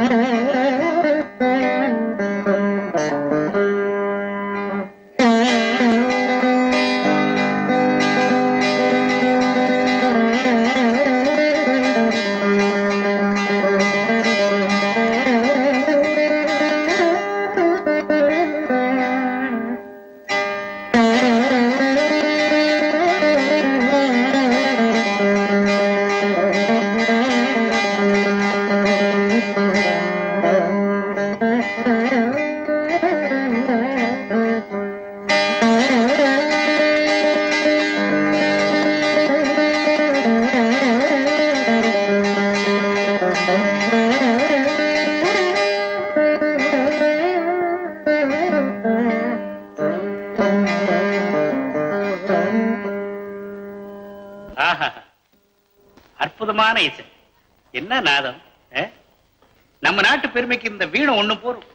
ஆஹா அற்புதமான இசை என்ன நாதம் ஆ? நம்ம நாட்டு பெருமைக்கு இந்த வீணை ஒண்ணு போரும்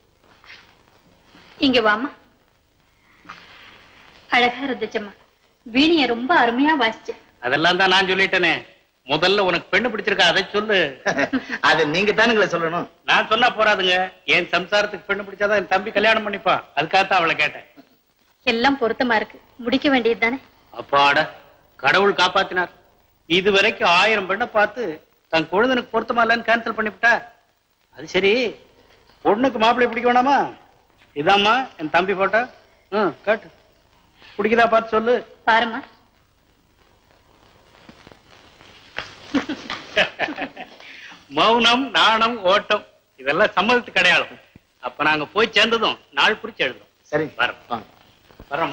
இங்க வாமா அழகா இருந்துச்சம்மா வீணிய ரொம்ப அருமையா வாசிச்ச அதெல்லாம் தான் நான் சொல்லிட்டேனே முதல்ல உனக்கு பெண்ணு பிடிச்சிருக்கா அதை சொல்லு அது நீங்க தானுங்களே சொல்லணும் நான் சொன்னா போறாதுங்க என் சம்சாரத்துக்கு பெண்ணு பிடிச்சாதான் என் தம்பி கல்யாணம் பண்ணிப்பான் அதுக்காகத்தான் அவளை கேட்டேன் எல்லாம் பொருத்தமா இருக்கு முடிக்க வேண்டியது தானே அப்பாட கடவுள் காப்பாத்தினார் இது வரைக்கும் ஆயிரம் பெண்ணை பார்த்து தன் குழந்தைனுக்கு பொருத்தமா இல்லைன்னு கேன்சல் பண்ணிவிட்டா அது சரி பொண்ணுக்கு மாப்பிள்ளை பிடிக்க வேணாமா இதாம்மா என் தம்பி போட்டா ம் கேட்டு பிடிக்குதா பார்த்து சொல்லு பாருமா மௌனம் நாணம் ஓட்டம் இதெல்லாம் சம்மதத்துக்கு அடையாளம் அப்ப நாங்க போய் சேர்ந்ததும் நாள் குறிச்சு எழுதுறோம் சரி வரோம் வரோமா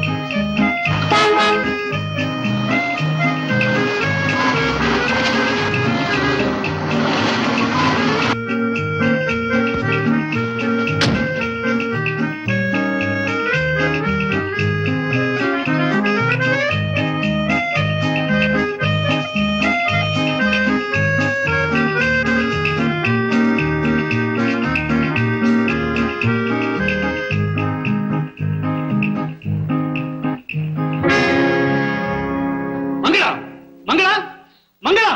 மங்களா மங்களா மங்களா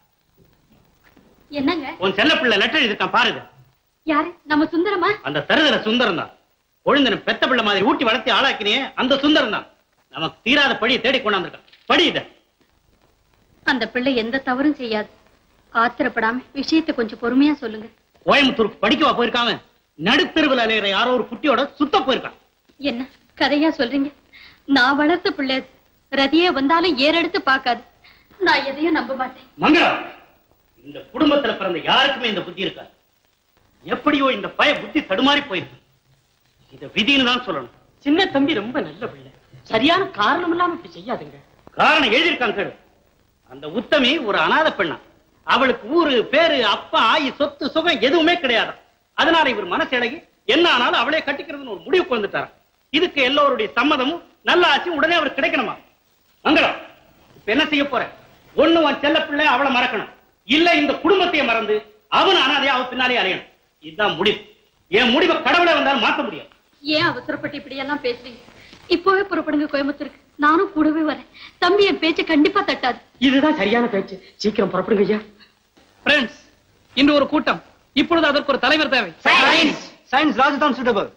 என்னங்க உன் செல்ல பிள்ளை லெட்டர் எழுதிருக்கான் பாருங்க யாரு நம்ம சுந்தரமா அந்த தருதல சுந்தரம் தான் கொழுந்தன பெத்த பிள்ளை மாதிரி ஊட்டி வளர்த்தி ஆளாக்கினியே அந்த சுந்தரம் தான் நமக்கு தீராத படியை தேடி கொண்டாந்துருக்கான் படி இத அந்த பிள்ளை எந்த தவறும் செய்யாது ஆத்திரப்படாம விஷயத்தை கொஞ்சம் பொறுமையா சொல்லுங்க கோயம்புத்தூருக்கு படிக்கவா போயிருக்காம நடுத்தெருவில் அலையிற யாரோ ஒரு குட்டியோட சுத்த போயிருக்கான் என்ன கதையா சொல்றீங்க நான் வளர்த்த பிள்ளை அது. ரதியே வந்தாலும் ஏறெடுத்து பார்க்காது நான் எதையும் நம்ப மாட்டேன் மங்களா இந்த குடும்பத்துல பிறந்த யாருக்குமே இந்த புத்தி இருக்காது எப்படியோ இந்த பய புத்தி தடுமாறி போயிருக்கு இத விதின்னு தான் சொல்லணும் சின்ன தம்பி ரொம்ப நல்ல பிள்ளை சரியான காரணம் இல்லாம இப்படி செய்யாதுங்க காரணம் எழுதியிருக்காங்க கேடு அந்த உத்தமி ஒரு அனாதை பெண்ணா அவளுக்கு ஊரு பேரு அப்பா ஆயி சொத்து சுகம் எதுவுமே கிடையாது அதனால இவர் மனசு இழகி என்ன ஆனாலும் அவளே கட்டிக்கிறதுன்னு ஒரு முடிவுக்கு வந்துட்டாராம் இதுக்கு எல்லோருடைய சம்மதமும் நல்ல ஆட்சியும் உடனே அவர் கிடைக்கணுமா மங்களம் இப்ப என்ன செய்ய போற ஒண்ணு உன் செல்ல பிள்ளை அவளை மறக்கணும் இல்ல இந்த குடும்பத்தையே மறந்து அவன் அனாதையா அவ பின்னாலே அலையணும் இதுதான் முடிவு என் முடிவை கடவுளை வந்தாலும் மாத்த முடியாது ஏன் அவசரப்பட்டு இப்படி எல்லாம் பேசுறீங்க இப்போவே புறப்படுங்க கோயம்புத்தூருக்கு நானும் கூடவே வரேன் தம்பி என் பேச்ச கண்டிப்பா தட்டாது இதுதான் சரியான பேச்சு சீக்கிரம் புறப்படுங்க ஐயா ஃப்ரெண்ட்ஸ் இன்று ஒரு கூட்டம் இப்பொழுது அதற்கு ஒரு தலைவர் தேவை சயின்ஸ் ராஜதான் சுட்டபிள்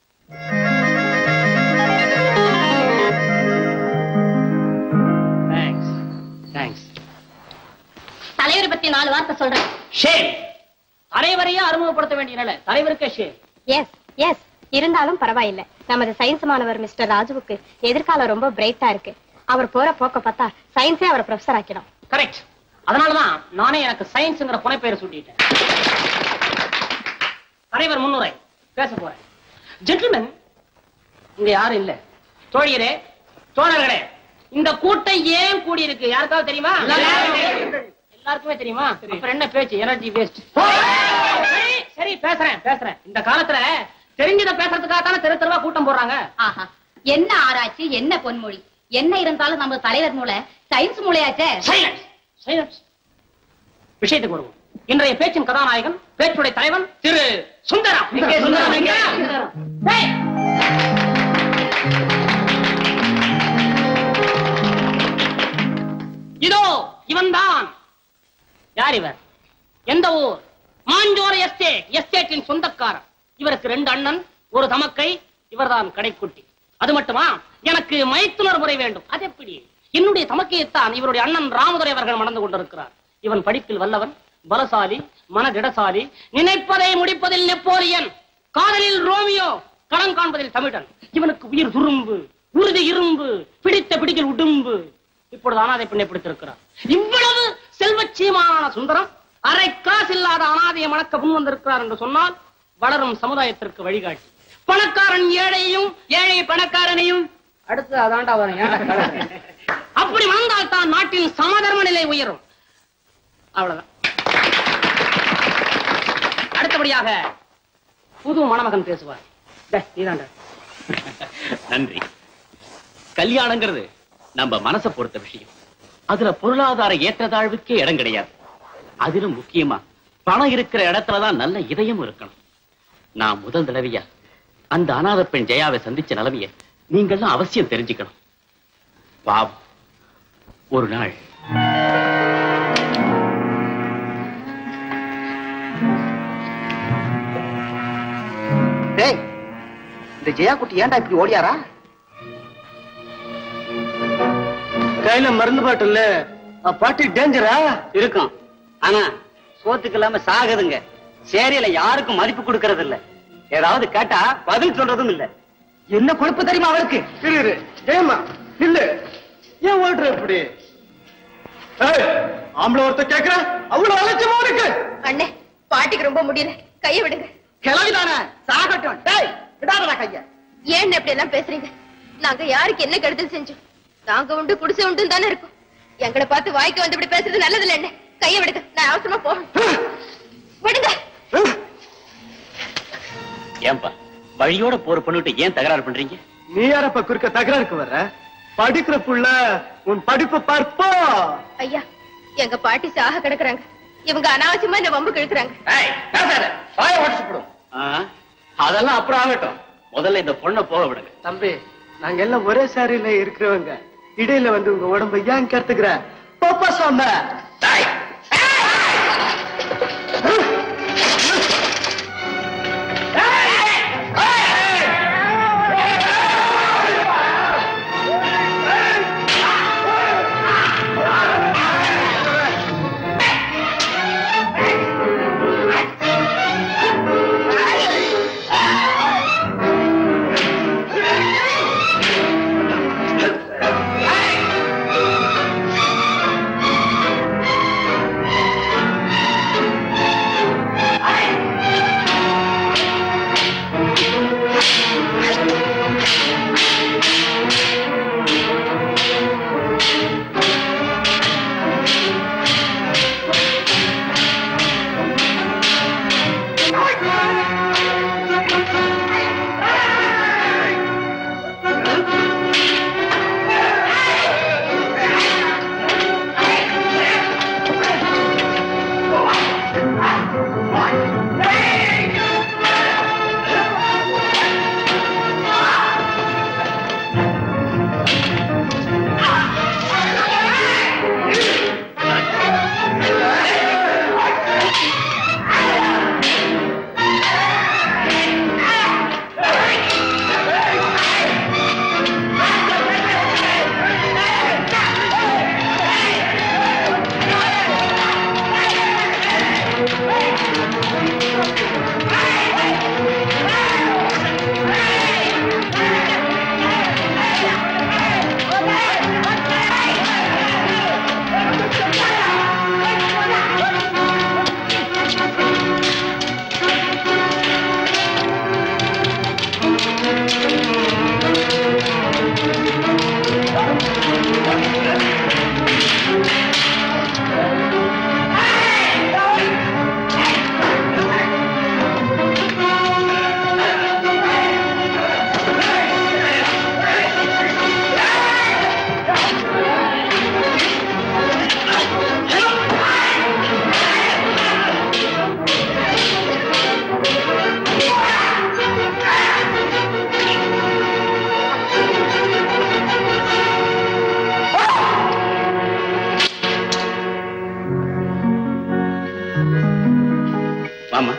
தேங்க்ஸ் தேங்க்ஸ் தலைவரை பத்தி நாலு வார்த்தை சொல்றேன் ஷேம் தலைவரையே அறிமுகப்படுத்த வேண்டிய நிலை தலைவருக்கே ஷேம் எஸ் எஸ் இருந்தாலும் பரவாயில்லை நமது சயின்ஸ் மாணவர் மிஸ்டர் ராஜுவுக்கு எதிர்காலம் ரொம்ப பிரைட்டா இருக்கு அவர் போற போக்க பார்த்தா சயின்ஸே அவரை ப்ரொஃபசர் ஆக்கிடும் கரெக்ட் அதனாலதான் நானே எனக்கு சயின்ஸ்ங்கிற புனைப்பெயரை சூட்டிட்டேன் தலைவர் முன்னுரை பேச போறேன் ஜென்டில்மேன் இங்க யாரும் இல்ல தோழியரே தோழர்களே இந்த கூட்டம் ஏன் கூடி இருக்கு யாருக்காவது தெரியுமா எல்லாருக்குமே தெரியுமா அப்புறம் என்ன பேச்சு எனர்ஜி வேஸ்ட் சரி சரி பேசுறேன் பேசுறேன் இந்த காலத்துல தெரிஞ்சதை பேசுறதுக்காக தானே தெரு தெருவா கூட்டம் போடுறாங்க ஆஹா என்ன ஆராய்ச்சி என்ன பொன்மொழி என்ன இருந்தாலும் நம்ம தலைவர் மூளை சயின்ஸ் மூளையாச்சே சைலன்ஸ் சைலன்ஸ் விஷயத்துக்கு வருவோம் இன்றைய பேச்சின் கதாநாயகன் பேச்சுடைய தலைவன் திரு சுந்தரம் எங்கே சுந்தரம் எங்கே? டேய்! இதோ இவன்தான் யார் இவர் எந்த ஊர் மாஞ்சோர எஸ்டேட் எஸ்டேட்டின் சொந்தக்காரர் இவருக்கு ரெண்டு அண்ணன் ஒரு தமக்கை இவர்தான் கடைக்குட்டி அது மட்டுமா எனக்கு மைத்துனர் முறை வேண்டும் அது எப்படி என்னுடைய தமக்கையைத்தான் இவருடைய அண்ணன் ராமதுரை அவர்கள் மணந்து கொண்டிருக்கிறார் இவன் படிப்பில் வல்லவன் பலசாலி மனதிடசாலி நினைப்பதை முடிப்பதில் நெப்போலியன் காதலில் ரோமியோ களம் காண்பதில் தமிழன் இவனுக்கு உயிர் துரும்பு உறுதி இரும்பு பிடித்த பிடிக்கில் உடும்பு இப்பொழுது அனாதை பெண்ணை பிடித்திருக்கிறார் இவ்வளவு செல்வச்சீமான சுந்தரம் அரை காசு இல்லாத அனாதையை மணக்க முன் வந்திருக்கிறார் என்று சொன்னால் வளரும் சமுதாயத்திற்கு வழிகாட்டி பணக்காரன் ஏழையையும் ஏழை பணக்காரனையும் அடுத்து அதாண்டா வரும் ஏன்டா கலக்கு? அப்படி வந்தால் தான் நாட்டின் சமதர்ம நிலை உயரும் அவ்வளவுதான் அடுத்தபடியாக புது மணமகன் பேசுவார் டேய், நீதான்டா நன்றி கல்யாணங்கிறது நம்ம மனசை பொறுத்த விஷயம் அதுல பொருளாதார ஏற்றத்தாழ்வுக்கே இடம் கிடையாது அதிலும் முக்கியமா பணம் இருக்கிற இடத்துலதான் நல்ல இதயம் இருக்கணும் நான் முதல் தடவையா அந்த அனாதை பெண் ஜெயாவை சந்திச்ச நிலைமைய நீங்கள்லாம் அவசியம் தெரிஞ்சுக்கணும் பாவம் ஒரு நாள் டேய் இந்த ஜெயா குட்டி ஏன்டா இப்படி ஓடியாரா கையில மருந்து பாட்டில் பாட்டி டேஞ்சரா இருக்கும் ஆனா சோத்துக்கு இல்லாம சாகுதுங்க சேரியில யாருக்கும் மதிப்பு கொடுக்கறது இல்ல ஏதாவது கேட்டா பதில் சொல்றதும் இல்ல என்ன கொழுப்பு தெரியுமா அவருக்கு இரு இரு ஜெயம்மா இல்ல ஏன் ஓடுற இப்படி ஏய், ஆம்பளை ஒருத்த கேக்குற அவ்வளவு அலட்சியமா இருக்கு அண்ணே பாட்டிக்கு ரொம்ப முடியல கைய விடுங்க கிளவிதானே சாகட்டும் டேய் விடாதடா கைய ஏன் இப்படி எல்லாம் பேசுறீங்க நாங்க யாருக்கு என்ன கெடுதல் செஞ்சோம் நாங்க உண்டு குடிசை உண்டு தானே இருக்கோம் எங்களை பார்த்து வாய்க்கு வந்து இப்படி பேசுறது நல்லது இல்ல என்ன கைய விடுங்க நான் அவசரமா போகணும் விடுங்க ஏன்பா வழியோட போற பண்ணிட்டு ஏன் தகராறு பண்றீங்க நீ யாரப்ப குறுக்க தகராறுக்கு வர்ற படிக்கிற புள்ள உன் படிப்பு பார்ப்போ ஐயா எங்க பாட்டி சாக கிடக்குறாங்க இவங்க அனாவசியமா இந்த வம்பு கிழக்குறாங்க அதெல்லாம் அப்புறம் ஆகட்டும் முதல்ல இந்த பொண்ணை போக விடுங்க தம்பி நாங்க எல்லாம் ஒரே சாரியில இருக்கிறவங்க இடையில வந்து உங்க உடம்ப ஏன் கத்துக்கிற பாப்பா சாம ஆ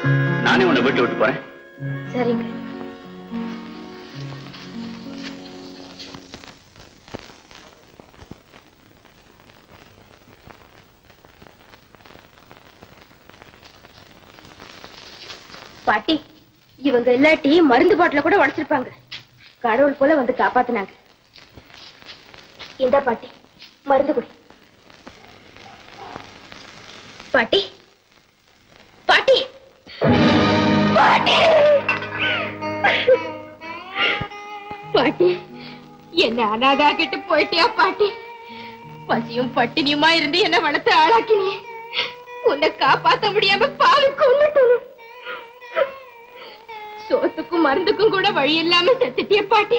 நானே உன்னை வீட்டு விட்டு போறேன் சரிங்க பாட்டி இவங்க இல்லாட்டி மருந்து பாட்டில கூட உடைச்சிருப்பாங்க கடவுள் போல வந்து காப்பாத்துனாங்க இந்த பாட்டி மருந்து குடி பாட்டி பாட்டி பாட்டி பாட்டி என்ன அனாதாக்கிட்டு போயிட்டியா பாட்டி பசியும் பட்டினியுமா இருந்து என்ன வளர்த்து ஆளாக்கினியே உன்னை காப்பாத்த முடியாம பாவி கொண்டுட்டோம் சோத்துக்கும் மருந்துக்கும் கூட வழி இல்லாம செத்துட்டிய பாட்டி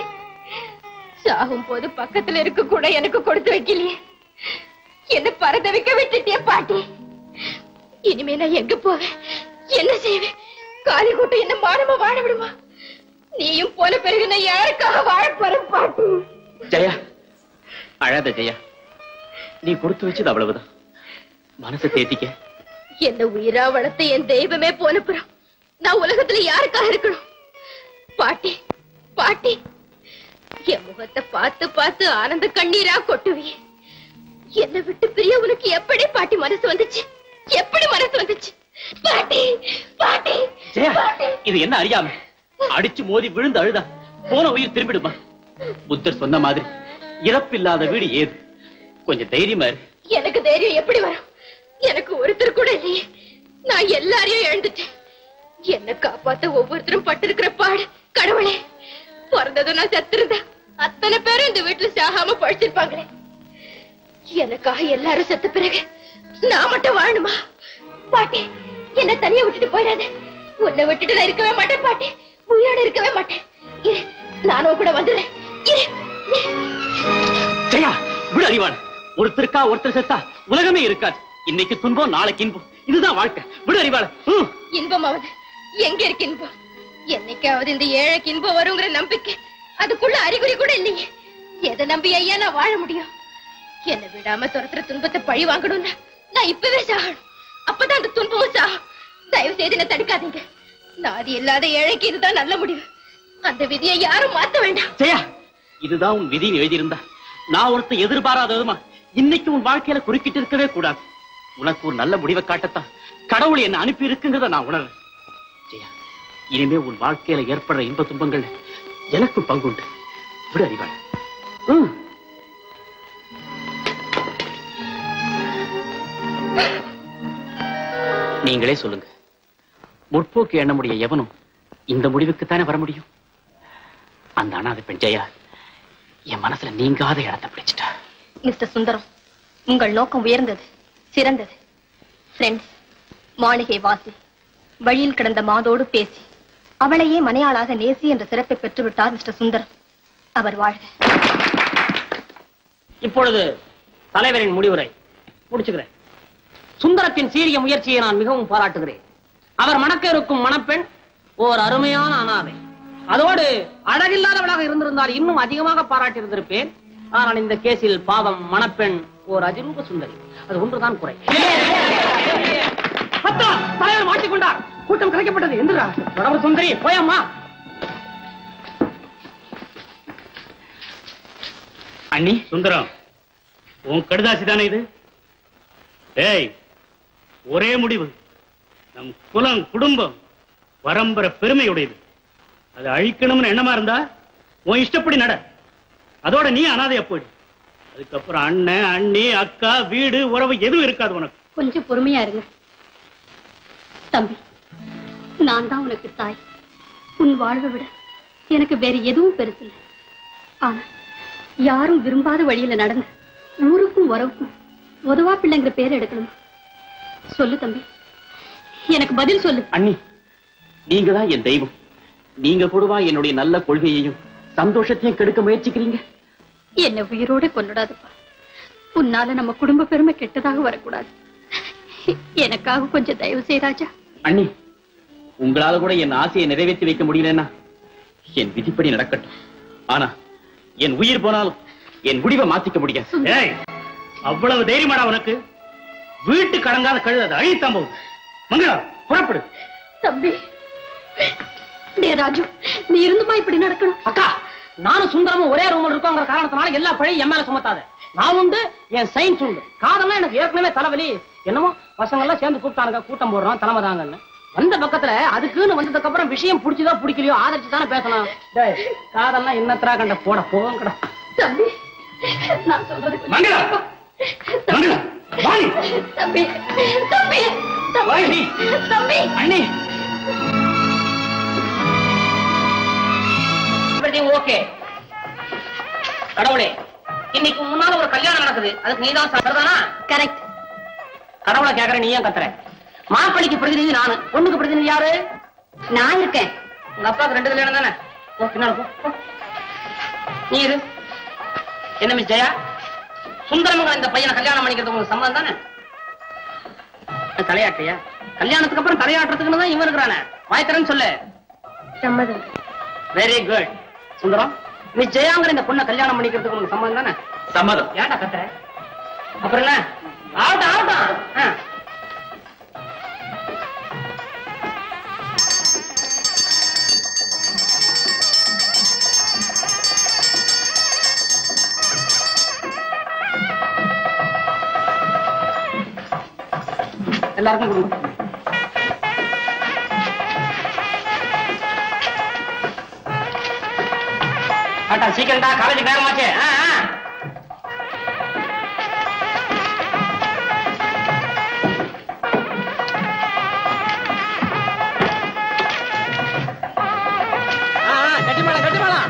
சாகும் போது பக்கத்துல இருக்க கூட எனக்கு கொடுத்து வைக்கலையே என்ன பரதவிக்க விட்டுட்டிய பாட்டி இனிமே நான் எங்க போவேன் என்ன செய்வேன் காலி கூட்டம் என்ன மானமா வாழ விடுமா நீயும் போன பிறகு நான் யாருக்காக வாழ போறேன் பாட்டி ஜெயா அழாத ஜெயா நீ கொடுத்து வச்சது அவ்வளவுதான் மனசை தேத்திக்க என்ன உயிரா வளர்த்த என் தெய்வமே போன பிறகு நான் உலகத்துல யாருக்காக இருக்கணும் பாட்டி பாட்டி என் முகத்தை பார்த்து பார்த்து ஆனந்த கண்ணீரா கொட்டுவியே என்னை விட்டு பிரிய உனக்கு எப்படி பாட்டி மனசு வந்துச்சு எப்படி மனசு வந்துச்சு பாட்டி பாட்டி ஜெயா பாட்டி இது என்ன அறியாம அடிச்சு மோதி விழுந்து அழுதா போன உயிர் திரும்பிடுமா புத்தர் சொன்ன மாதிரி இறப்பில்லாத வீடு ஏது கொஞ்சம் தைரியமா இரு எனக்கு தைரியம் எப்படி வரும் எனக்கு ஒருத்தர் கூட இல்லையே நான் எல்லாரையும் இழந்துட்டேன் என்ன காப்பாத்த ஒவ்வொருத்தரும் பட்டிருக்கிற பாடு கடவுளே பிறந்ததும் நான் செத்திருந்தேன் அத்தனை பேரும் இந்த வீட்டுல சாகாம பழிச்சிருப்பாங்களே எனக்காக எல்லாரும் செத்த பிறகு நான் மட்டும் வாழணுமா பாட்டி என்ன தனியா விட்டுட்டு போயிடாத உன்னை விட்டுட்டு நான் இருக்கவே மாட்டேன் பாட்டி உயிரோட இருக்கவே மாட்டேன் இரு, நானும் கூட வந்துடுறேன் இரு, இரு. ஜெயா விடு அறிவாள் ஒருத்தருக்கா ஒருத்தர் செத்தா உலகமே இருக்காது இன்னைக்கு துன்பம் நாளைக்கு இன்பம் இதுதான் வாழ்க்கை விடு அறிவாள் ம். இன்பமாவது எங்க இருக்கு இன்பம் என்னைக்காவது இந்த ஏழைக்கு இன்பம் வருங்கிற நம்பிக்கை அதுக்குள்ள அறிகுறி கூட இல்லையே எதை நம்பி ஐயா நான் வாழ முடியும் என்னை விடாம துரத்துற துன்பத்தை பழி வாங்கணும்னா நான் இப்பவே சாகணும் அப்பதான் அந்த துன்பமும் சாகும் தயவு செய்து என்ன தடுக்காதீங்க நாதி இல்லாத ஏழைக்கு இதுதான் நல்ல முடிவு அந்த விதியை யாரும் மாத்த வேண்டாம் ஜெயா இதுதான் உன் விதின்னு எழுதியிருந்தா நான் ஒருத்தன் எதிர்பாராததுமா இன்னைக்கு உன் வாழ்க்கையில குறுக்கிட்டு இருக்கவே கூடாது உனக்கு ஒரு நல்ல முடிவை காட்டத்தான் கடவுள் என்ன அனுப்பி இருக்குங்கிறத நான் உணர்றேன் ஜெயா இனிமே உன் வாழ்க்கையில ஏற்படுற இன்ப துன்பங்கள் எனக்கும் பங்குண்டு விடு அறிவாள் ம். நீங்களே சொல்லுங்க முற்போக்கு எண்ணமுடைய எவனும் இந்த முடிவுக்குத்தானே வர முடியும் அந்த அனாதை பெண் ஜெயா என் மனசுல நீங்காத இடத்தை பிடிச்சிட்டா மிஸ்டர் சுந்தரம் உங்கள் நோக்கம் உயர்ந்தது சிறந்தது ஃப்ரெண்ட்ஸ் மாளிகை வாசி வழியில் கிடந்த மாதோடு பேசி அவளையே மனையாளாக நேசி என்ற சிறப்பை பெற்றுவிட்டார் மிஸ்டர் சுந்தரம் அவர் வாழ்க இப்பொழுது தலைவரின் முடிவுரை முடிச்சுக்கிறேன் சுந்தரத்தின் சீரிய முயற்சியை நான் மிகவும் பாராட்டுகிறேன் அவர் மணக்க இருக்கும் மணப்பெண் ஓர் அருமையான அனாதை அதோடு அழகில்லாதவளாக இருந்திருந்தால் இன்னும் அதிகமாக பாராட்டி இருந்திருப்பேன் ஆனால் இந்த கேஸில் பாவம் மணப்பெண் ஓர் அதிரூப சுந்தரி அது ஒன்றுதான் குறை அத்தா, தலைவர் மாட்டிக்கொண்டார் கூட்டம் கலைக்கப்பட்டது எந்திரா வடவர் சுந்தரி போயம்மா அண்ணி சுந்தரம் உன் கடுதாசி தானே இது ஏய் ஒரே முடிவு நம் குலம் குடும்பம் பரம்பரை பெருமையுடையது அதை அழிக்கணும்னு எண்ணமா இருந்தா உன் இஷ்டப்படி நட அதோட நீ அனாதையா போயிடு அதுக்கப்புறம் அண்ணன் அண்ணி அக்கா வீடு உறவு எதுவும் இருக்காது உனக்கு கொஞ்சம் பொறுமையா இருங்க தம்பி நான் தான் உனக்கு தாய் உன் வாழ்வை விட எனக்கு வேற எதுவும் பெருசில்லை ஆனா யாரும் விரும்பாத வழியில நடந்து ஊருக்கும் உறவுக்கும் உதவா பிள்ளைங்கிற பேர் எடுக்கணும் சொல்லு தம்பி எனக்கு பதில் சொல்லு அண்ணி நீங்க தான் என் தெய்வம் நீங்க கூடவா என்னுடைய நல்ல கொள்கையையும் சந்தோஷத்தையும் கெடுக்க முயற்சிக்கிறீங்க என்னை உயிரோட கொண்டுடாதப்பா உன்னால நம்ம குடும்ப பெருமை கெட்டதாக வரக்கூடாது எனக்காக கொஞ்சம் தயவு செய் ராஜா அண்ணி உங்களால கூட என் ஆசையை நிறைவேற்றி வைக்க முடியலன்னா என் விதிப்படி நடக்கட்டும் ஆனா என் உயிர் போனாலும் என் முடிவை மாத்திக்க முடியாது ஏய் அவ்வளவு தைரியமாடா உனக்கு வீட்டு கடங்காத கழுத அது அழித்தான் போகும் மங்களா புறப்படு தம்பி டே ராஜு நீ இருந்துமா இப்படி நடக்கணும் அக்கா நானும் சுந்தரமும் ஒரே ரூம்ல இருக்கோங்கிற காரணத்தினால எல்லா பழைய என் மேல சுமத்தாத நான் உண்டு என் சயின்ஸ் உண்டு காதெல்லாம் எனக்கு ஏற்கனவே தலைவலி என்னமோ பசங்க எல்லாம் சேர்ந்து கூப்பிட்டானுங்க கூட்டம் போடுறோம் தலைமை தாங்கன்னு வந்த பக்கத்துல அதுக்குன்னு வந்ததுக்கு அப்புறம் விஷயம் பிடிச்சதோ பிடிக்கலையோ ஆதரிச்சு தானே பேசணும் டேய், காதெல்லாம் என்னத்தரா கண்ட போட போங்கடா தம்பி நான் சொல்றது மங்களா மங்களா வாணி தம்பி தம்பி வாணி தம்பி அண்ணி ஓகே கடவுளே இன்னைக்கு முன்னால ஒரு கல்யாணம் நடக்குது அதுக்கு நீதான் சரதானா கரெக்ட் கடவுளை கேக்குற நீ ஏன் கத்துற மாப்பிளைக்கு பிரதிநிதி நானு பொண்ணுக்கு பிரதிநிதி யாரு நான் இருக்கேன் உங்க அப்பாவுக்கு ரெண்டு கல்யாணம் தானே போ, பின்னால போ, போ. நீ இரு என்ன மிஸ் ஜெயா சுந்தரமங்கலம் இந்த பையனை கல்யாணம் பண்ணிக்கிறது உங்களுக்கு சம்மதம் தானே அது தலையாட்டியா கல்யாணத்துக்கு அப்புறம் தலையாட்டுறதுக்குன்னு தான் இவன் இருக்கிறானே வாய்த்தரன்னு சொல்லு சம்மதம் வெரி குட் சுந்தரம் மிஸ் ஜெயாங்கிற இந்த பொண்ணை கல்யாணம் பண்ணிக்கிறதுக்கு உங்களுக்கு சம்மதம் தானே சம்மதம் ஏன்டா கத்துற அப்புறம் என்ன ஆகட்டும் ஆகட்டும் ஆ. எல்லாருக்கும் கொடுங்க ஆட்டா சீக்கிரம்டா காலேஜுக்கு நேரமாச்சு ஆ, ஆ. ஆ, ஆ, கட்டி மேளம், கட்டி மேளம்.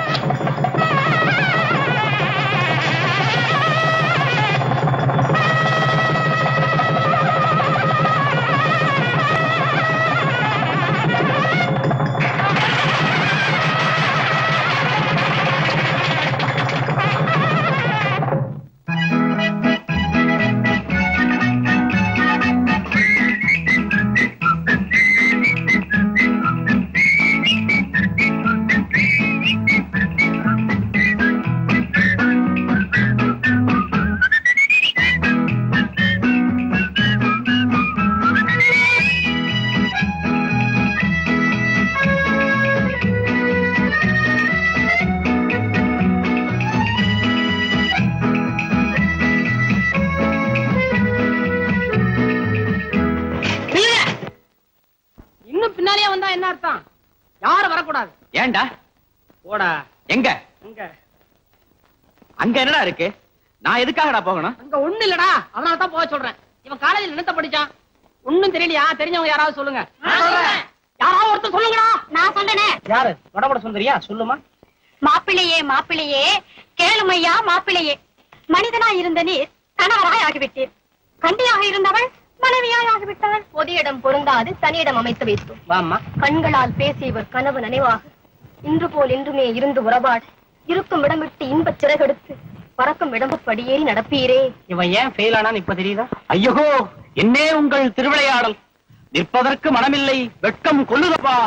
நில்லுங்க. இன்னும் பின்னாலேயே வந்தா என்ன அர்த்தம் யாரும் வரக்கூடாது ஏன்டா போடா எங்க அங்க அங்க என்னடா இருக்கு நான் எதுக்காகடா போகணும் அங்க ஒண்ணு இல்லடா அதனால தான் போக சொல்றேன் இவன் காலேஜ்ல என்னத்த படிச்சான் ஒண்ணும் தெரியலையா தெரிஞ்சவங்க யாராவது சொல்லுங்க யாராவது ஒருத்தர் சொல்லுங்கடா நான் சொல்றேனே யாரு வடபட சுந்தரியா சொல்லுமா மாப்பிள்ளையே மாப்பிள்ளையே கேளுமையா மாப்பிள்ளையே மனிதனா இருந்த நீர் கணவராய் ஆகிவிட்டீர் கண்டியாக இருந்தவள் மனைவியாய் ஆகிவிட்டாள் பொது இடம் பொருந்தாது தனியிடம் அமைத்து வைத்தோம் வாம்மா கண்களால் பேசிய இவர் கனவு நினைவாக இன்று போல் இன்றுமே இருந்து உறவாடு இருக்கும் இடமிட்டு இன்பச் சிறகெடுத்து பறக்கும் இடம்பு படியேறி நடப்பீரே இவன் ஏன் ஃபெயில் ஆனான்னு இப்ப தெரியுதா ஐயோ என்னே உங்கள் திருவிளையாடல் நிற்பதற்கு மனமில்லை வெட்கம் கொள்ளுதப்பா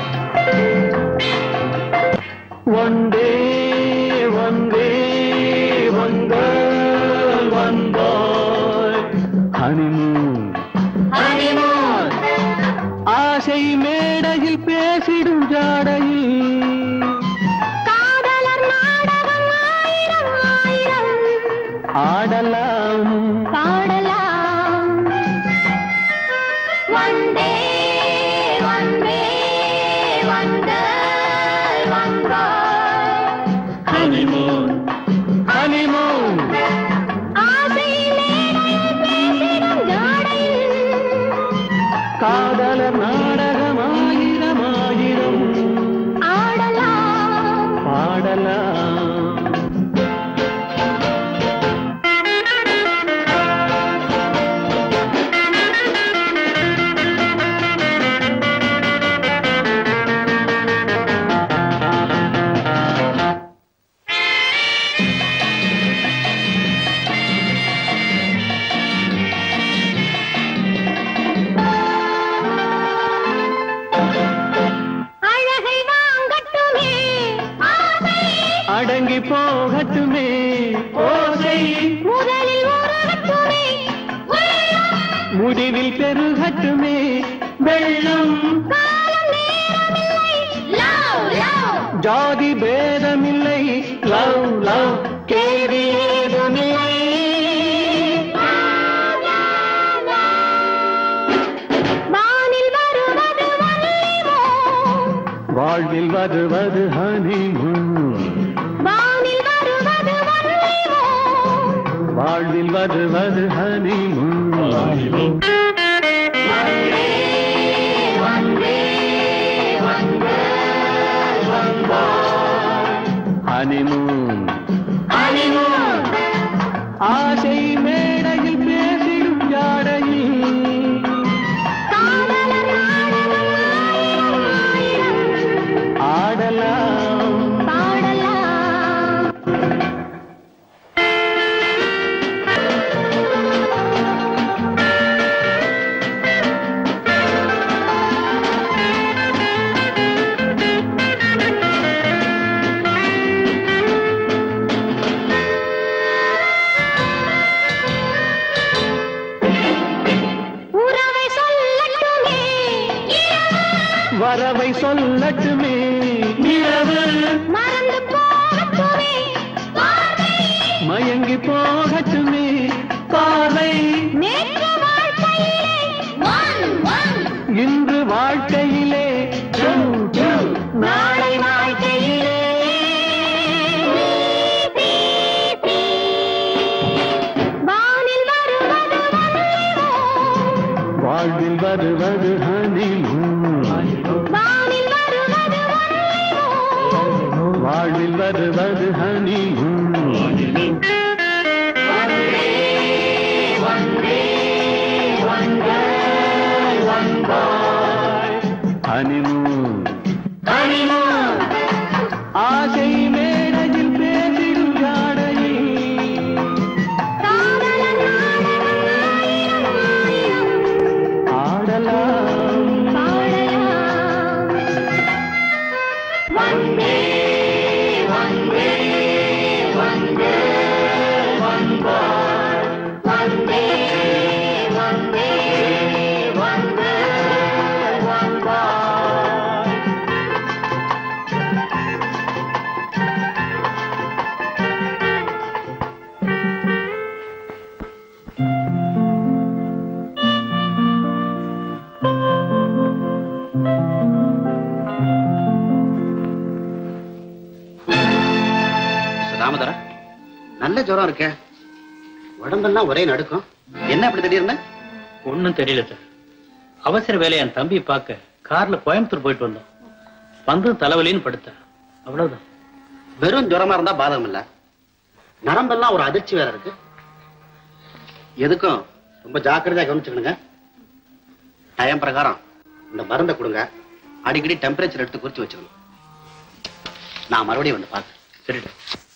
வந்தே வந்தே வந்தாய் வந்தாய் ஹனிமூன் ஆசை மேடையில் பேசிடும் ஜாடையில் காதலர் நாடகம் ஆயிரம் ஆயிரம் ஆடலாம் பாடலாம் வந்தே வந்தே வந்த வந்தாய் ஹனிமூன் ஹனிமூன் ஆசை மேடையில் பேசிடும் ஜாடையில் காதலர் நாடகம் ஆயிரம் ஆயிரம் ஆடலாம் பாடலாம் அழகை வாங்கட்டுமே ஆசை அடங்கி போகட்டுமே ஓசை முதலில் உருகட்டுமே உள்ளம் முடிவில் பெருகட்டுமே வெள்ளம் வெள்ளம் ஜாதி பேதமில்லை லவ் லவ் கேடி ஏதுமில்லை வாழ்வில் வருவது ஹனிமூன் வாழ்வில் வருவது ஹனிமூன் ஹனிமூன் ஆசை மேடையில் பேசிடும் ஜாடையில் ஆடலாம் வரவை சொல்லட்டுமே நிலவு மயங்கி போகட்டுமே பார்வை இன்று வாழ்க்கையிலே டூ, டூ, நாளை வாழ்க்கையிலே வாழ்வில் வருவது ஹனிமூன் வாழ்வில் வருவது ஹனிமூன் ஹனிமூன் ஆசை மேடையில் பேசிடும் ஜாடையில் ஆடலாம் ராமதரா நல்ல ஜுரம் இருக்க உடம்பெல்லாம் ஒரே நடுக்கம் என்ன அப்படி திடீர்னு ஒண்ணும் தெரியல சார் அவசர வேலையை என் தம்பி பார்க்க கார்ல கோயம்புத்தூர் போயிட்டு வந்தோம் வந்து தலைவலின்னு படுத்தேன் அவ்வளவுதான் வெறும் ஜுரமா இருந்தா பாதகம் இல்ல நரம்பெல்லாம் ஒரு அதிர்ச்சி வேற இருக்கு எதுக்கும் ரொம்ப ஜாக்கிரதையா கவனிச்சுக்கணுங்க டைம் பிரகாரம் இந்த மருந்தை கொடுங்க அடிக்கடி டெம்பரேச்சர் எடுத்து குறிச்சு வச்சுக்கணும் நான் மறுபடியும் வந்து பார்க்க சரிடா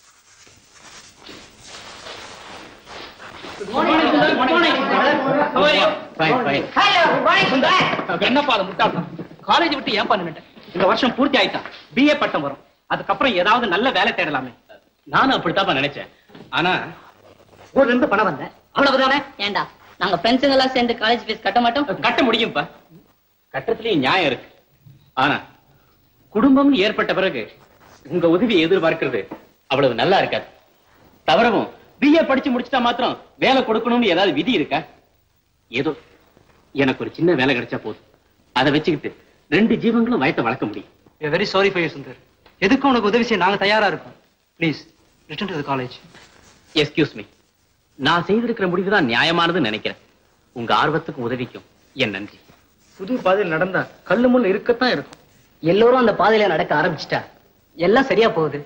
Fine, fine. என்னப்பா அது முட்டாள்தான் காலேஜ் விட்டு ஏன்பா நின்னுட்டேன் இந்த வருஷம் பூர்த்தி ஆயிட்டான் பிஏ பட்டம் வரும் அதுக்கப்புறம் ஏதாவது நல்ல வேலை தேடலாமே நானும் அப்படித்தான்ப்பா நினைச்சேன் ஆனா ஊர்ல இருந்து பணம் வந்தேன் அவ்வளவுதானே ஏண்டா நாங்க ஃப்ரெண்ட்ஸுங்க எல்லாம் சேர்ந்து காலேஜ் ஃபீஸ் கட்ட மாட்டோம் கட்ட முடியும்ப்பா கட்டத்திலயும் நியாயம் இருக்கு ஆனா குடும்பம்னு ஏற்பட்ட பிறகு உங்க உதவி எதிர்பார்க்கிறது அவ்வளவு நல்லா இருக்காது தவறவும் பிஏ படிச்சு முடிச்சிட்டா மாத்திரம் வேலை கொடுக்கணும்னு ஏதாவது விதி இருக்கா ஏதோ எனக்கு ஒரு சின்ன வேலை கிடைச்சா போதும் அதை வச்சுக்கிட்டு ரெண்டு ஜீவங்களும் வயத்தை வளர்க்க முடியும் very sorry for you Sundar எதுக்கும் உனக்கு உதவி செய்ய நாங்க தயாரா இருக்கோம் please return to college excuse me நான் செய்திருக்கிற முடிவு தான் நியாயமானதுன்னு நினைக்கிறேன் உங்க ஆர்வத்துக்கும் உதவிக்கும் என் நன்றி புது பாதையில் நடந்தா கல்லு முள்ள இருக்கத்தான் இருக்கும் எல்லோரும் அந்த பாதையில நடக்க ஆரம்பிச்சிட்டா எல்லாம் சரியா போகுது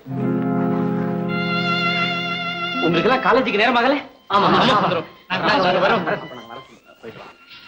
உங்களுக்கு எல்லாம் காலேஜுக்கு நேரமாகல ஆமா, ஆமா. வந்துரும். நாங்க வரோம், வரோம். போயிட்டு வா.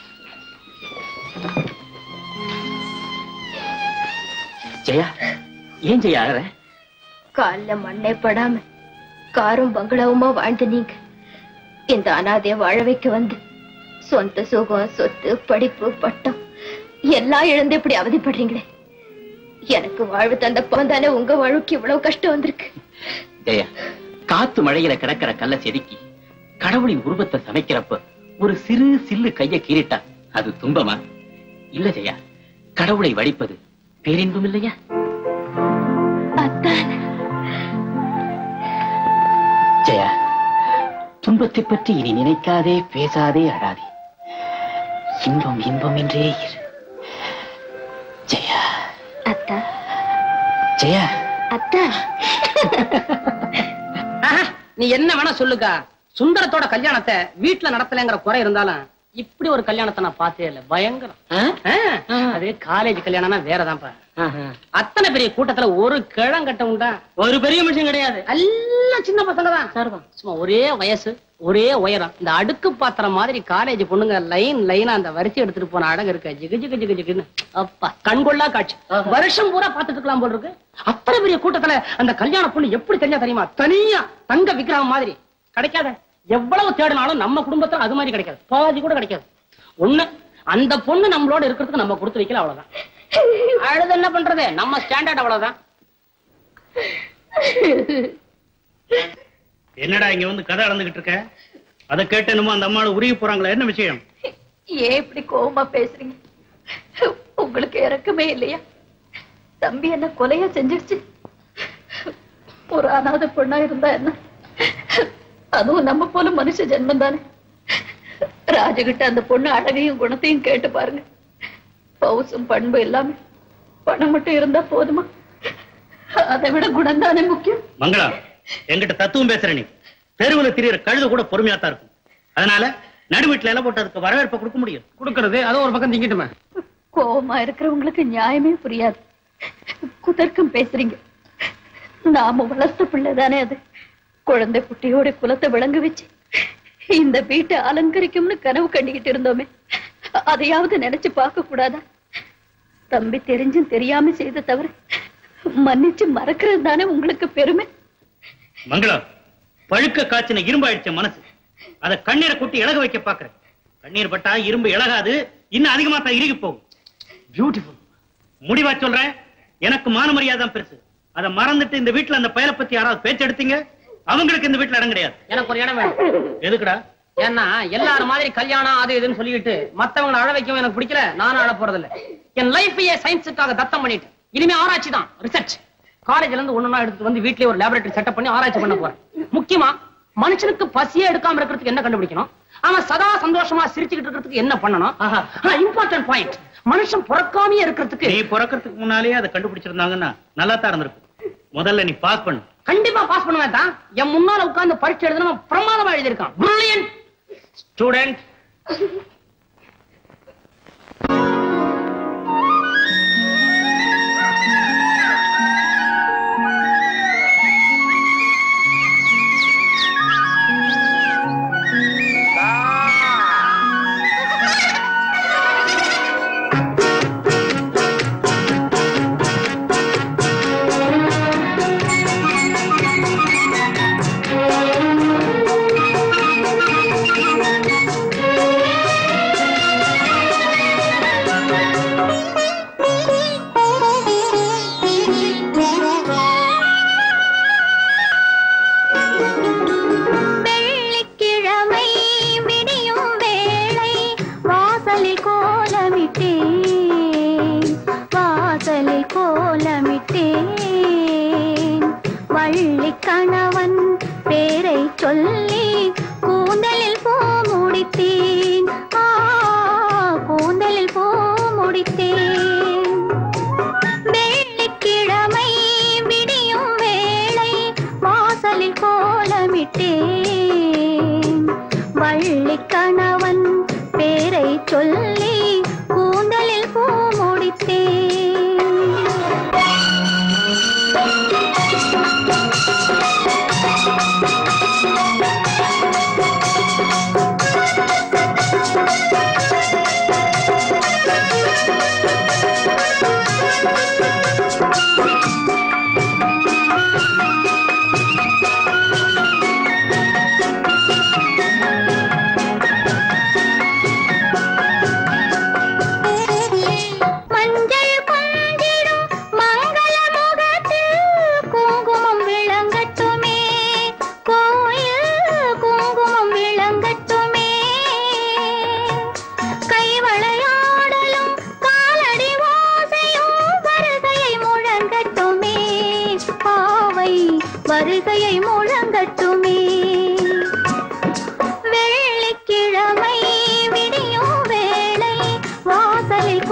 ஜெயா ஏன் ஜெயா அழற கால்ல மண்ணே படாம காரும் பங்களாவுமா வாழ்ந்த நீங்க இந்த அனாதைய வாழ வைக்க வந்து சொந்த சுகம் சொத்து படிப்பு பட்டம் எல்லாம் இழந்து இப்படி அவதிப்படுறீங்களே எனக்கு வாழ்வு தந்த தானே உங்க வாழ்வுக்கு இவ்வளவு கஷ்டம் வந்திருக்கு ஜெயா காத்து மழையில கிடக்கிற கல்ல செதுக்கி கடவுளின் உருவத்தை சமைக்கிறப்ப ஒரு சிறு சில்லு கைய கீறிட்டா அது துன்பமா இல்ல ஜெயா கடவுளை வழிப்பது பேரின்பம் இல்லையா அத்தான் ஜெயா துன்பத்தை பற்றி இனி நினைக்காதே பேசாதே அழாதே இன்பம் இன்பம் என்றே இரு ஜெயா அத்தா ஜெயா அத்தா ஆஹா, நீ என்ன வேணா சொல்லுக்கா சுந்தரத்தோட கல்யாணத்தை வீட்டுல நடத்தலைங்கிற குறை இருந்தாலும் இப்படி ஒரு கல்யாணத்தை நான் பார்த்தே இல்ல பயங்கரம் ஆ, அது காலேஜ் கல்யாணம்னா வேறதான்ப்பா அத்தனை பெரிய கூட்டத்துல ஒரு கிழங்கட்ட உண்டா ஒரு பெரிய மனுஷன் கிடையாது எல்லாம் சின்ன பசங்க தான் சும்மா ஒரே வயசு ஒரே உயரம் இந்த அடுக்கு பாத்திரம் மாதிரி காலேஜ் பொண்ணுங்க லைன் லைனா அந்த வரிசை எடுத்துட்டு போன அழகு இருக்க ஜிகு ஜிகு ஜிகு ஜிகுன்னு அப்பா கண்கொள்ளா காட்சி வருஷம் பூரா பாத்துட்டு இருக்கலாம் போல இருக்கு அத்தனை பெரிய கூட்டத்துல அந்த கல்யாண பொண்ணு எப்படி தெரிஞ்சா தெரியுமா தனியா தங்க விக்கிரகம் மாதிரி கிடைக்காத எவ்வளவு தேடினாலும் நம்ம குடும்பத்துல அது மாதிரி கிடைக்காது பாதி கூட கிடைக்காது ஒண்ணு அந்த பொண்ணு நம்மளோட இருக்கிறதுக்கு நம்ம கொடுத்து வைக்கல அவ்வளவுதான் அழுது என்ன பண்றது நம்ம ஸ்டாண்டர்ட் அவ்வளவுதான் என்னடா இங்க வந்து கதை அளந்துகிட்டு இருக்க அதை கேட்டு என்னமோ அந்த அம்மாவை உருகி போறாங்களா என்ன விஷயம் ஏன் இப்படி கோவமா பேசுறீங்க உங்களுக்கு இறக்கமே இல்லையா தம்பி என்ன கொலையா செஞ்சிருச்சு ஒரு அனாதை பொண்ணா இருந்தா என்ன அதுவும் நம்ம போல மனுஷ ஜென்மம் தானே ராஜகிட்ட அந்த பொண்ணு அழகையும் குணத்தையும் கேட்டு பாருங்க பவுசும் பண்பு எல்லாமே பணம் மட்டும் இருந்தா போதுமா அதை விட குணம் தானே முக்கியம் மங்களா என்கிட்ட தத்துவம் பேசுற நீ தெருவுல திரியற கழுது கூட பொறுமையா தான் இருக்கும் அதனால நடு வீட்டுல எல்லாம் போட்டு அதுக்கு வரவேற்பை கொடுக்க முடியும் கொடுக்கறது அதுவும் ஒரு பக்கம் திங்கிட்டுமே கோவமா இருக்கிறவங்களுக்கு நியாயமே புரியாது குதர்க்கம் பேசுறீங்க நாம வளர்த்த பிள்ளை தானே அது குழந்தை குட்டியோட குலத்தை விளங்க வச்சு இந்த வீட்டை அலங்கரிக்கும்னு கனவு கண்டுகிட்டு இருந்தோமே அதையாவது நினைச்சு பார்க்க கூடாதா தம்பி தெரிஞ்சும் தெரியாம செய்த தவிர மன்னிச்சு மறக்கிறது தானே உங்களுக்கு பெருமை மங்களா பழுக்க காய்ச்சின இரும்பாயிடுச்ச மனசு அத கண்ணீரை கொட்டி இழக வைக்க பாக்குறேன் கண்ணீர் பட்டா இரும்பு இழகாது இன்னும் அதிகமா தான் இறுகி போகும் பியூட்டிஃபுல் முடிவா சொல்றேன் எனக்கு மான மரியாதை தான் பெருசு அதை மறந்துட்டு இந்த வீட்டுல அந்த பயலை பத்தி யாராவது பேச்சு எடுத்தீங்க அவங்களுக்கு இந்த வீட்டுல இடம் கிடையாது எனக்கு ஒரு இடம் வேணும் எதுக்குடா ஏன்னா எல்லாரும் மாதிரி கல்யாணம் அது இதுன்னு சொல்லிட்டு மத்தவங்களை அழ வைக்கவும் எனக்கு பிடிக்கல நானும் அழ போறது இல்ல என் லைஃபையே சயின்ஸுக்காக தத்தம் பண்ணிட்டு இனிமே ஆராய்ச்சி தான் ரிசர்ச் காலேஜ்ல இருந்து ஒண்ணு எடுத்து வந்து வீட்லயே ஒரு லேபரேட்டரி செட்டப் பண்ணி ஆராய்ச்சி பண்ண போறேன் முக்கியமா மனுஷனுக்கு பசியே எடுக்காம இருக்கிறதுக்கு என்ன கண்டுபிடிக்கணும் அவன் சதா சந்தோஷமா சிரிச்சுக்கிட்டு இருக்கிறதுக்கு என்ன பண்ணணும் இம்பார்ட்டன்ட் பாயிண்ட் மனுஷன் பிறக்காமையே இருக்கிறதுக்கு நீ பிறக்கிறதுக்கு முன்னாலேயே அதை கண்டுபிடிச்சிருந்தாங்கன்னா நல்லா தான் இருந்திருக்கும் முதல்ல நீ பாஸ் பண்ணு கண்டிப்பா பாஸ் பண்ணுவேன் தான் என் முன்னால உட்கார்ந்து பரீட்சை எழுதுன பிரமாதமா எழுதியிருக்கான் பிரில்லியன்ட் ஸ்டூடெண்ட் ஆ இசையை முழங்கட்டுமே வெள்ளிக்கிழமை விடியும் வேளை வாசலில்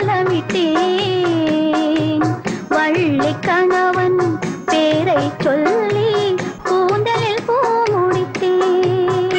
கோலமிட்டேன் வள்ளி கணவன் பேரை சொல்லி கூந்தலில் பூ முடித்தேன்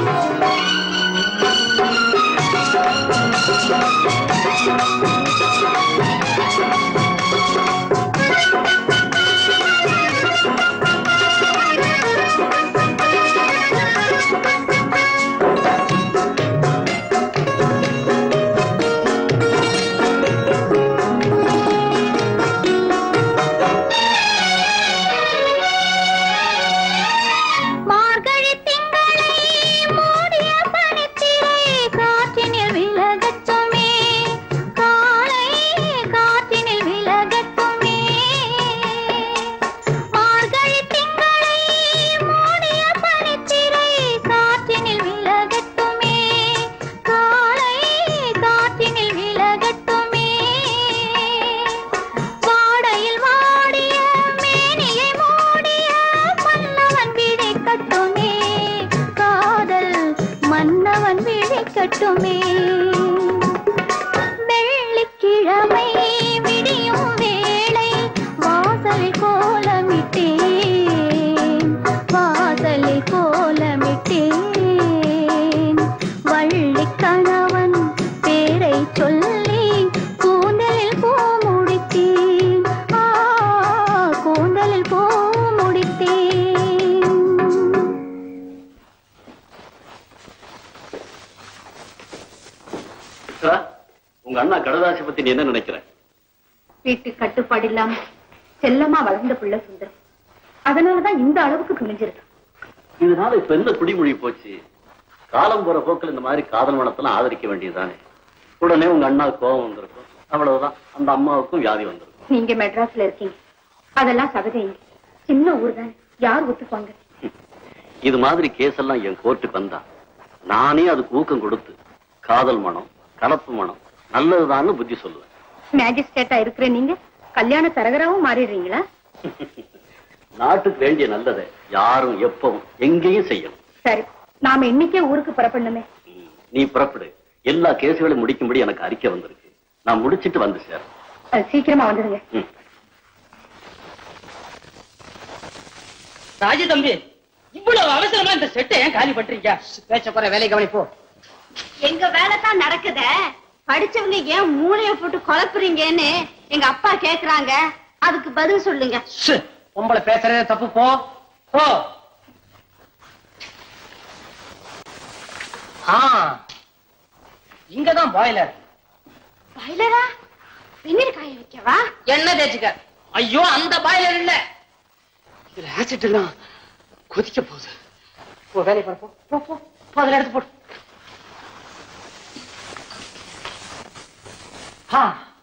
மார்கழி திங்களை மூடிய பனித்திரை காற்றினில் விலகட்டுமே காலை காற்றினில் விலகட்டுமே மார்கழி திங்களை மூடிய பனித்திரை காற்றினில் விலகட்டுமே காலை காற்றினில் விலகட்டுமே வாடையில் வாடிய மேனியை மூடிய மன்னவன் விழிக்கட்டுமே காதல் மன்னவன் விழிக்கட்டுமே வெள்ளிக்கிழமை விடியும் வேளை வாசலில் கோலமிட்டேன் வாசலில் கோலமிட்டேன் வள்ளி கணவன் பேரை சொல்லி கூந்தலில் பூ முடித்தேன் ஆ கூந்தலில் பூ முடித்தேன் உங்க அண்ணா கடதாசி பத்தி நீ என்ன நினைக்கிற வீட்டு கட்டுப்பாடு இல்லாம செல்லமா வளர்ந்த பிள்ளை சுந்தரம் அதனாலதான் இந்த அளவுக்கு துணிஞ்சிருக்கு இதனால இப்ப என்ன குடிமொழி போச்சு காலம் போற போக்கில் இந்த மாதிரி காதல் மனத்தெல்லாம் ஆதரிக்க வேண்டியதுதானே உடனே உங்க அண்ணா கோபம் வந்திருக்கும் அவ்வளவுதான் அந்த அம்மாவுக்கும் வியாதி வந்திருக்கும் நீங்க மெட்ராஸ்ல இருக்கீங்க அதெல்லாம் சகஜம் சின்ன ஊர் தான் யார் ஒத்துப்பாங்க இது மாதிரி கேஸ் எல்லாம் என் கோர்ட்டுக்கு வந்தா நானே அதுக்கு ஊக்கம் கொடுத்து காதல் மனம் கலப்பு மனம் நல்லதுதான்னு புத்தி சொல்லுவேன் மேஜிஸ்ட்ரேட்டா இருக்கிற நீங்க கல்யாண தரகராவும் மாறிடுறீங்களா நாட்டுக்கு வேண்டிய நல்லதை யாரும் எப்பவும் எங்கேயும் செய்யணும் சரி நாம இன்னைக்கே ஊருக்கு புறப்படணுமே ம், நீ புறப்படு எல்லா கேசுகளையும் முடிக்கும்படி எனக்கு அறிக்கை வந்திருக்கு நான் முடிச்சிட்டு வந்து சேர் அஹ், சீக்கிரமா வந்துடுங்க ராஜு தம்பி இவ்வளவு அவசரமா இந்த செட்டை ஏன் காலி பண்றீங்க பேச்ச போற வேலை கவனிப்போ எங்க வேலை தான் நடக்குத படிச்சவங்க ஏன் மூளைய போட்டு குழப்புறீங்கன்னு எங்க அப்பா கேக்குறாங்க அதுக்கு பதில் சொல்லுங்க பொம்பளை பேசுறதே தப்பு போ போ ஆ இங்கதான் பாய்லர் பாய்லரா வெந்நீர் காய வைக்கவா என்ன தேய்ச்சிக்க ஐயோ அந்த பாய்லர் இல்ல இதுல ஆசிட் எல்லாம் கொதிக்க போகுது போ வேலையை பாரு போ போ போ போ அதுல எடுத்து போடு ஆ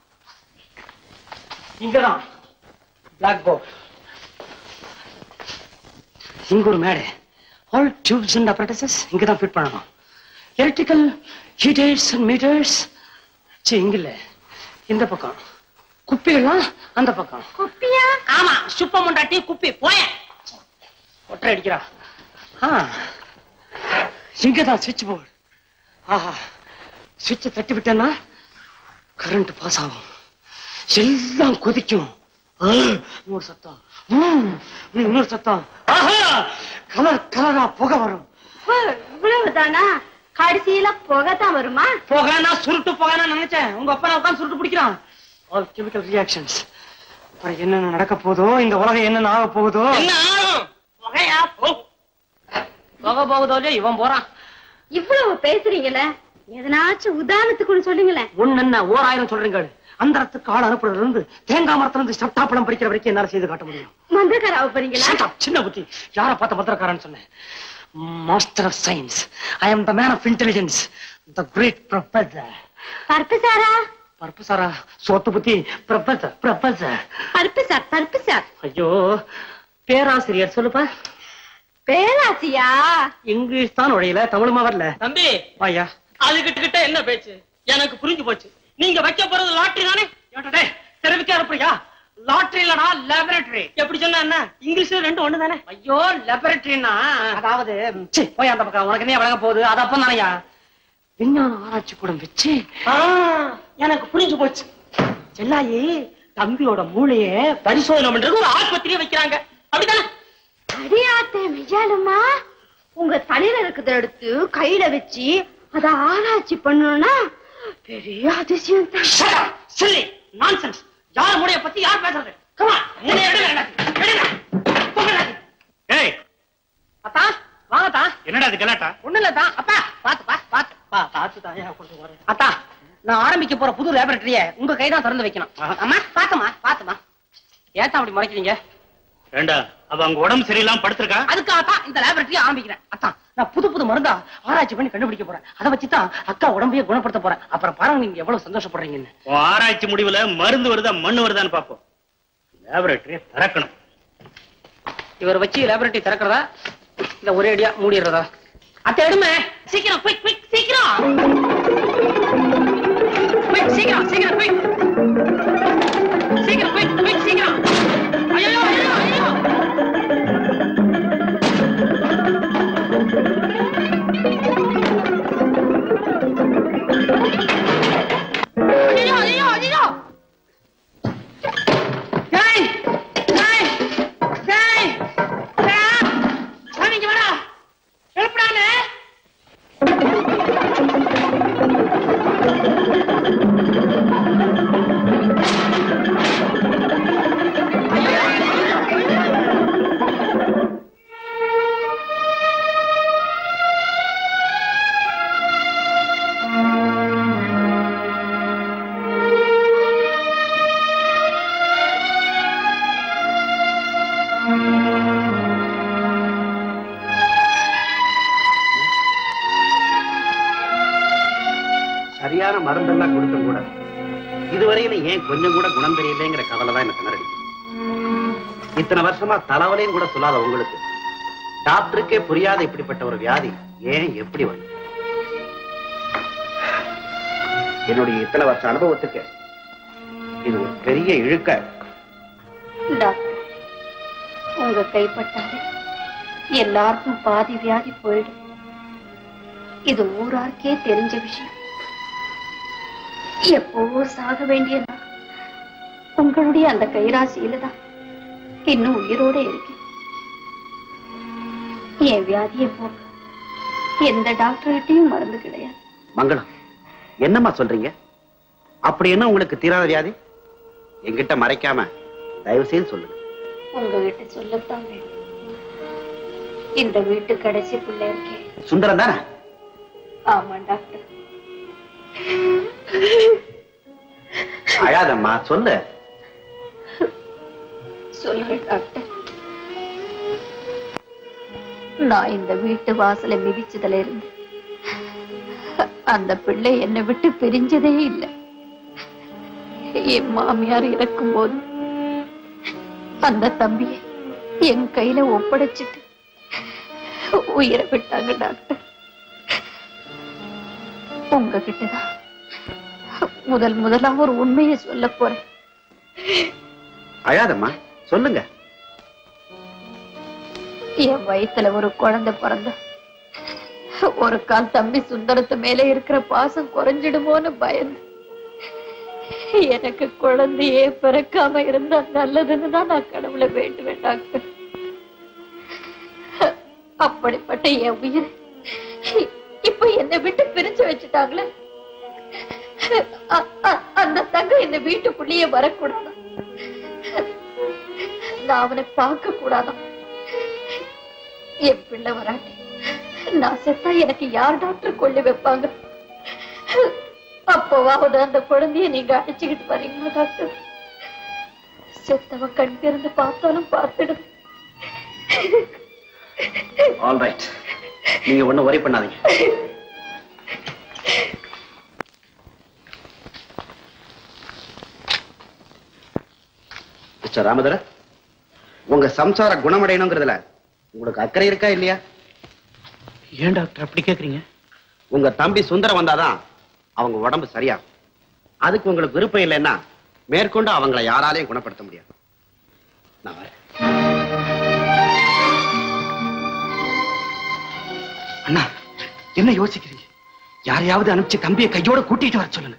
இங்கதான் பிளாக் போர்ட் இங்க ஒரு மேடை ஆல் டியூப்ஸ் அண்ட் அப்ரண்டிசஸ் இங்க தான் ஃபிட் பண்ணணும் எலக்ட்ரிக்கல் ஹீட்டர்ஸ் அண்ட் மீட்டர்ஸ் சி இங்க இல்ல இந்த பக்கம் குப்பிகள்லாம் அந்த பக்கம் குப்பியா ஆமா சுப்ப முண்டாட்டி குப்பி போய ஒற்றை அடிக்கிறா ஆ இங்கதான் சுவிட்ச் போர்டு ஆஹா சுவிட்சை தட்டி விட்டேன்னா கரண்ட் பாஸ் ஆகும் எல்லாம் கொதிக்கும் ஆ, இன்னொரு சத்தம் ம், இன்னொரு சத்தம் ஆஹா கலர் கலரா புகை வரும் இவ்வளவுதானா கடைசியில புகை தான் வருமா புகைனா சுருட்டு புகைனா நினைச்சேன் உங்க அப்பா உட்காந்து சுருட்டு பிடிக்கிறான் ஆல் கெமிக்கல் ரியாக்ஷன்ஸ் அப்புறம் என்னென்ன நடக்க போதோ இந்த உலகம் என்னென்ன ஆக போகுதோ புகையா போ புகை போகுதோ இல்லையோ இவன் போறான் இவ்வளவு பேசுறீங்களே எதனாச்சும் உதாரணத்துக்கு ஒண்ணு சொல்லுங்களேன் ஒன்னு என்ன ஓர் ஆயிரம் சொல்றீங்க அந்தரத்துக்கு ஆள் அனுப்புறதுல இருந்து தேங்காய் மரத்துல இருந்து சட்டாப்பழம் பறிக்கிற வரைக்கும் என்னால செய்து காட்ட முடியும் மந்திரக்காராவ போறீங்களா Shut up, சின்ன புத்தி யார பார்த்த பத்திரக்காரன்னு சொன்னேன் master of science I am the man of intelligence the great professor பருப்பு சாரா பருப்பு சாரா சோத்து புத்தி ப்ரொஃபசர் ப்ரொஃபசர் பருப்பு சார் பருப்பு சார் ஐயோ பேராசிரியர் சொல்லுப்பா பேராசியா இங்கிலீஷ் தான் நுழையல தமிழுமா வரல தம்பி ஐயா அதுகிட்ட கிட்ட என்ன பேச்சு எனக்கு புரிஞ்சு போச்சு நீங்க வைக்க போறது லாட்டரி தானே தெரிவிக்க அனுப்புறியா லாட்டரி இல்லடா லேபரேட்டரி எப்படி சொன்னா என்ன இங்கிலீஷ்ல ரெண்டு ஒண்ணு தானே ஐயோ லேபரேட்டரினா அதாவது ச்சே, போய் அந்த பக்கம் உனக்கு என்ன வழங்க போகுது அது அப்ப தானையா விஞ்ஞான ஆராய்ச்சி கூடம் வச்சு எனக்கு புரிஞ்சு போச்சு செல்லாயி தம்பியோட மூளைய பரிசோதனை பண்றது ஒரு ஆஸ்பத்திரியை வைக்கிறாங்க அப்படிதானே அடியாத்தே விஜயாலம்மா உங்க தலையில இருக்கிறத எடுத்து கையில வச்சு அத ஆராய்ச்சி பண்ணணும்னா பெரிய அதிசயம் தான் Shut up! Silly! Nonsense! யார் மூளைய பத்தி யார் பேசுறது கமா மூளைய எடுங்க எல்லாத்தையும். எடுங்க தூக்கு எல்லாத்தையும். ஏய் அத்தா வாங்கத்தா என்னடா இது கலாட்டா ஒண்ணு இல்லத்தா அப்பா பாத்து பா பாத்து பா பாத்து தாயா கொண்டு வரேன் அத்தா நான் ஆரம்பிக்க போற புது லேபரேட்டரிய உங்க கை தான் திறந்து வைக்கணும் ஆஹா. அம்மா பாத்துமா பாத்துமா ஏத்தா அப்படி முறைக்கிறீங்க ஏண்டா அவ அங்க உடம்பு சரியில்லாம படுத்திருக்கா அதுக்காகத்தான் இந்த லேபரேட்டரி ஆரம்பிக்கிறேன் அத்தா நான் புது புது மருந்தா ஆராய்ச்சி பண்ணி கண்டுபிடிக்க போறேன் அதை வச்சு தான் அக்கா உடம்பையே குணப்படுத்த போறேன் அப்புறம் பாருங்க நீங்க எவ்வளவு சந்தோஷப்படுறீங்கன்னு உன் ஆராய்ச்சி முடிவுல மருந்து வருதா மண்ணு வருதான்னு பாப்போம் லேபரேட்டரியை திறக்கணும் இவரை வச்சு லேபரேட்டரி திறக்கிறதா இல்ல ஒரே அடியா மூடிடுறதா அத்தை எடுமே சீக்கிரம் குயிக் குயிக் சீக்கிரம் குயிக் சீக்கிரம் சீக்கிரம் குயிக் சீக்கிரம் குயிக் குயிக் சீக்கிரம் ஐயோ ஐயோ ஐயோ ஐயோ ஐயோ ஐயோ டேய் டேய் டேய் டேய் சாமி இங்க வாடா எழுப்புடானே சரியான மருந்தெல்லாம் கொடுத்தும் கூட இதுவரையிலும் ஏன் கொஞ்சம் கூட குணம் தெரியலைங்கிற கவலை தான் எனக்கு திணறடிக்குது இத்தனை வருஷமா தலைவலையும் கூட சொல்லாத உங்களுக்கு டாக்டருக்கே புரியாத இப்படிப்பட்ட ஒரு வியாதி ஏன் எப்படி வந்து என்னுடைய இத்தனை வருஷ அனுபவத்துக்கு இது ஒரு பெரிய இழுக்க டாக்டர் உங்க கைப்பட்டாலே எல்லாருக்கும் பாதி வியாதி போயிடும் இது ஊராருக்கே தெரிஞ்ச விஷயம் எப்பவோ சாக வேண்டிய நான் உங்களுடைய அந்த கைராசியில தான் இன்னும் உயிரோட இருக்கேன் என் வியாதியை போக்க எந்த டாக்டர்கிட்டையும் மருந்து கிடையாது மங்களம் என்னம்மா சொல்றீங்க அப்படி என்ன உங்களுக்கு தீராத வியாதி என்கிட்ட மறைக்காம தயவு செய்து சொல்லுங்க உங்ககிட்ட சொல்லத்தான் வேணும் இந்த வீட்டு கடைசி பிள்ளை இருக்கேன் சுந்தரம் தானே ஆமா டாக்டர் அழாதம்மா சொல்லு சொல்றேன் டாக்டர் நான் இந்த வீட்டு வாசலை மிதிச்சதுல இருந்து அந்த பிள்ளை என்னை விட்டு பிரிஞ்சதே இல்லை என் மாமியார் இறக்கும் போது அந்த தம்பியை என் கையில ஒப்படைச்சிட்டு உயிரை விட்டாங்க டாக்டர் உங்ககிட்டதான் முதல் முதலா ஒரு உண்மையை சொல்ல போறேன் அழாதம்மா சொல்லுங்க என் வயித்துல ஒரு குழந்தை பிறந்த ஒரு கால் தம்பி சுந்தரத்து மேல இருக்கிற பாசம் குறைஞ்சிடுமோன்னு பயந்து எனக்கு குழந்தையே பிறக்காம இருந்தா நல்லதுன்னு தான் நான் கடவுளை வேண்டுவேன் டாக்டர் அப்படிப்பட்ட என் உயிர் இப்ப என்னை விட்டு பிரிச்சு வச்சுட்டாங்களே அ- அ- அந்த தங்கம் இந்த வீட்டுக்குள்ளேயே வரக்கூடாதான் நான் அவனை பார்க்க கூடாதான் என் பிள்ளை வராட்டி நான் செத்தா எனக்கு யார் டாக்டர் கொள்ளி வைப்பாங்க அப்போவாவது அந்த குழந்தைய நீங்க அடிச்சுக்கிட்டு வரீங்களா டாக்டர் செத்தவ கண் திறந்து பார்த்தாலும் பார்த்துடு ஆல் ரைட் நீங்க ஒண்ணும் worry பண்ணாதீங்க மிஸ்டர் ராமதர உங்க சம்சார குணமடையணுங்கிறதுல உங்களுக்கு அக்கறை இருக்கா இல்லையா ஏன் டாக்டர் அப்படி கேக்குறீங்க உங்க தம்பி சுந்தரம் வந்தாதான் அவங்க உடம்பு சரியா அதுக்கு உங்களுக்கு விருப்பம் இல்லைன்னா மேற்கொண்டு அவங்கள யாராலையும் குணப்படுத்த முடியாது நான் வரேன் அண்ணா என்ன யோசிக்கிறீங்க யாரையாவது அனுப்பிச்சு தம்பியை கையோட கூட்டிட்டு வர சொல்லுங்க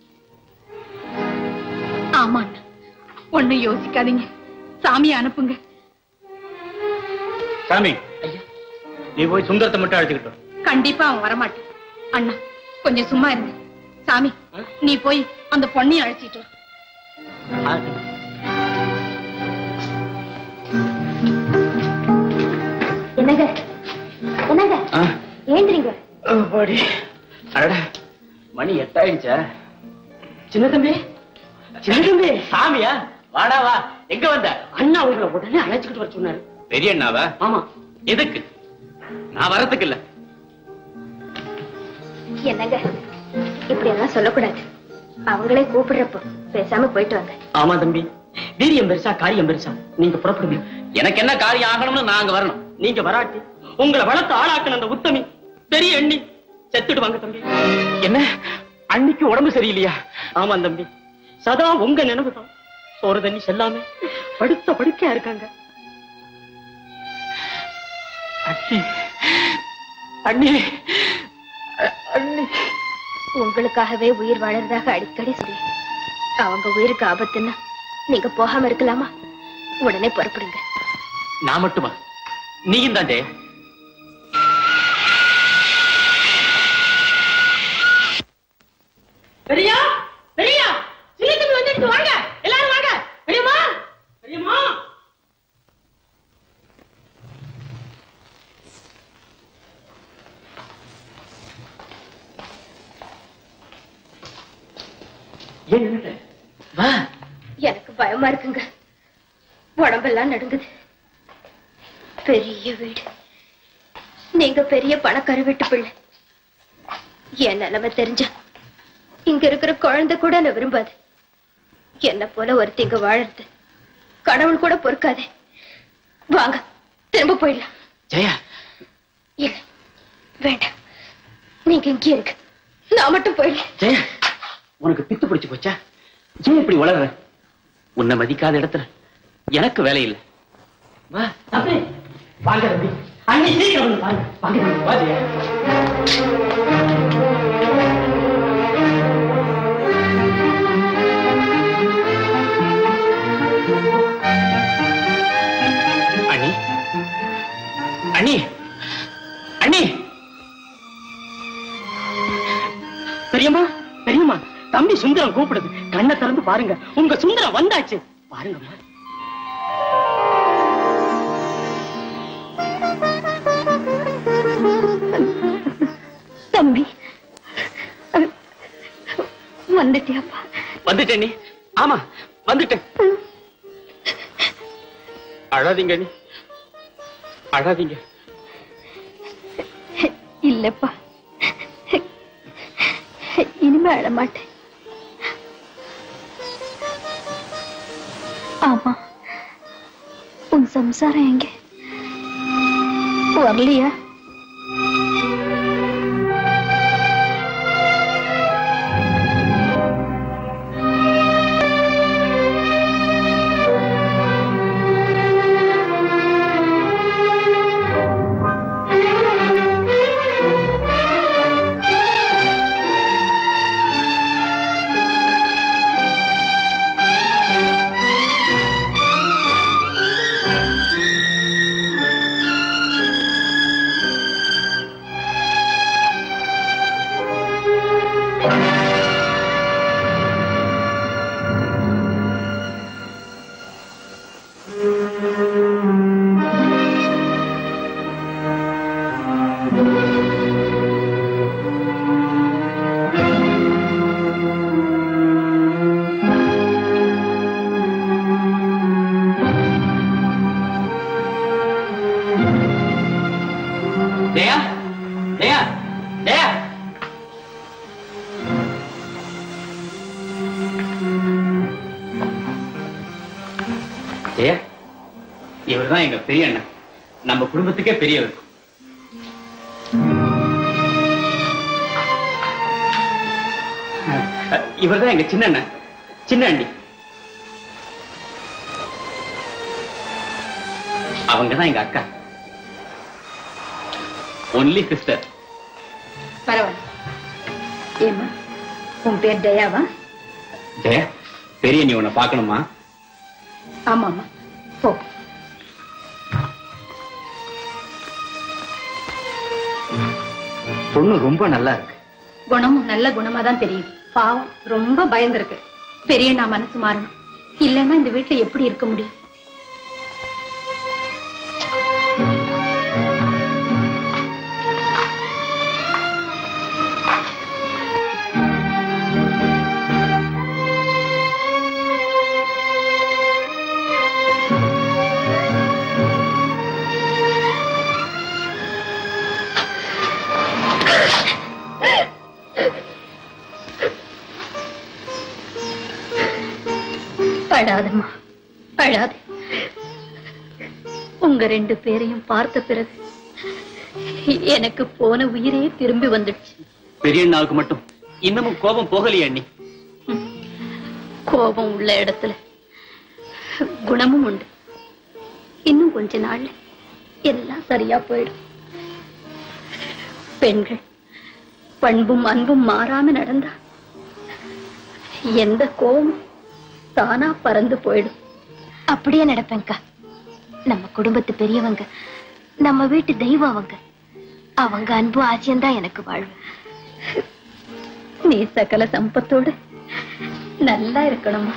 ஆமா அண்ணா ஒண்ணும் யோசிக்காதீங்க சாமியை அனுப்புங்க சாமி நீ போய் சுந்தரத்தை மட்டும் அழைச்சுக்கிட்டு வா. கண்டிப்பா அவன் வரமாட்டான் அண்ணா கொஞ்சம் சும்மா இருங்க சாமி நீ போய் அந்த பொண்ணையும் அழைச்சிட்டு வா என்னங்க என்னங்க ஏந்திரிங்க அப்பாடி. அடடா மணி எட்டாயிடுச்சா சின்ன தம்பி சின்ன தம்பி சாமியா வாடா வா எங்க வந்த அண்ணா உங்களை உடனே அழைச்சுக்கிட்டு வர சொன்னாரு பெரிய அண்ணாவா ஆமா எதுக்கு நான் வரதுக்கு இல்ல என்னங்க இப்படி எல்லாம் சொல்லக்கூடாது அவங்களே கூப்பிடுறப்போ பேசாம போயிட்டு வாங்க ஆமா தம்பி வீரியம் பெருசா காரியம் பெருசா நீங்க புறப்படுங்க எனக்கு என்ன காரியம் ஆகணும்னு நான் அங்க வரணும் நீங்க வராட்டி உங்களை வளர்த்து ஆளாக்கின அந்த உத்தமி பெரிய எண்ணி செத்துடுவாங்க தம்பி என்ன அன்னைக்கு உடம்பு சரியில்லையா ஆமா தம்பி சதா உங்க நினைவு தான் சோறு தண்ணி செல்லாம படுத்த படுக்கையா இருக்காங்க அண்ணி அண்ணி அ- அண்ணி உங்களுக்காகவே உயிர் வாழறதாக அடிக்கடி சொல்லி அவங்க உயிருக்கு ஆபத்துன்னா நீங்க போகாம இருக்கலாமா உடனே புறப்படுங்க நான் மட்டுமா நீயும் தான் ஜெயா பெரியா பெரியா சின்ன தம்பி வந்துட்டு வாங்க எல்லாரும் வாங்க பெரியம்மா பெரியம்மா ஏன் நின்னுட்ட? வா எனக்கு பயமா இருக்குங்க உடம்பெல்லாம் நடுங்குது பெரிய வீடு நீங்க பெரிய பணக்கார வீட்டு பிள்ளை என் நிலைமை தெரிஞ்சா இங்க இருக்கிற குழந்தை கூட என்ன விரும்பாது என்ன போல ஒருத்தி இங்க வாழறது கடவுள் கூட பொறுக்காதே வாங்க திரும்ப போயிடலாம் ஜெயா இல்ல வேண்டாம் நீங்க இங்கே இருக்கு நான் மட்டும் போயிடுறேன் ஜெயா உனக்கு பித்து பிடிச்சு போச்சா ஏன் இப்படி வளர்ற உன்னை மதிக்காத இடத்துல எனக்கு வேலை இல்லை வா தம்பி வாங்க தம்பி அண்ணி சீக்கிரம் வந்து பாருங்க வாங்க தம்பி, வா ஜெயா. அண்ணி அண்ணி அண்ணி பெரியம்மா பெரியம்மா தம்பி சுந்தரம் கூப்பிடுது கண்ணை திறந்து பாருங்க உங்க சுந்தரம் வந்தாச்சு பாருங்கம்மா தம்பி வந்துட்டியாப்பா வந்துட்டேன் நீ ஆமா வந்துட்டேன் அழாதீங்க நீ அழாதீங்க இல்லப்பா இனிமே அழ மாட்டேன் ஆமா உன் சம்சாரம் எங்க வரலையா ஜெயா ஜெயா ஜெயா ஜெயா இவர்தான் எங்க பெரிய அண்ணன் நம்ம குடும்பத்துக்கே பெரியவர் இவர்தான் எங்க சின்ன அண்ணன் சின்ன அண்ணி அவங்க தான் எங்க அக்கா ஒன்லி சிஸ்டர் பரவாயில்ல ஏமா உன் பேர் தயாவா ஜெய பெரிய நீ உன்னை பார்க்கணுமா ஆமாமா போ பொண்ணு ரொம்ப நல்லா இருக்கு குணமும் நல்ல குணமா தான் தெரியுது பாவம் ரொம்ப பயந்துருக்கு பெரிய நான் மனசு மாறணும் இல்லைன்னா இந்த வீட்டுல எப்படி இருக்க முடியும் அழாதம்மா அழாது உங்க ரெண்டு பேரையும் பார்த்த பிறகு எனக்கு போன உயிரே திரும்பி வந்துடுச்சு பெரிய நாளுக்கு மட்டும் இன்னமும் கோபம் போகலையே அண்ணி கோபம் உள்ள இடத்துல குணமும் உண்டு இன்னும் கொஞ்ச நாள்ல எல்லாம் சரியா போயிடும் பெண்கள் பண்பும் அன்பும் மாறாம நடந்தா எந்த கோபமும் தானா பறந்து போயிடும் அப்படியே நடப்பேன்க்கா நம்ம குடும்பத்து பெரியவங்க நம்ம வீட்டு தெய்வம் அவங்க அவங்க அன்பு ஆச்சியம் தான் எனக்கு வாழ்வு நீ சகல சம்பத்தோடு நல்லா இருக்கணுமா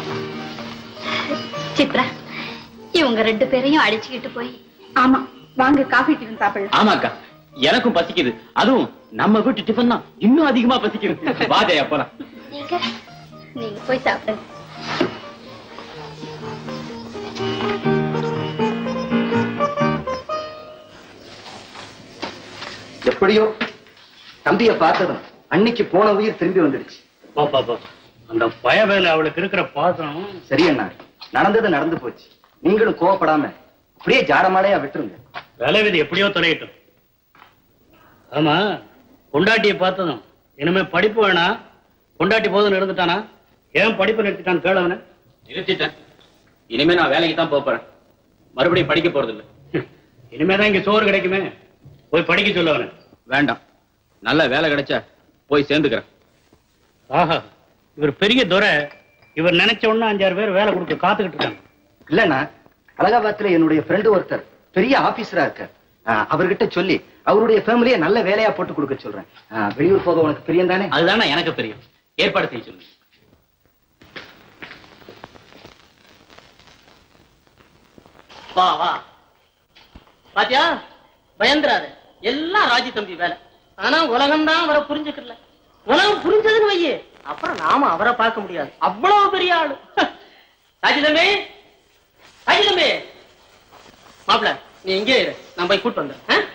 சித்ரா இவங்க ரெண்டு பேரையும் அடிச்சுக்கிட்டு போய் ஆமா வாங்க காஃபி டிஃபன் சாப்பிடலாம் ஆமாக்கா எனக்கும் பசிக்குது அதுவும் நம்ம வீட்டு டிஃபன் தான் இன்னும் அதிகமா பசிக்குது வா ஜெயா போலாம் நீங்க நீங்க போய் சாப்பிடுங்க எப்படியோ தம்பிய பார்த்ததும் அன்னைக்கு போன உயிர் திரும்பி வந்துடுச்சு பாப்பா பாப்பா அந்த பய வேலை அவளுக்கு இருக்கிற பாசம் சரி அண்ணா நடந்தது நடந்து போச்சு நீங்களும் கோவப்படாம அப்படியே ஜாடமாடையா விட்டுருங்க வேலை விதி எப்படியோ தொலையட்டும் ஆமா பொண்டாட்டியை பார்த்ததும் இனிமே படிப்பு வேணா பொண்டாட்டி போதும் இருந்துட்டானா ஏன் படிப்பு நிறுத்திட்டான் கேளவன நிறுத்திட்டேன் இனிமே நான் வேலைக்கு தான் போப் போறேன் மறுபடியும் படிக்க போறது இல்ல இனிமேதான் இங்க சோறு கிடைக்குமே போய் படிக்க சொல்ல அவனை வேண்டாம் நல்ல வேலை கிடைச்சா போய் சேர்ந்துக்கிறேன் ஆஹா இவர் பெரிய துரை இவர் நினைச்ச உடனே அஞ்சாறு பேர் வேலை கொடுக்க காத்துக்கிட்டு இருக்காங்க இல்லண்ணா அலகாபாத்ல என்னுடைய ஃப்ரெண்டு ஒருத்தர் பெரிய ஆபீசரா இருக்கார் ஆஹ், அவர்கிட்ட சொல்லி அவருடைய ஃபேமிலியை நல்ல வேலையா போட்டு கொடுக்க சொல்றேன் ஆஹ், வெளியூர் போக உனக்கு பிரியம் தானே அதுதானே எனக்கு தெரியும் ஏற்பாடு செய்ய சொல்லுங்க வா வா பாத்தியா பயந்துராத எல்லாம் ராஜி தம்பி வேலை ஆனா உலகம் தான் அவரை புரிஞ்சுக்கல உலகம் புரிஞ்சதுன்னு வையே அப்புறம் நாம அவரை பார்க்க முடியாது அவ்வளவு பெரிய ஆளு ராஜி தம்பி ராஜி தம்பி மாப்பிள நீ இங்கே இரு நான் போய் கூட்டு வந்தேன் ஆ?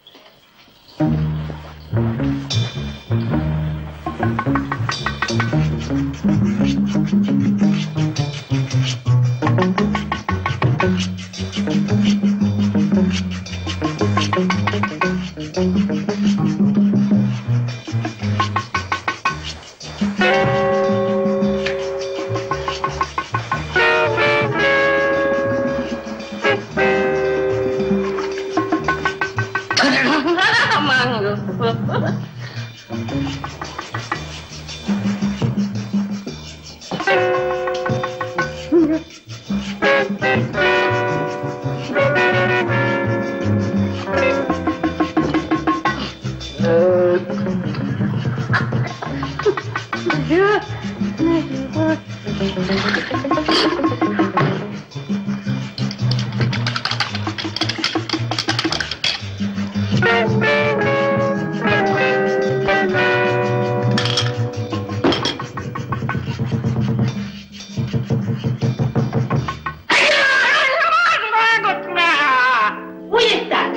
Who is that?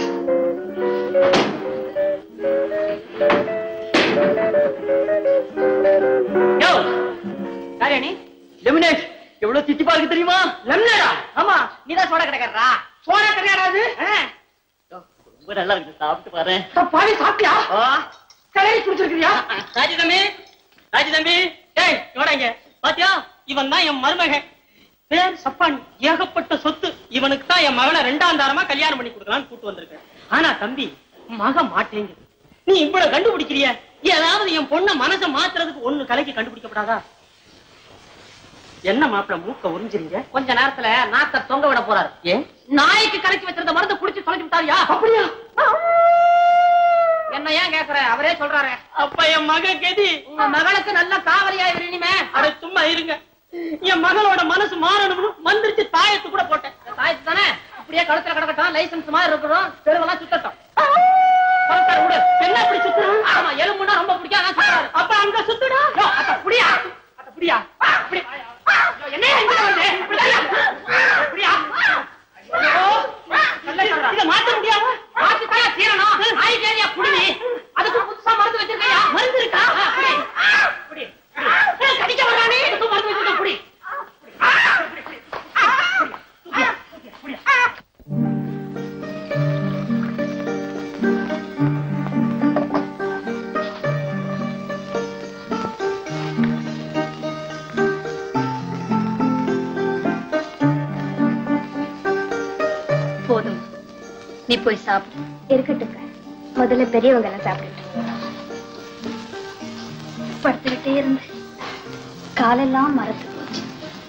யோ, காரியாணி லெமினேட் எவ்வளவு தித்திப்பா இருக்கு தெரியுமா லெமினேடா ஆமா நீதான் சோடா கடைக்காரரா சோடா கடைக்காராது ரொம்ப நல்லா இருக்கு சாப்பிட்டு பாரு பாடி சாப்பிட்டியா கடையை குடிச்சிருக்கியா ராஜி தம்பி ராஜி தம்பி டேய் இவனாங்க பாத்தியா இவன் தான் என் மருமகன் பேர் சப்பான் ஏகப்பட்ட சொத்து இவனுக்கு தான் என் மகனை ரெண்டாம் தாரமா கல்யாணம் பண்ணி கொடுக்கலாம்னு கூட்டு வந்திருக்கேன் ஆனா தம்பி மக மாட்டேங்குது நீ இவ்வளவு கண்டுபிடிக்கிறிய ஏதாவது என் பொண்ண மனசை மாத்துறதுக்கு ஒண்ணு கலைக்கு கண்டுபிடிக்கப்படாதா என்ன மாப்பிள மூக்க உறிஞ்சிருங்க கொஞ்ச நேரத்துல நாக்க தொங்க விட போறாரு ஏன் நாய்க்கு கலக்கி வச்சிருந்த மருந்து குடிச்சு தொலைச்சு விட்டாரியா அப்படியா என்ன ஏன் கேக்குற அவரே சொல்றாரு அப்ப என் மக கெதி உங்க மகளுக்கு நல்ல காவலியா இனிமே அட சும்மா இருங்க என் மகளோட மனசு மாறணும்னு மந்திரிச்சு தாயத்து கூட போட்டேன் தாயத்து தானே அப்படியே கழுத்துல கிடக்கட்டும் லைசன்ஸ் மாதிரி இருக்கணும் தெருவெல்லாம் சுத்தட்டும் பணக்கார விடு. என்ன அப்படி சுத்துறான்? ஆமா, எலும்புன்னா ரொம்ப பிடிக்கும், அதான் சுத்துறாரு. அப்ப அங்க சுத்துடா. யோ, அத்த புடியா? அத்த புடியா? அப்படி. யோ, என்னையா இங்க வந்து? இப்படியா? இப்படியா? ஐயோ, நல்ல இதை மாத்த முடியாதா? மாத்தித்தாயா தீரணும். நாய்க்கு ஏன்யா குடுமி? அதுக்கு புதுசா மருந்து வச்சிருக்கையா? மருந்து இருக்கா? ஆ, புடி. புடி. புடி. ஏய், கடிக்க வர்றானே. இதுக்கு மருந்து வச்சிருக்க, புடி. போதும் நீ போய் சாப்பிடு இருக்கட்டும்க்கா முதல்ல பெரியவங்க எல்லாம் சாப்பிட்டுட்டு படுத்துக்கிட்டே இருந்து காலெல்லாம் மரத்து போச்சு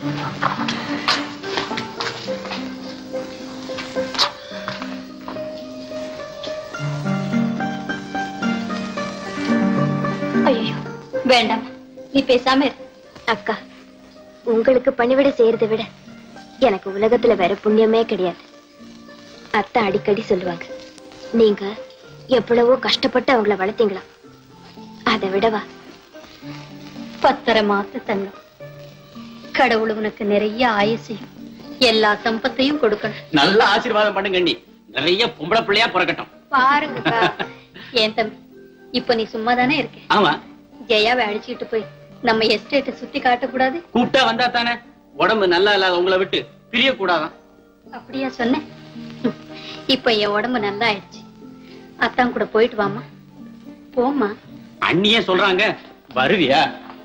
ஐயோ வேண்டாம் நீ பேசாம இரு அக்கா உங்களுக்கு பணிவிடை செய்யறதை விட எனக்கு உலகத்துல வேற புண்ணியமே கிடையாது அத்தை அடிக்கடி சொல்லுவாங்க நீங்க எவ்வளவோ கஷ்டப்பட்டு அவங்கள வளர்த்தீங்களா அதை விடவா பத்தரை மாச தங்கம் கடவுள் உனக்கு நிறைய ஆயுசையும் எல்லா சம்பத்தையும் கொடுக்கணும் நல்ல ஆசீர்வாதம் பண்ணுங்க அண்ணி நிறைய பொம்பளை பிள்ளையா பிறக்கட்டும் பாருங்க ஏன் தம்பி இப்ப நீ சும்மா தானே இருக்க ஆமா ஜெயாவை அழிச்சுக்கிட்டு போய் நம்ம எஸ்டேட்டை சுத்தி காட்டக்கூடாது கூப்பிட்டா வந்தா தானே உடம்பு நல்லா இல்லாத உங்களை விட்டு பிரிய கூடாதான் அப்படியா சொன்னேன் ம். இப்ப என் உடம்பு நல்லா ஆயிடுச்சு அத்தான் கூட போயிட்டு வாமா போம்மா அண்ணியே சொல்றாங்க வருவியா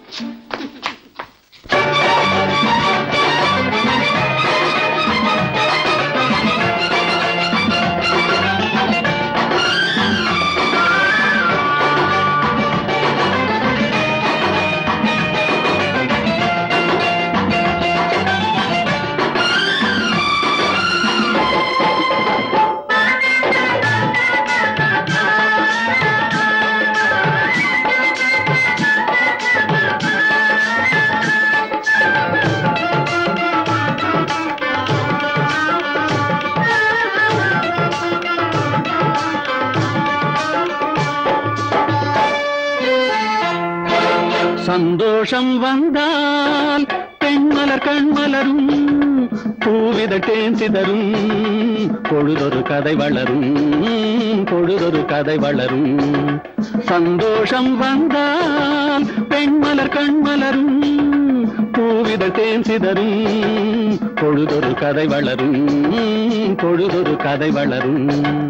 சந்தோஷம் வந்தால் பெண்மலர் கண்மலரும் பூவிதட்டேன் சிதறும் பொழுதொரு கதை வளரும் பொழுதொரு கதை வளரும் சந்தோஷம் வந்தால் பெண்மலர் கண்மலரும் பூவிதட்டேன் சிதறும் பொழுதொரு கதை வளரும் பொழுதொரு கதை வளரும்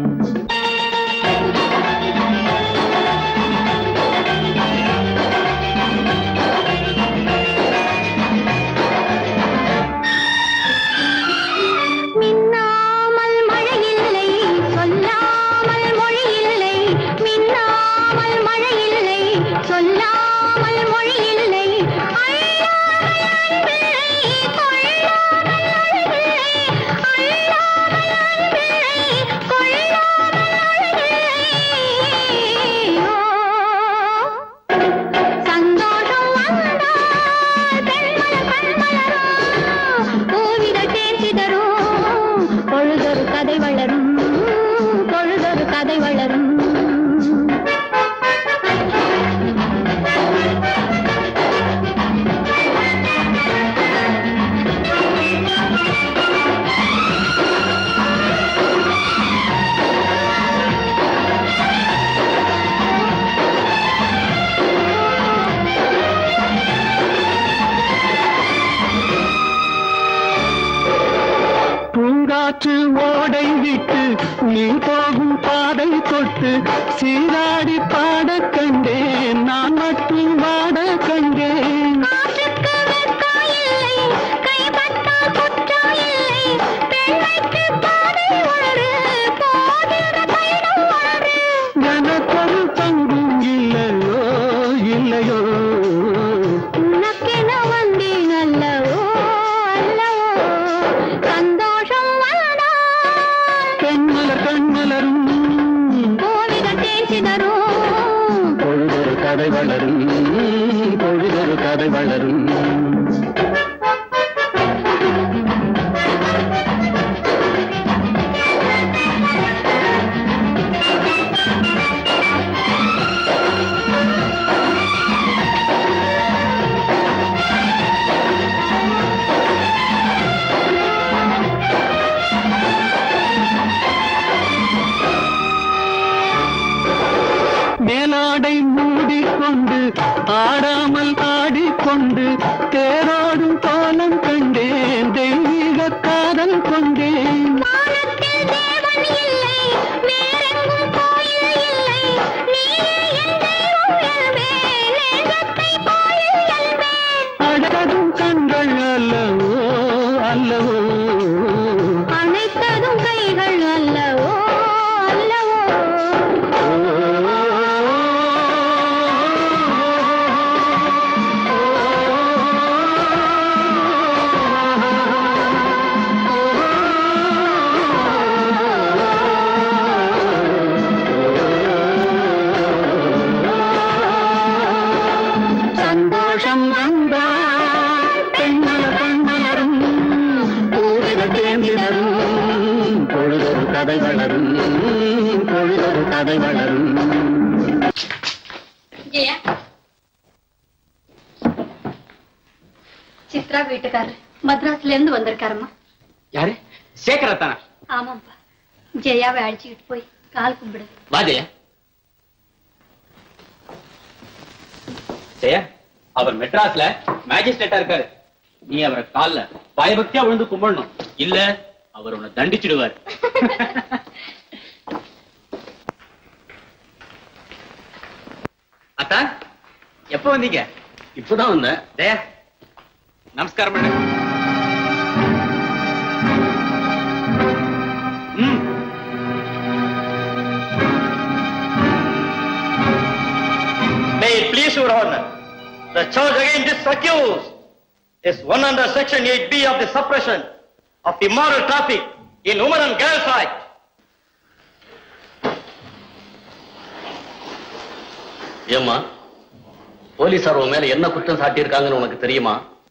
மின்னாமல் மழையில்லை சொல்லாமல் மொழியில்லை மின்னாமல் மழையில்லை சொல்லாமல் மொழியில்லை அள்ளாமல் அன்பில்லை கொள்ளாமல் அழகில்லை அள்ளாமல் அன்பில்லை கொள்ளாமல் அழகில்லை ஓ சந்தோஷம் வந்தால் பெண்மலர் கண்மலரும் பூவிதழ் தேன் சிதறும் பொழுதொரு கதை வளரும் பொழுதொரு கதை வளரும் பூங்காற்று ஓடை விட்டு நீ போகும் பாதை தொட்டு சீராடி பாட கண்டேன் நான் மட்டும் வாட கண்டேன் காற்றுக்கு வெட்கம் இல்லை கைப்பட்டால் குற்றம் இல்லை பெண்மை கதை வளரும் பொழுதொரு கதை வளரும் மேலாடை மூடிக்கொண்டு ஆடாமல் ஆடிக்கொண்டு தேரோடும் கோலம் கண்டேன் தெய்வீக காதல் கொண்டேன் அடரும் கண்கள் அல்லவோ அல்லவோ அனைத்ததும் கைகள் அல்லவோ அல்லவோ சந்தோஷம் வந்தா பெண்மல பெண்மலரும் பூவில தேர்ந்தினரும் பொழுதொரு கதை வளரும் பொழுதொரு கதை வளரும் ஜெயா சித்ரா வீட்டுக்காரர் மദ്രാஸ்ல இருந்து வந்திருக்காரம்மா யாரு சேகரா தானா ஆமாப்பா ஜெயாவை அழைச்சிக்கிட்டு போய் கால் கும்பிடு வா ஜெயா ஜெயா அவர் மெட்ராஸ்ல மேஜிஸ்ட்ரேட்டா இருக்காரு நீ அவரை கால்ல பயபக்தியா விழுந்து கும்பிடணும் இல்ல அவர் உன்னை தண்டிச்சிடுவார் அத்தா எப்ப வந்தீங்க இப்பதான் வந்தேன் ஜெயா நமஸ்காரம் பண்ணு ம் May it please your honor, the charge against this accused is one under section 8B of the suppression of immoral traffic in women and girls act. ஏம்மா போலீசார் உன் மேல என்ன குற்றம் சாட்டியிருக்காங்கன்னு உனக்கு தெரியுமா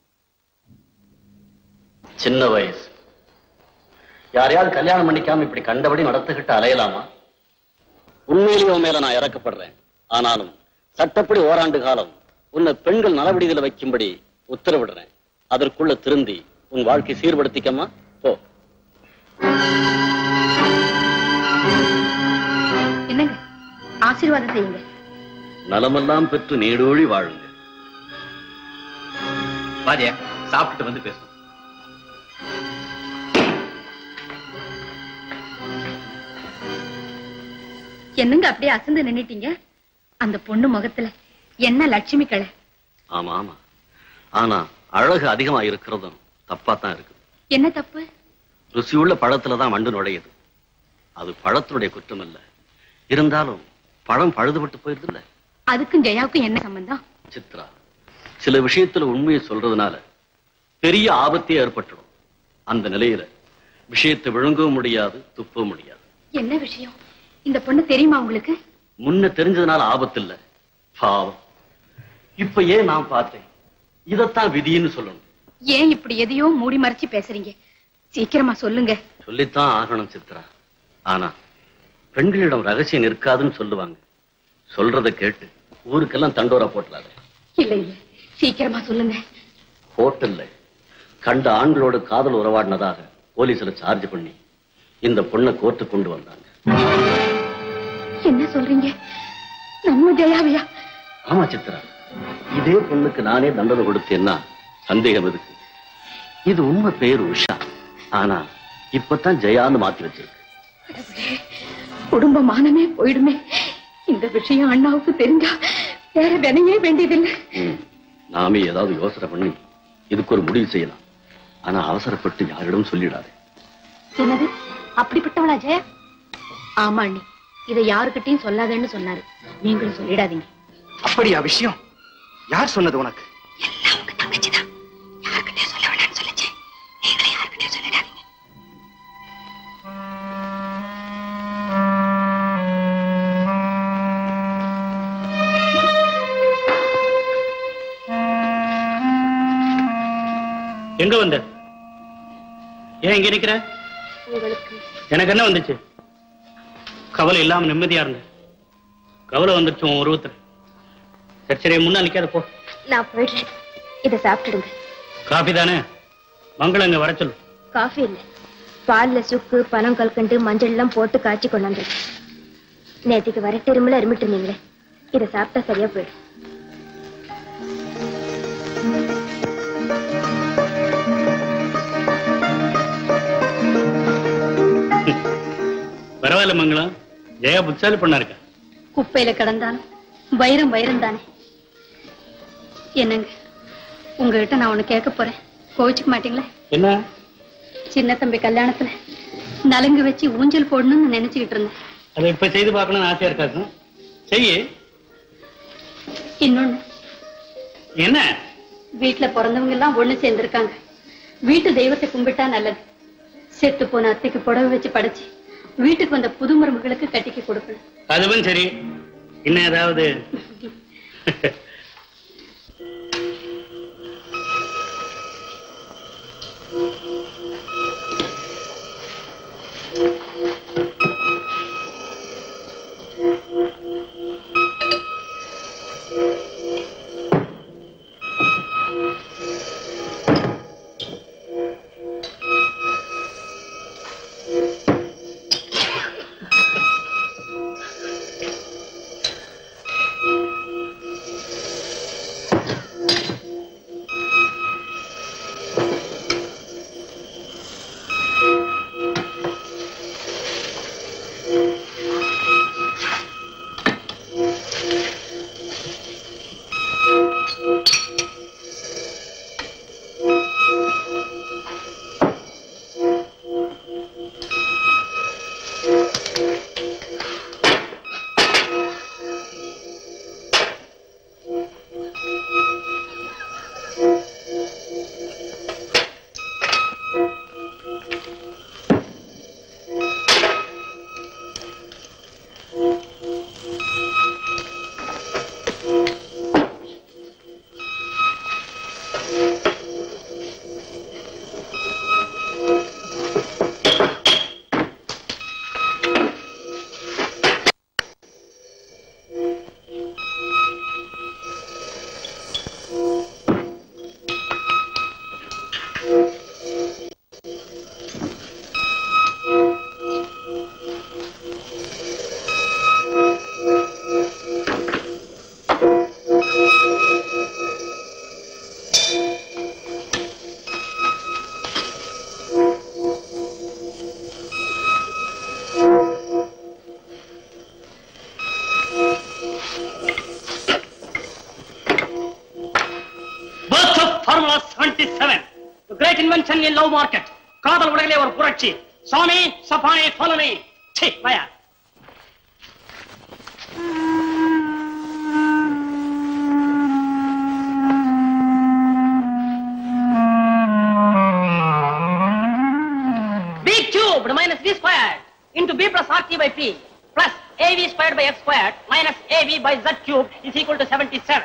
சின்ன வயசு யாரையாவது கல்யாணம் பண்ணிக்காம இப்படி கண்டபடி நடத்துக்கிட்டு அலையலாமா உண்மையிலேயே உன் மேல நான் இறக்கப்படுறேன் ஆனாலும் சட்டப்படி ஓராண்டு காலம் உன்னை பெண்கள் நலவிடுதல வைக்கும்படி உத்தரவிடுறேன் அதற்குள்ள திருந்தி உன் வாழ்க்கை சீர்படுத்திக்கம்மா போ என்னங்க ஆசீர்வாதம் செய்யுங்க நலமெல்லாம் பெற்று நீடோழி வாழுங்க வாஜியா சாப்பிட்டுட்டு வந்து பேசுவோம் என்னங்க அப்படியே அசந்து நின்னுட்டீங்க அந்த பொண்ணு முகத்துல என்ன லட்சுமி கலை ஆமா ஆமா ஆனா அழகு அதிகமா இருக்கிறதும் தப்பா தான் இருக்குது என்ன தப்பு ருசியுள்ள பழத்துல தான் வண்டு நுழையுது அது பழத்தினுடைய குற்றம் இல்ல இருந்தாலும் பழம் பழுதுபட்டு போயிருது இல்ல அதுக்கும் ஜெயாவுக்கும் என்ன சம்பந்தம் சித்ரா சில விஷயத்துல உண்மையை சொல்றதுனால பெரிய ஆபத்தே ஏற்பட்டுடும் அந்த நிலையில விஷயத்தை விழுங்கவும் முடியாது துப்பவும் முடியாது என்ன விஷயம் இந்த பொண்ணு தெரியுமா உங்களுக்கு முன்ன தெரிஞ்சதுனால ஆபத்து இல்ல பாவம் இப்ப ஏன் நான் பார்த்தேன் இதத்தான் விதின்னு சொல்லணும் ஏன் இப்படி எதையோ மூடி மறைச்சு பேசுறீங்க சீக்கிரமா சொல்லுங்க சொல்லித்தான் ஆகணும் சித்ரா ஆனா பெண்களிடம் ரகசியம் நிற்காதுன்னு சொல்லுவாங்க சொல்றத கேட்டு ஊருக்கெல்லாம் தண்டோரா போட்டுறாரு இல்ல இல்ல சீக்கிரமா சொல்லுங்க ஹோட்டல்ல கண்ட ஆண்களோட காதல் உறவாடினதாக போலீஸ்ல சார்ஜ் பண்ணி இந்த பொண்ணை கோர்ட்டு கொண்டு வந்தாங்க என்ன சொல்றீங்க நம்ம ஜெயாவியா ஆமா சித்ரா இதே பொண்ணுக்கு நானே தண்டனை கொடுத்தேன்னா சந்தேகம் இருக்கு இது உண்மை பேர் உஷா ஆனா இப்பதான் ஜெயான்னு மாத்தி வச்சிருக்கு குடும்ப மானமே போயிடுமே இந்த விஷயம் அண்ணாவுக்கு தெரிஞ்சா வேற வினையே வேண்டியதில்லை ம். நாமே ஏதாவது யோசனை பண்ணி இதுக்கு ஒரு முடிவு செய்யலாம் ஆனா அவசரப்பட்டு யாரிடம் சொல்லிடாது என்னது அப்படிப்பட்டவளா ஜெயா ஆமா அண்ணி இதை யாருக்கிட்டையும் சொல்லாதேன்னு சொன்னாரு நீங்களும் சொல்லிடாதீங்க அப்படியா விஷயம் யார் சொன்னது உனக்கு எங்க வந்த ஏன் இங்க நிக்கிற உங்களுக்கு எனக்கு என்ன வந்துச்சு கவலை இல்லாம நிம்மதியா இருந்த கவலை வந்துருச்சு உன் உருவத்துல சரி சரி முன்னா நிக்காத போ நான் போயிடுறேன் இதை சாப்பிட்டுடுங்க காபி தானே மங்களம் இங்க வர சொல்லு காஃபி இல்ல பால்ல சுக்கு பனம் கல்கண்டு மஞ்சள் எல்லாம் போட்டு காய்ச்சி கொண்டாந்து நேற்றுக்கு வர திரும்பல இருமிட்டு இருந்தீங்களே இதை சாப்பிட்டா சரியா போயிடும் பரவாயில்ல மங்களம் ஜெயா புத்தாலி பொண்ணா இருக்கா குப்பையில கிடந்தாலும் வைரம் வைரம் தானே என்னங்க உங்ககிட்ட நான் ஒண்ணு கேட்க போறேன் கோவிச்சுக்க மாட்டீங்களா என்ன சின்ன தம்பி கல்யாணத்துல நலுங்கு வச்சு ஊஞ்சல் போடணும்னு நினைச்சுக்கிட்டு இருந்தேன் அதை இப்ப செய்து பார்க்கணும்னு ஆசையா இருக்காது செய்யு இன்னொன்னு என்ன வீட்டுல பிறந்தவங்க எல்லாம் ஒண்ணு சேர்ந்திருக்காங்க வீட்டு தெய்வத்தை கும்பிட்டா நல்லது செத்து போன அத்தைக்கு புடவை வச்சு படைச்சு வீட்டுக்கு வந்த புது மருமகளுக்கு கட்டிக்கு கொடுக்கணும் அதுவும் சரி இன்னும் ஏதாவது Birth of Formula 77. The great invention in love market. காதல் உலகிலே ஒரு புரட்சி சாமி சபானே பலனே சி வயா B cubed minus B squared into B plus RT by P plus AB squared by X squared minus AB by Z cubed is equal to 77.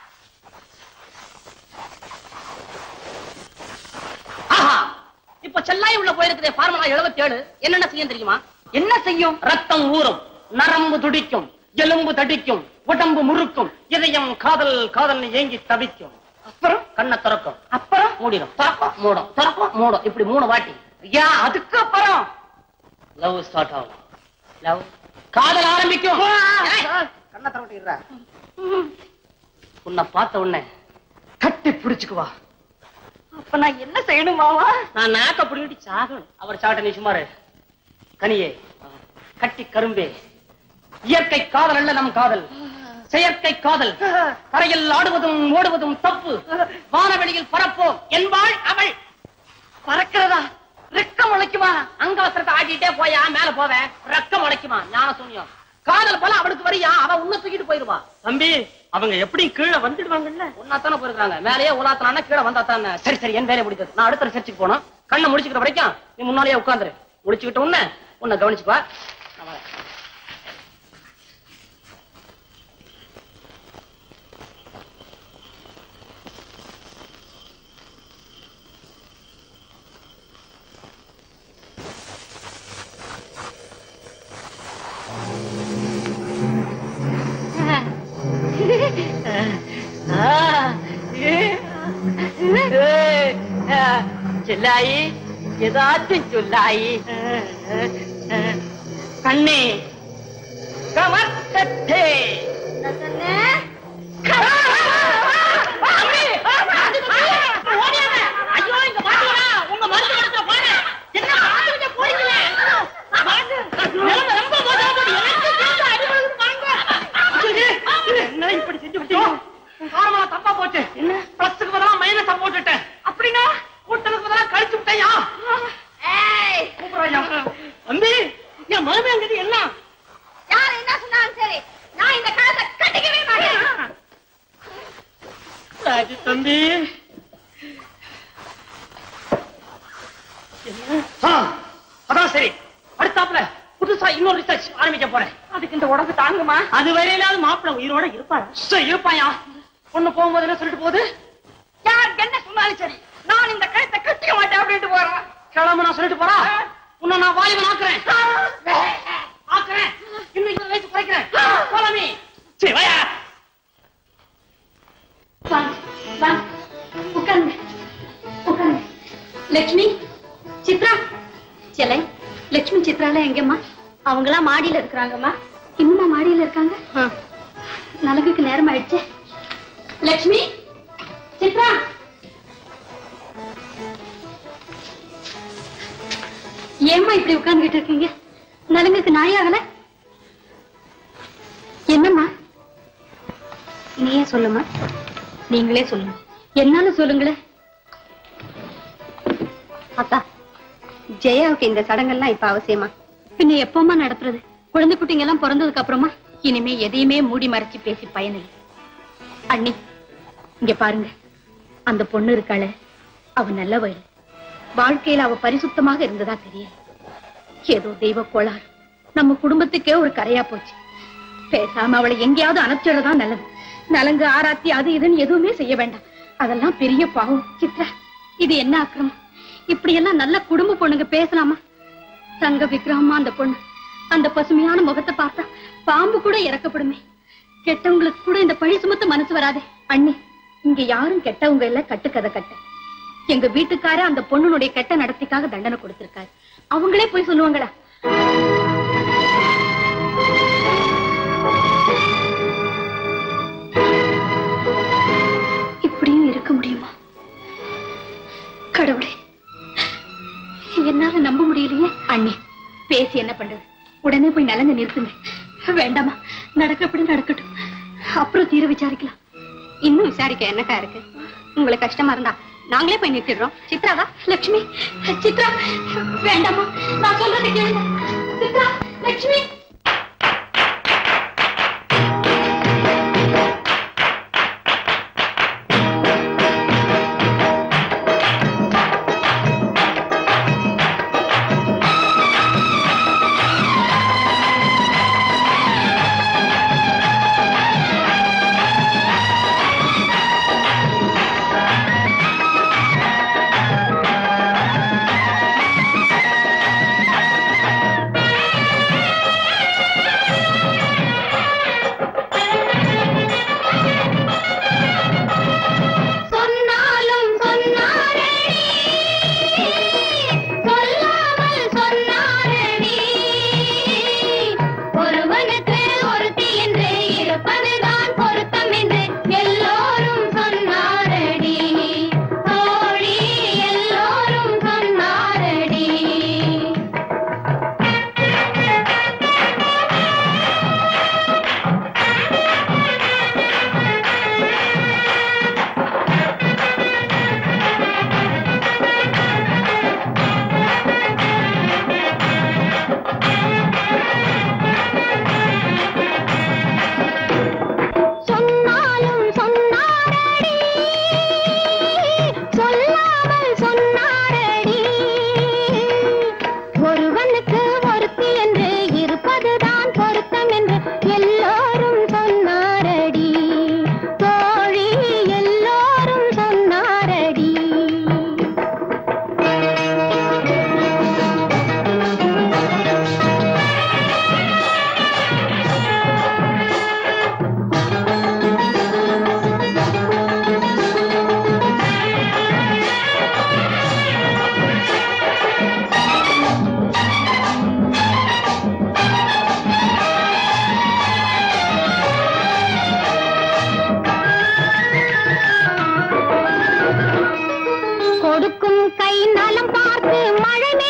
ஆஹா இப்ப செல்லாய் உள்ள போயிருக்குதே ஃபார்முலா 77 என்னென்ன செய்யும் தெரியுமா என்ன செய்யும் ரத்தம் ஊறும் நரம்பு துடிக்கும் எலும்பு தடிக்கும் உடம்பு முறுக்கும் இதயம் காதல் காதல் ஏங்கி தவிக்கும் அப்புறம் கண்ணை திறக்கும் அப்புறம் மூடிடும் திறக்கும் மூடும் திறக்கும் மூடும் இப்படி மூணு வாட்டி ஐயா அதுக்கு அப்புறம் லவ் ஸ்டார்ட் ஆகும் லவ் காதல் ஆரம்பிக்கும் ஏய், கண்ணை திறக்கிடுற உன்னை பார்த்த உடனே கட்டி பிடிச்சுக்குவா அப்ப நான் என்ன செய்யணும் மாமா நான் நாக்க பிடிக்கிட்டு சாகணும் அவர் சாட்ட நீ சுமாரு கனியே கட்டி கரும்பே இயற்கை காதல் அல்ல நம் காதல் செயற்கை காதல் கரையில் ஆடுவதும் ஓடுவதும் தப்பு வானவெளியில் பறப்போம் என்பாள் அவள் பறக்கிறதா ரெக்கம் முளைக்குமா அங்க வஸ்திரத்தை ஆட்டிட்டே போயா மேல போவேன் ரெக்கம் முளைக்குமா ஞான சூன்யம் காதல் போல அவளுக்கு வரியா அவ உன்ன தூக்கிட்டு போயிருவா தம்பி அவங்க எப்படி கீழே வந்துடுவாங்கல்ல உன்னாத்தானே போயிருக்காங்க மேலேயே உலாத்தானா கீழே வந்தா தானே சரி சரி என் வேலையை முடிக்கிறது நான் அடுத்த ரிசர்ச்சுக்கு போனோம் கண்ணை முடிச்சுக்கிற வரைக்கும் நீ முன்னாலேயே உட்காந்துரு முடிச்சுக்கிட்ட உடனே உன்னை கவனிச்சுப்பா நான் வரேன். செல்லாயி ஏதாச்சும் சொல்லாயி கண்ணே கமர்த்தே ஐயோ இங்க பாத்தீங்களா உங்க மருந்து மரத்துல பாரு என்ன பாத்துக்கிட்ட போறீங்களே நிலைமை ரொம்ப மோசமா போகுது. எனக்கு சேர்த்து அடி விழுகுது, வாங்க. என்ன இப்படி செஞ்சு விட்டீங்க ஃபார்முலா தப்பா போச்சு என்ன பிளஸ்க்கு பதிலா மைனஸ் போட்டுட்டேன் அப்படின்னா கூட்டலுக்கு பதிலா கழிச்சு விட்டையா கூப்பிடுறாயா தம்பி என் மருமையங்கிறது என்ன யார் என்ன சொன்னாலும் சரி நான் இந்த கழுத்தை கட்டிக்கவே மாட்டேன் ராஜு தம்பி அதான் சரி அடுத்தாப்புல புதுசா இன்னொரு ரிசர்ச் ஆரம்பிக்க போறேன் அதுக்கு இந்த உடம்பு தாங்குமா அது வரையிலாவது மாப்பிள்ள உயிரோட இருப்பாரா இருப்பாயா பொண்ணு போகும்போது என்ன சொல்லிட்டு போகுது யார் என்ன சொன்னாலும் சரி நான் இந்த கழுத்தை கட்டிக்க மாட்டேன் அப்படின்ட்டு போறேன் கிளம்ப நான் சொல்லிட்டு போறா உன்னை நான் வாலிபன் ஆக்குறேன் ஆக்குறேன் இன்னும் இருபது வயசு குறைக்கிறேன் போலாமே சரி வாயா வாங்க வாங்க உட்காருங்க உட்காருங்க லட்சுமி சித்ரா செலை லட்சுமி சித்ரால எங்கம்மா அவங்களாம் மாடியில இருக்கிறாங்கம்மா இன்னுமா மாடியில இருக்காங்க நலங்குக்கு நேரம் ஆயிடுச்சு லட்சுமி சித்ரா ஏம்மா இப்படி உட்கார்ந்துகிட்டு இருக்கீங்க நலங்குக்கு நாயாகல என்னம்மா நீயே சொல்லுமா நீங்களே சொல்லுங்க என்னால சொல்லுங்களேன் அத்தா ஜெயாவுக்கு இந்த சடங்கெல்லாம் இப்ப அவசியமா பின்ன எப்பமா நடத்துறது குழந்தை குட்டிங்க எல்லாம் பிறந்ததுக்கு அப்புறமா இனிமே எதையுமே மூடி மறைச்சு பேசி பயனில்லை அண்ணி இங்க பாருங்க அந்த பொண்ணு இருக்காள அவ நல்ல வயல் வாழ்க்கையில அவ பரிசுத்தமாக இருந்ததா தெரியல ஏதோ தெய்வ கோளாறு நம்ம குடும்பத்துக்கே ஒரு கரையா போச்சு பேசாம அவளை எங்கேயாவது அனுப்பிச்சிடறதா நல்லது நலங்கு ஆராத்தி அது இதுன்னு எதுவுமே செய்ய வேண்டாம் அதெல்லாம் பெரிய பாவம் சித்ரா இது என்ன அக்கிரமம் இப்படி எல்லாம் நல்ல குடும்ப பொண்ணுங்க பேசலாமா தங்க விக்கிரகமா அந்த பொண்ணு அந்த பசுமையான முகத்தை பார்த்தா பாம்பு கூட இறக்கப்படுமே கெட்டவங்களுக்கு கூட இந்த பழி சுமத்த மனசு வராதே அண்ணி இங்க யாரும் கெட்டவங்க இல்ல கட்டுக்கதை கட்ட எங்க வீட்டுக்கார அந்த பொண்ணுனுடைய கெட்ட நடத்திக்காக தண்டனை கொடுத்திருக்காரு அவங்களே போய் சொல்லுவாங்களா இப்படியும் இருக்க முடியுமா கடவுளே என்னால நம்ப முடியலையே அண்ணி பேசி என்ன பண்றது உடனே போய் நலங்க நிறுத்துங்க வேண்டாமா நடக்கப்படி நடக்கட்டும் அப்புறம் தீர விசாரிக்கலாம் இன்னும் விசாரிக்க என்னக்கா இருக்கு உங்களுக்கு கஷ்டமா இருந்தா நாங்களே போய் நிறுத்திடுறோம் சித்ராவா லட்சுமி சித்ரா வேண்டாமா நான் சொல்றது கேளுங்க சித்ரா லட்சுமி ஆ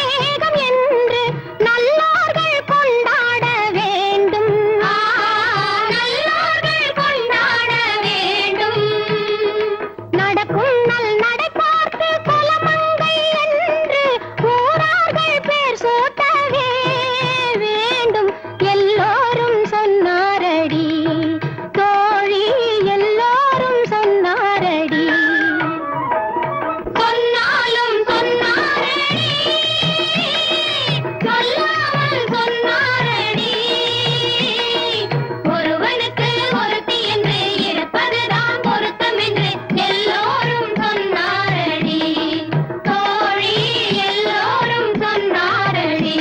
அபிஷேகம் என்று நல்லோர்கள் கொண்டாட வேண்டும் நல்லோர்கள் கொண்டாட வேண்டும் நடக்கும் நல் நடை பார்த்து குலமங்கை என்று ஊரார்கள் பேர் சூட்டவே வேண்டும் எல்லோரும் சொன்னாரடி தோழி எல்லோரும் சொன்னாரடி சொன்னாலும் சொன்னாரடி சொல்லாமல் சொன்னாரடி ஒருவனுக்கு ஒருத்தி என்று இருப்பதுதான் பொருத்தம் என்று எல்லோரும் சொன்னாரடி தோழி எல்லோரும் சொன்னாரடி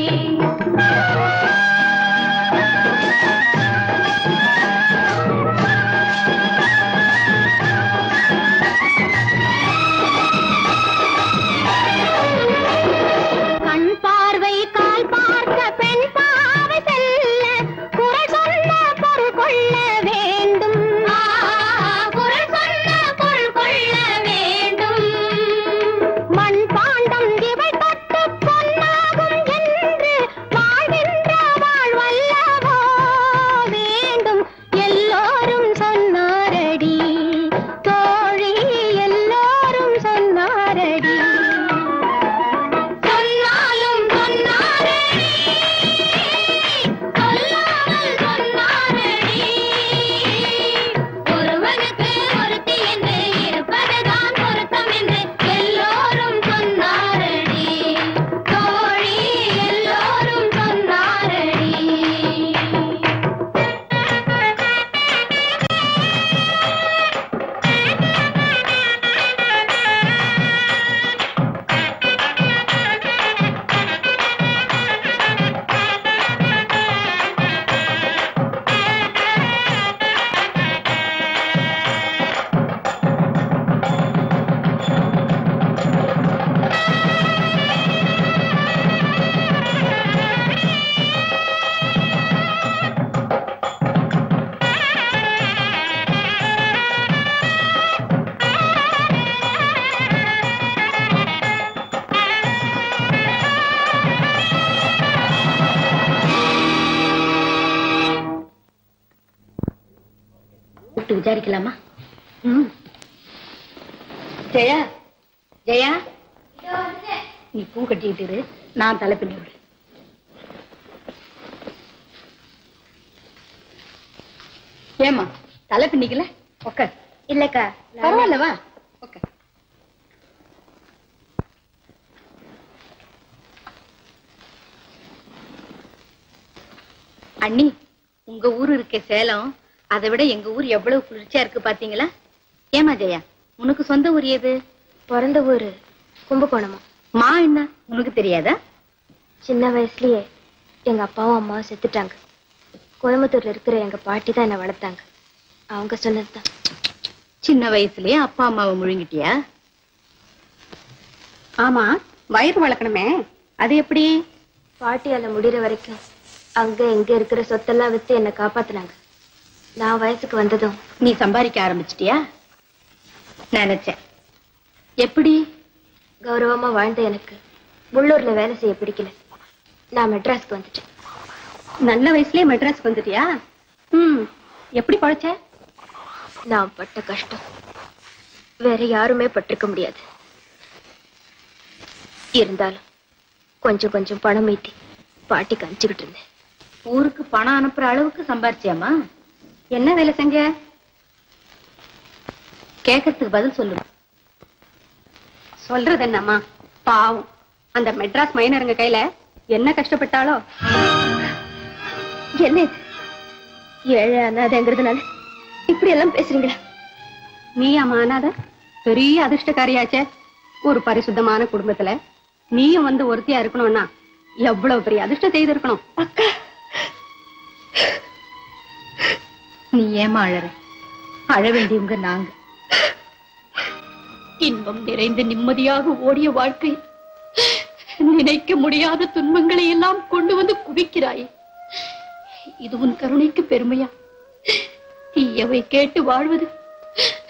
கண் பார்வை கால் பார்க்க பெண் பாவை செல்ல குரல் சொன்ன பொருள் கொள்ள வேண்டும் குரல் சொன்ன பொருள் கொள்ள வேண்டும் மண் பாண்டம் இவை தொட்டு பொன்னாகும் என்று வாழ்கின்ற வாழ்வல்லவோ வேண்டும் எல்லோரும் சொன்னாரடி தோழி எல்லோரும் சொன்னாரடி சொன்னாலும் சொன்னாரடி சொல்லாமல் சொன்னாரடி ஒருவனுக்கு ஒருத்தி என்று இருப்பதுதான் பொருத்தம் என்று எல்லோரும் சொன்னாரடி தோழி எல்லோரும் சொன்னாரடி கூப்பிட்டு விசாரிக்கலாமா ம் ஜெயா ஜெயா நீ பூ கட்டிக்கிட்டு இரு, நான் தலை பின்னி விடு ஏமா தலை பின்னிக்கல உட்கார் இல்லக்கா பரவாயில்ல வா உட்கார் அண்ணி உங்க ஊர் இருக்க சேலம் அதை விட எங்க ஊர் எவ்வளவு குளிர்ச்சியா இருக்கு பாத்தீங்களா ஏமா ஜெயா உனக்கு சொந்த ஊர் எது பிறந்த ஊரு கும்பகோணமா மா என்ன உனக்கு தெரியாதா சின்ன வயசுலயே எங்க அப்பாவும் அம்மாவும் செத்துட்டாங்க கோயம்புத்தூர்ல இருக்கிற எங்க பாட்டி தான் என்ன வளர்த்தாங்க அவங்க சொன்னதுதான் சின்ன வயசுலயே அப்பா அம்மாவை முழுங்கிட்டியா ஆமா வயிறு வளர்க்கணுமே அது எப்படி பாட்டியால முடிகிற வரைக்கும் அங்க எங்க இருக்கிற சொத்தெல்லாம் வித்து என்னை காப்பாத்துனாங்க நான் வயசுக்கு வந்ததும் நீ சம்பாதிக்க ஆரம்பிச்சிட்டியா நினைச்சேன் எப்படி கௌரவமா வாழ்ந்த எனக்கு உள்ளூர்ல வேலை செய்ய பிடிக்கல நான் மெட்ராஸ்க்கு வந்துட்டேன் நல்ல வயசுலயே மெட்ராஸ்க்கு வந்துட்டியா ம் எப்படி பழைச்ச நான் பட்ட கஷ்டம் வேற யாருமே பட்டிருக்க முடியாது இருந்தாலும் கொஞ்சம் கொஞ்சம் பணம் மீட்டி பாட்டிக்கு அனுப்பிச்சுக்கிட்டு இருந்தேன் ஊருக்கு பணம் அனுப்புற அளவுக்கு சம்பாரிச்சியாமா என்ன வேலை செஞ்ச கேட்கறதுக்கு பதில் சொல்லு சொல்றது என்னம்மா பாவம் அந்த மெட்ராஸ் மைனருங்க கையில என்ன கஷ்டப்பட்டாலோ என்ன இது ஏழை அனாதைங்கிறதுனால இப்படி எல்லாம் பேசுறீங்களா நீ அம்மானாத பெரிய அதிர்ஷ்டக்காரியாச்சே ஒரு பரிசுத்தமான குடும்பத்துல நீயும் வந்து ஒருத்தியா இருக்கணும்னா எவ்வளவு பெரிய அதிர்ஷ்டம் செய்திருக்கணும் நீ ஏமா அழற அழ வேண்டியவங்க நாங்க இன்பம் நிறைந்து நிம்மதியாக ஓடிய வாழ்க்கை நினைக்க முடியாத துன்பங்களை எல்லாம் கொண்டு வந்து குவிக்கிறாயே இது உன் கருணைக்கு பெருமையா தீயவை கேட்டு வாழ்வது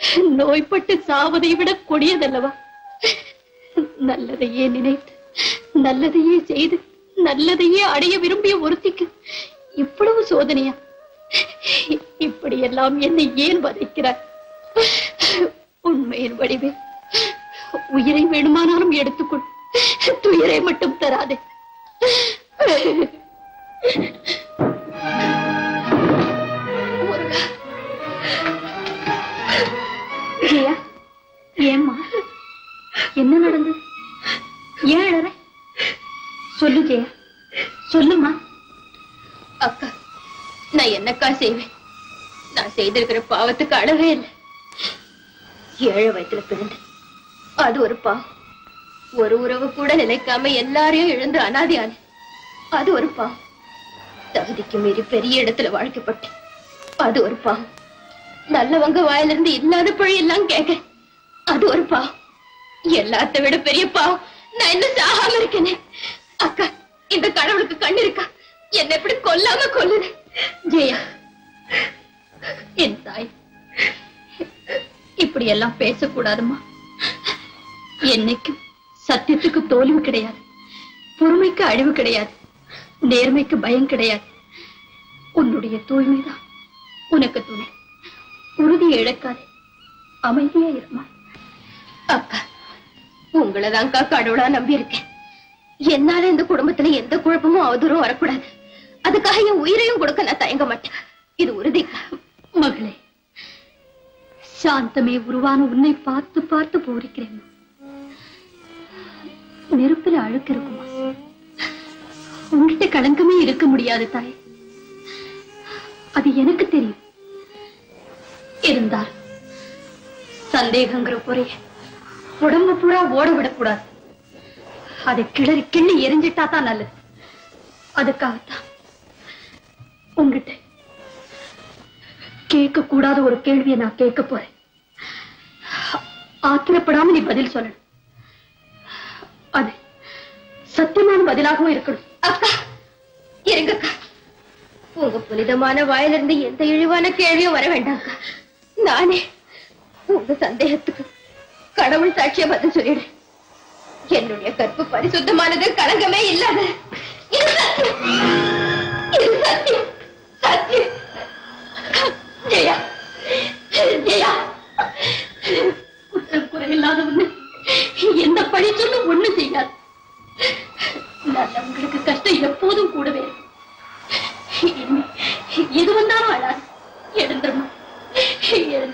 நோய்பட்டு சாவதை விட கொடியதல்லவா நல்லதையே நினைத்து நல்லதையே செய்து நல்லதையே அடைய விரும்பிய ஒருத்திக்கு இவ்வளவு சோதனையா இப்படி எல்லாம் என்னை ஏன் வதைக்கிறார் உண்மையின் வடிவே உயிரை வேணுமானாலும் எடுத்துக்கொள் துயரை மட்டும் தராதே முருகா ஜெயா ஏம்மா என்ன நடந்தது ஏன் அழற சொல்லு ஜெயா சொல்லுமா அக்கா நான் என்னக்கா செய்வேன் நான் செய்திருக்கிற பாவத்துக்கு அளவே இல்லை ஏழை வயத்துல பிறந்து அது ஒரு பாவம் ஒரு உறவு கூட நிலைக்காம எல்லாரையும் இழந்து அனாதையான அது ஒரு பாவம் தகுதிக்கு மீறி பெரிய இடத்துல வாழ்க்கப்பட்டேன் அது ஒரு பாவம் நல்லவங்க வாயிலிருந்து இல்லாத பழி எல்லாம் கேட்க அது ஒரு பாவம் எல்லாத்த விட பெரிய பாவம் நான் என்ன சாகாம இருக்கேனே அக்கா இந்த கடவுளுக்கு கண்ணு இருக்கா என்ன எப்படி கொல்லாம கொல்லுது ஜெயா என் தாய் இப்படி எல்லாம் பேசக்கூடாதும்மா என்னைக்கும் சத்தியத்துக்கு தோல்வி கிடையாது பொறுமைக்கு அழிவு கிடையாது நேர்மைக்கு பயம் கிடையாது உன்னுடைய தூய்மைதான் உனக்கு துணை உறுதியை இழக்காதே அமைதியா இருமா அக்கா உங்களதான்க்கா கடவுளா நம்பி இருக்கேன் என்னால இந்த குடும்பத்துல எந்த குழப்பமும் அவதூறும் வரக்கூடாது அதுக்காக என் உயிரையும் கொடுக்க நான் தயங்க மாட்டேன் இது உறுதிக்கா மகளே சாந்தமே உருவான உன்னை பார்த்து பார்த்து போரிக்கிறேன் நெருப்பில் அழுக்கு இருக்குமா உன்கிட்ட களங்கமே இருக்க முடியாது தாய் அது எனக்கு தெரியும் இருந்தால் சந்தேகங்கிற பொறைய உடம்பு பூரா ஓட விடக்கூடாது அதை கிளறி கிள்ளி எரிஞ்சிட்டா தான் நல்லது அதுக்காகத்தான் உங்ககிட்ட கேட்க கூடாத ஒரு கேள்வியை நான் கேட்க போறேன் ஆத்திரப்படாம நீ பதில் சொல்லணும் அது சத்தியமான பதிலாகவும் இருக்கணும் அக்கா இருங்கக்கா உங்க புனிதமான வாயிலிருந்து எந்த இழிவான கேள்வியும் வர வேண்டாம்க்கா நானே உங்க சந்தேகத்துக்கு கடவுள் சாட்சிய பதில் சொல்லிடுறேன் என்னுடைய கற்பு பரிசுத்தமானது களங்கமே இல்லாத இது சத்தியம் இது சத்தியம் சத்தியம் ஜெயா ஜெயா குற்றம் குறையில்லாத ஒண்ணு எந்த பழி சொல்லு ஒண்ணு செய்யாது நல்லவங்களுக்கு கஷ்டம் எப்போதும் கூடவே இருக்கும் இனிமே எது வந்தாலும் அழாது எழுந்துருமா எழுந்து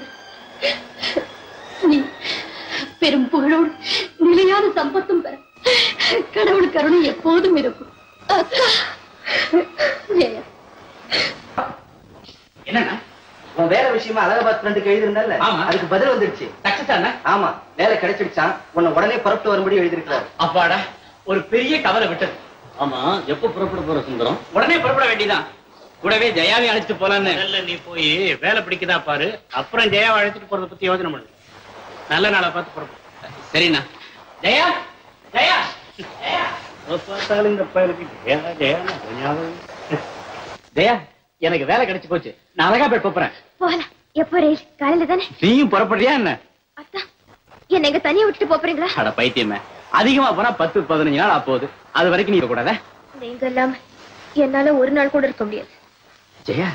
நீ பெரும் புகழோடு நிலையான சம்பத்தும் பெற கடவுள் கருணை எப்போதும் இருக்கும் அக்கா ஜெயா என்னன்னா உன் வேலை விஷயமா அலகாபாத் ஃப்ரெண்டுக்கு எழுதிருந்தல்ல ஆமா. அதுக்கு பதில் வந்துடுச்சு சக்சஸ் ஆனா ஆமா வேலை கிடைச்சிடுச்சான் உன்னை உடனே புறப்பட்டு வரும்படி எழுதிருக்கிறாரு அப்பாடா ஒரு பெரிய கவலை விட்டது ஆமா எப்ப புறப்பட போற சுந்தரம் உடனே புறப்பட வேண்டியதான் கூடவே ஜெயாவை அழைச்சிட்டு போலான்னு முதல்ல நீ போய் வேலை பிடிக்குதா பாரு அப்புறம் ஜெயாவை அழைச்சிட்டு போறத பத்தி யோசனை பண்ணு நல்ல நாளை பார்த்து புறப்படும் சரிண்ணா ஜெயா ஜெயா ஜெயா பார்த்தாலும் இந்த பயலுக்கு ஜெயா ஜெயா ஞாபகம் ஜெயா எனக்கு வேலை கிடைச்சு போச்சு நான் அலகாபேட் போறேன் போகலாம் எப்போ ரயில் காலையில தானே நீயும் புறப்படுறியா என்ன அத்தா என்ன எங்க தனியா விட்டுட்டு போப் போறீங்களா அட பைத்தியமே அதிகமா போனா பத்து பதினஞ்சு நாள் ஆப்போகுது அது வரைக்கும் நீ கூடாத நீங்க இல்லாம என்னால ஒரு நாள் கூட இருக்க முடியாது ஜெயா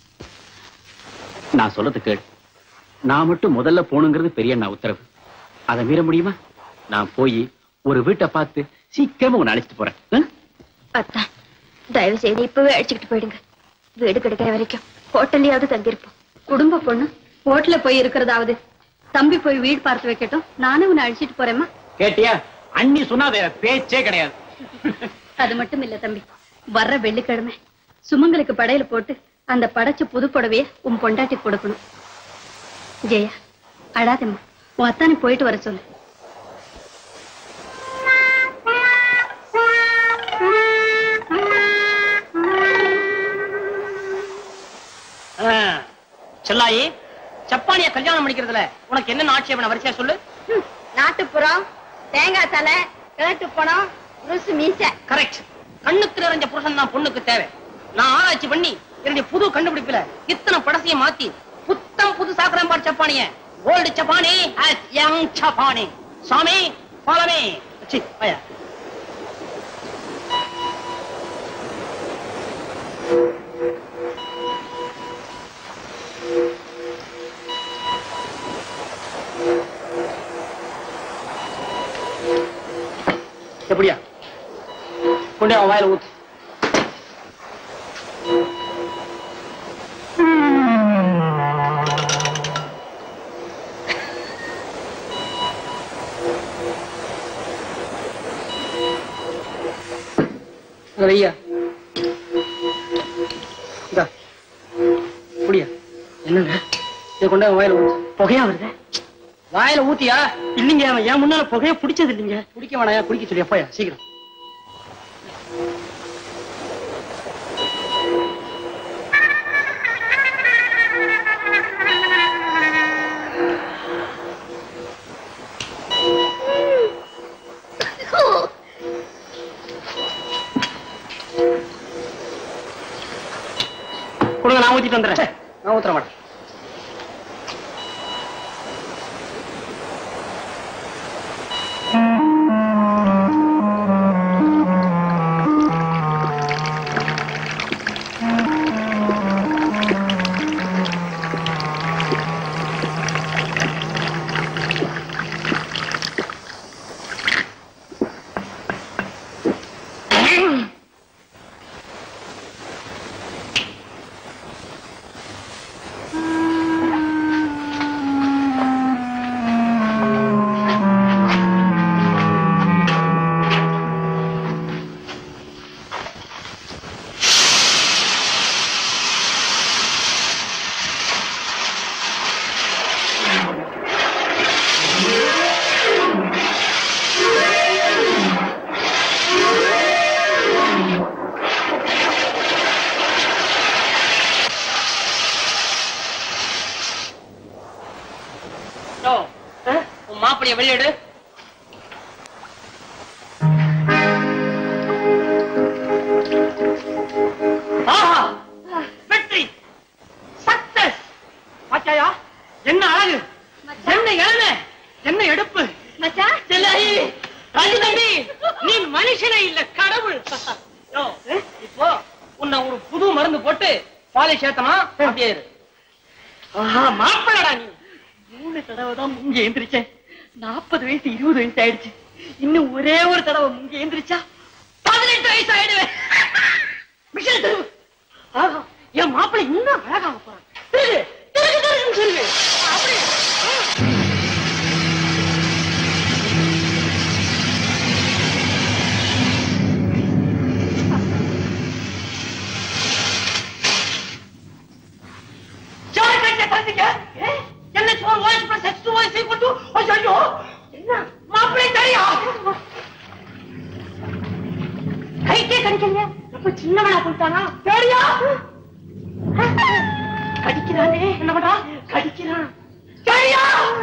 நான் சொல்றது கேள் நான் மட்டும் முதல்ல போகணுங்கிறது பெரிய அண்ணா உத்தரவு அதை மீற முடியுமா நான் போய் ஒரு வீட்டை பார்த்து சீக்கிரமா உன்னை அழைச்சிட்டு போறேன் ஆ? அத்தா தயவு செய்து இப்பவே அழைச்சுக்கிட்டு போயிடுங்க வீடு கிடைக்கிற வரைக்கும் ஹோட்டல்லையாவது தங்கியிருப்போம் குடும்ப பொண்ணு ஹோட்டல்ல போய் இருக்கிறதாவது தம்பி போய் வீடு பார்த்து வைக்கட்டும் நானும் உன்னை அழைச்சிட்டு போறேம்மா கேட்டியா அண்ணி சொன்னா வேற பேச்சே கிடையாது அது மட்டும் இல்ல தம்பி வர்ற வெள்ளிக்கிழமை சுமங்கலுக்கு படையில போட்டு அந்த படைச்ச புது புடவைய உன் பொண்டாட்டி கொடுக்கணும் ஜெயா அழாதம்மா உன் அத்தானி போயிட்டு வர சொல்லு செல்லாயி சப்பானிய கல்யாணம் பண்ணிக்கிறதுல உனக்கு என்ன ஆட்சேபனை வரிசையா சொல்லு நாட்டுப்புறம் தேங்காய் தலை கிழட்டு பணம் ருசு மீசை கரெக்ட் கண்ணுக்கு நிறைஞ்ச புருஷன் தான் பொண்ணுக்கு தேவை நான் ஆராய்ச்சி பண்ணி என்னுடைய புது கண்டுபிடிப்புல இத்தனை படசையும் மாத்தி புத்தம் புது சாக்கரம் பார் சப்பானிய ஓல்டு சப்பானி as யங் சப்பானி சாமி ஃபாலோ மீ சி பையா எப்படியா கொண்டு அவன் வாயில ஊத்து அங்க வையா இந்தா புடியா என்னங்க இதை கொண்டு அவன் வாயில ஊத்து புகையா வருது வாயில ஊத்தியா இல்லைங்க அவன் என் முன்னால புகைய பிடிச்சது இல்லைங்க பிடிக்க வேணாயா குடிக்க சொல்லி போயா சீக்கிரம் கொடுங்க நான் ஊத்திட்டு வந்துடுறேன் நான் ஊத்துற மாட்டேன் யோ, ஆ? உன் மாப்பிளைய வெளியிடு ஆஹா வெற்றி சக்சஸ் பாச்சாயா என்ன அழகு என்ன இளமை என்ன எடுப்பு செல்லாயி, ராஜு தம்பி நீ மனுஷனே இல்ல கடவுள் யோ, இப்போ உன்னை ஒரு புது மருந்து போட்டு பாலிஷ் ஏத்தனா அப்படியே இரு ஆஹா மாப்பிளடா நீ மூணு தடவை தான் முங்க எந்திரிச்சேன் நாற்பது வயசு இருபது வயசு ஆயிடுச்சு இன்னும் ஒரே ஒரு தடவை முங்க எந்திரிச்சா பதினெட்டு வயசு ஆயிடுவேன் மிஷின் திருவு ஆஹா என் மாப்பிள்ளை இன்னும் அழகாக போறான் திருகு திருகு திருகுன்னு திருகு அப்படி சோறு கட்டிய தந்திங்க என்ன சோறு y's plus x two y's equal to ஐயோ என்ன மாப்பிள்ளை தெரியும் கைக்கே கடிக்கல ரொம்ப சின்னவனா போயிட்டானா தெரியா கடிக்கிறானே என்ன பண்றா கடிக்கிறான் சரியா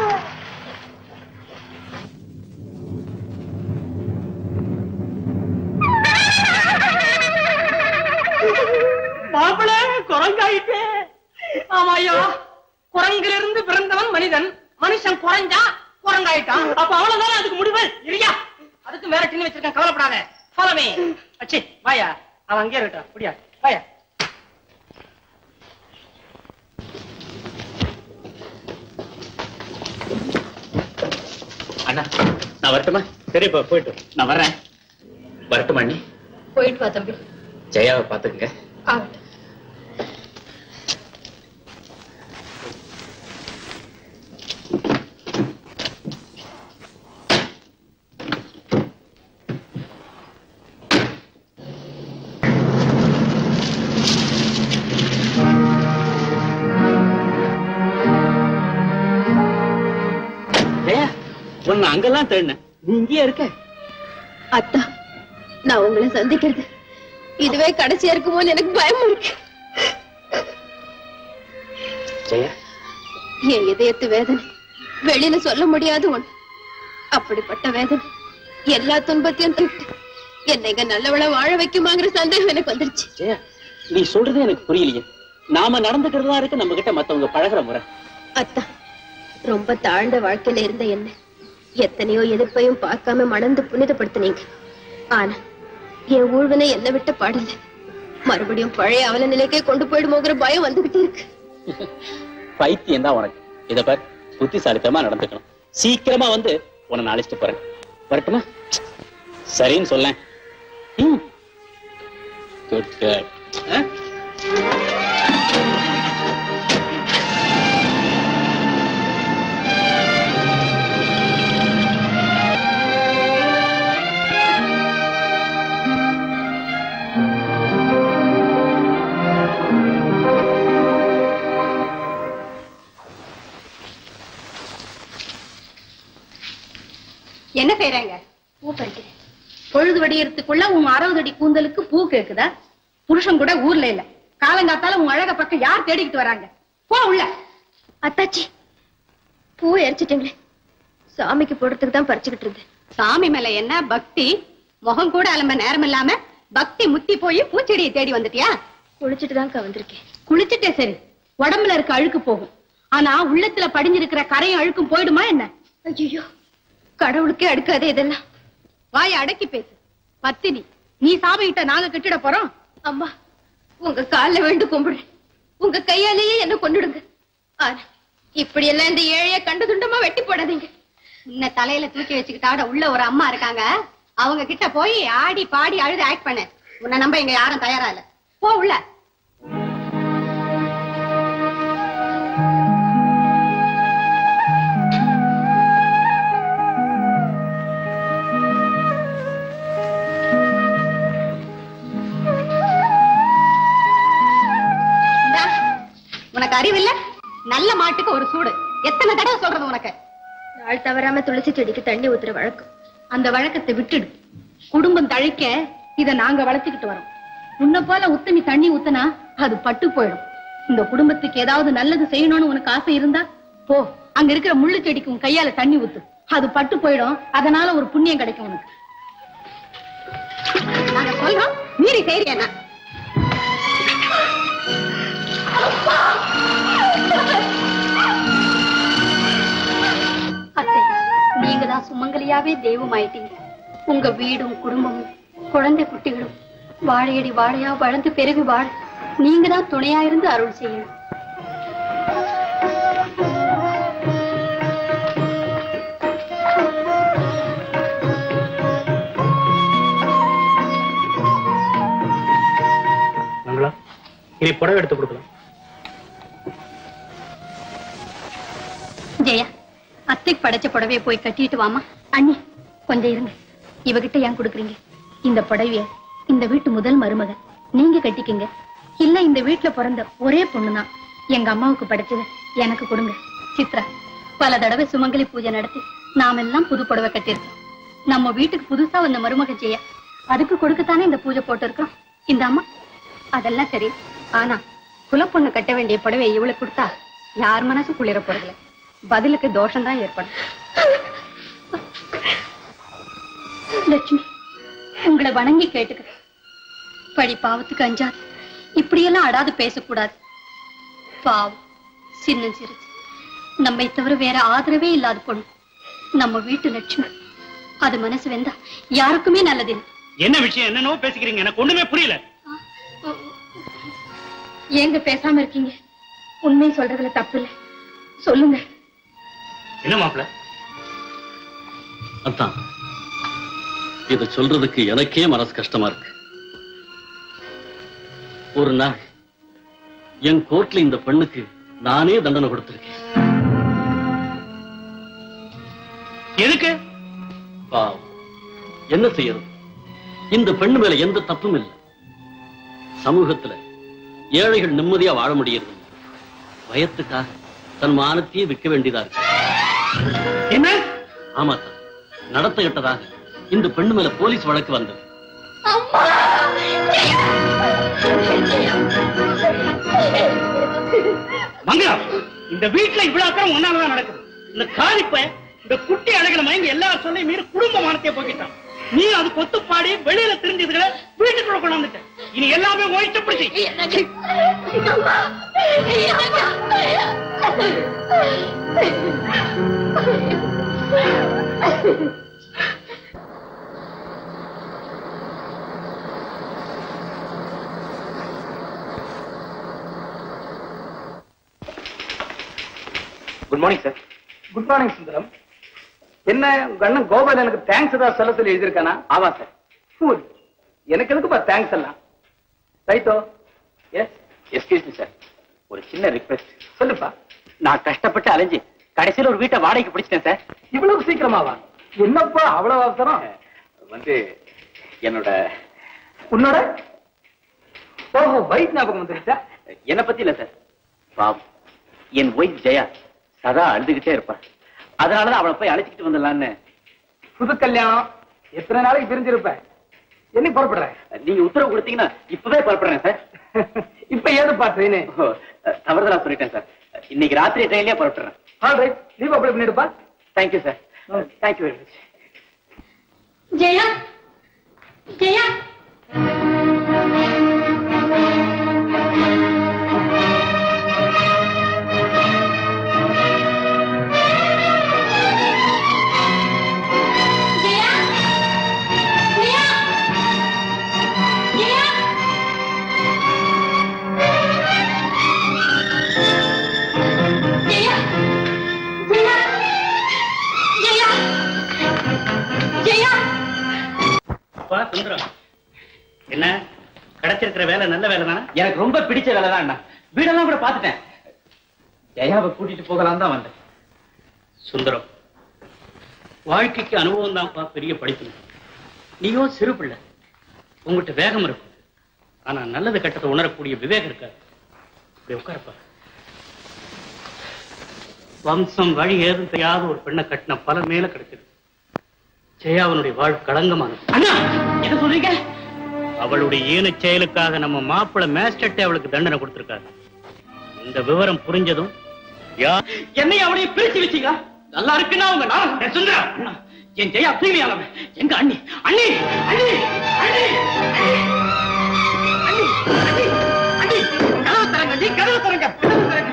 மாப்பிள குரங்காயிட்டே ஆமாய்யா குரங்கிலிருந்து பிறந்தவன் மனிதன் மனுஷன் குறைஞ்சா குரங்காயிட்டான் அப்ப அவ்வளவுதான் அதுக்கு முடிவு இல்லையா அதுக்கு வேற டின்னு வச்சிருக்கேன் கவலைப்படாத ஃபாலோமே அச்சி வாயா அவன் அங்கே இருக்கட்டும் புடியா வாயா அண்ணா நான் வரட்டுமா சரிப்பா போயிட்டு நான் வர்றேன் வரட்டுமா அண்ணி போயிட்டு வா தம்பி ஜெயாவை பாத்துக்கங்க ஆகட்டும் ஜெயா உன்னை அங்கெல்லாம் தேடினேன் நீ இங்கேயே இருக்க அத்தா நான் உங்களை சந்திக்கிறது இதுவே கடைசியா இருக்குமோன்னு எனக்கு பயமா இருக்கு ஜெயா என் இதயத்து வேதனை வெளியில சொல்ல முடியாத ஒண்ணு அப்படிப்பட்ட வேதனை எல்லா துன்பத்தையும் திட்டு என்னை இங்க நல்லவளா வாழ வைக்குமாங்கிற சந்தேகம் எனக்கு வந்துருச்சு ஜெயா நீ சொல்றதே எனக்கு புரியலையே நாம நடந்துக்கிறதா இருக்கு நம்ம கிட்ட மத்தவங்க பழகுற முறை அத்தா ரொம்ப தாழ்ந்த வாழ்க்கையில இருந்த என்ன எத்தனையோ எதிர்ப்பையும் பார்க்காம மணந்து புனிதப்படுத்தினீங்க ஆனா என் ஊழ்வினை என்ன விட்ட பாடல மறுபடியும் பழைய அவல நிலைக்கே கொண்டு போயிடுமோங்கிற பயம் வந்துகிட்டே இருக்கு பைத்தியம் தான் உனக்கு இத பார் புத்திசாலித்தனமா நடந்துக்கணும் சீக்கிரமா வந்து உன்னை நான் அழைச்சிட்டு போறேன் வரட்டுமா சரின்னு சொல்லேன் குட் குட் என்ன செய்யறாங்க பூ பறிக்கிறேன் பொழுது வடியறதுக்குள்ள உன் அறுபது அடி கூந்தலுக்கு பூ கேக்குதா புருஷன் கூட ஊர்ல இல்ல காலங்காத்தால உன் அழக பக்கம் யார் தேடிக்கிட்டு வராங்க போ உள்ள அத்தாச்சி பூ எரிச்சிட்டீங்களே சாமிக்கு போடுறதுக்கு தான் பறிச்சுக்கிட்டு இருந்தேன் சாமி மேல என்ன பக்தி முகம் கூட அலம்ப நேரம் இல்லாம பக்தி முத்தி போய் பூச்செடியை தேடி வந்துட்டியா குளிச்சுட்டு தான்க்கா வந்திருக்கேன் குளிச்சுட்டே சரி உடம்புல இருக்க அழுக்கு போகும் ஆனா உள்ளத்துல படிஞ்சிருக்கிற கரையும் அழுக்கும் போயிடுமா என்ன ஐயோ கடவுளுக்கே அடுக்காதே இதெல்லாம் வாய அடக்கி பேசு பத்தினி நீ சாபையிட்ட நாங்க கட்டிட போறோம் அம்மா உங்க கால்ல வேண்டு கும்பிடுறேன் உங்க கையாலேயே என்ன கொண்டுடுங்க ஆனா இப்படி எல்லாம் இந்த ஏழைய கண்டு துண்டமா வெட்டி போடாதீங்க உன்னை தலையில தூக்கி வச்சுக்கிட்டாட உள்ள ஒரு அம்மா இருக்காங்க அவங்க கிட்ட போய் ஆடி பாடி அழுது ஆக்ட் பண்ணு உன்னை நம்ப இங்க யாரும் தயாரா இல்ல போ உள்ள இந்தா, உனக்கு அறிவில்ல நல்ல மாட்டுக்கு ஒரு சூடு எத்தனை தடவை சொல்றது உனக்கு நாள் தவறாம துளசி செடிக்கு தண்ணி ஊத்துற வழக்கம் அந்த வழக்கத்தை விட்டுடு குடும்பம் தழைக்க இத நாங்க வளர்த்துக்கிட்டு வரோம் உன்னை போல உத்தமி தண்ணி ஊத்துனா அது பட்டு போயிடும் இந்த குடும்பத்துக்கு ஏதாவது நல்லது செய்யணும்னு உனக்கு ஆசை இருந்தா போ அங்க இருக்கிற முள்ளு செடிக்கு உன் கையால தண்ணி ஊத்து அது பட்டு போயிடும் அதனால ஒரு புண்ணியம் கிடைக்கும் உனக்கு நாங்க சொல்றோம் மீறி செய்யறியா அத்தை நீங்க தான் சுமங்கலியாவே தெய்வம் ஆயிட்டீங்க உங்க வீடும் குடும்பமும் குழந்தை குட்டிகளும் வாழையடி வாழையா வளர்ந்து பெருகு வாழ நீங்க தான் துணையா இருந்து அருள் செய்யணும் மங்களா இனி புடவை எடுத்து கொடுக்கலாம் ஜெயா அத்தைக்கு படைச்ச புடவைய போய் கட்டிட்டு வாமா அண்ணி கொஞ்சம் இருங்க இவகிட்ட ஏன் கொடுக்குறீங்க இந்த புடவைய இந்த வீட்டு முதல் மருமக நீங்க கட்டிக்கங்க இல்ல இந்த வீட்டுல பிறந்த ஒரே பொண்ணுதான் எங்க அம்மாவுக்கு படைச்சத எனக்கு கொடுங்க சித்ரா பல தடவை சுமங்கலி பூஜை நடத்தி நாம எல்லாம் புது புடவை கட்டியிருக்கோம் நம்ம வீட்டுக்கு புதுசா வந்த மருமக ஜெயா அதுக்கு கொடுக்கத்தானே இந்த பூஜை போட்டிருக்கோம் இந்த அம்மா அதெல்லாம் சரி ஆனா குலப்பொண்ணு கட்ட வேண்டிய புடவை இவளுக்கு கொடுத்தா யார் மனசு குளிர போறதில்ல பதிலுக்கு தோஷம் தான் ஏற்படும் லட்சுமி உங்களை வணங்கி கேட்டுக்கிறேன் பழி பாவத்துக்கு அஞ்சாது இப்படியெல்லாம் அடாது பேசக்கூடாது பாவம் சின்ன சிறுச்சு நம்மை தவிர வேற ஆதரவே இல்லாத பொண்ணு நம்ம வீட்டு லட்சுமி அது மனசு வெந்தா யாருக்குமே நல்லதில்லை என்ன விஷயம் என்னன்னோ பேசிக்கிறீங்க எனக்கு ஒண்ணுமே புரியல ஏங்க பேசாம இருக்கீங்க உண்மை சொல்றதுல தப்பு இல்ல சொல்லுங்க என்ன மாப்பிள்ள அதான் இத சொல்றதுக்கு எனக்கே மனசு கஷ்டமா இருக்கு ஒரு நாள் என் கோர்ட்ல இந்த பெண்ணுக்கு நானே தண்டனை கொடுத்திருக்கேன் எதுக்கு பாவம் என்ன செய்யறது இந்த பெண்ணு மேல எந்த தப்பும் இல்லை சமூகத்துல ஏழைகள் நிம்மதியா வாழ முடியறது இல்ல. பயத்துக்காக தன் மானத்தையே விற்க வேண்டியதா இருக்கு என்ன ஆமா தான் நடத்த கெட்டதாக இந்த பெண்ணு மேல போலீஸ் வழக்கு வந்தது மங்களா இந்த வீட்டுல இவ்வளவு அக்கறம் ஒன்னாலதான் நடக்குது இந்த காலிப்ப இந்த குட்டி அழகுல மயங்கி எல்லா சொல்லையும் மீறி குடும்ப மானத்தையே போக்கிட்டான் நீ அது கொத்து பாடி வெளியில தெரிஞ்சதுகளை வீட்டுக்குள்ள கொண்டாந்துட்ட இனி எல்லாமே ஓய்ச்ச பிடிச்சி good morning sir good morning Sundaram என்ன உங்க அண்ணன் கோபால் எனக்கு தேங்க்ஸ் ஏதாவது சொல்ல சொல்லி எழுதியிருக்கானா ஆமா சார் Fool. எனக்கு எதுக்குப்பா தேங்க்ஸ் எல்லாம் righto yes excuse me sir ஒரு சின்ன ரிக்வெஸ்ட் சொல்லுப்பா நான் கஷ்டப்பட்டு அலைஞ்சு கடைசியில ஒரு வீட்டை வாடகைக்கு பிடிச்சிட்டேன் சார் இவ்வளவு சீக்கிரமாவா என்னப்பா அவ்வளவு அவசரம் வந்து என்னோட உன்னோட ஓஹோ பைக் ஞாபகம் வந்துருச்சா என்ன பத்தி இல்ல சார் பாவம் என் ஒய்ஃப் ஜெயா சதா அழுதுகிட்டே இருப்பா அதனாலதான் அவளை போய் அழைச்சிக்கிட்டு வந்துடலான்னு புது கல்யாணம் எத்தனை நாளைக்கு பிரிஞ்சிருப்ப என்னைக்கு புறப்படுற நீங்க உத்தரவு கொடுத்தீங்கன்னா இப்பவே புறப்படுறேன் சார் இப்ப ஏதுப்பா ட்ரெயின் ஓ, தவறுதலா சொல்லிட்டேன் சார் இன்னைக்கு ராத்திரி ட்ரெயின்லயே புறப்படுறேன் ஆல் ரைட் லீவ் அப்ளை பண்ணிடுப்பா thank you sir thank you very much Jaya Jaya Jaya Jaya Jaya Jaya Jaya Jaya Jaya அப்பா சுந்தரம் என்ன கிடைச்சிருக்கிற வேலை நல்ல வேலை தானே எனக்கு ரொம்ப பிடிச்ச வேலை தான் அண்ணா வீடெல்லாம் கூட பாத்துட்டேன் ஜெயாவை கூட்டிட்டு போகலாம் தான் வந்தேன் சுந்தரம் வாழ்க்கைக்கு அனுபவம் தான்ப்பா பெரிய படிப்பு நீயோ சிறு பிள்ளை உங்ககிட்ட வேகம் இருக்கும் ஆனா நல்லது கெட்டதை உணரக்கூடிய விவேகம் இருக்காது இப்படி உட்காரப்பா வம்சம் வழி ஏதும் தெரியாத ஒரு பெண்ணை கட்டின பல மேல கிடைச்சது ஜெயாவனுடைய வாழ் களங்கமானது அண்ணா என்ன சொல்றீங்க அவளுடைய ஈனச் செயலுக்காக நம்ம மாப்பிள்ளை மேஸ்டர்ட்டே அவளுக்கு தண்டனை கொடுத்திருக்காரு இந்த விவரம் புரிஞ்சதும் யார் என்னை அவனையும் பிரிச்சு வச்சீங்க நல்லா இருக்குன்னா உங்க நாடகம் சுந்தரா அண்ணா, என் ஜெயா தூய்மையானவன் எங்க அண்ணி அண்ணி அண்ணி அண்ணி அண்ணி அண்ணி அண்ணி அண்ணி கதவு தரங்க நீ கதவு தரங்க கதவு தரங்க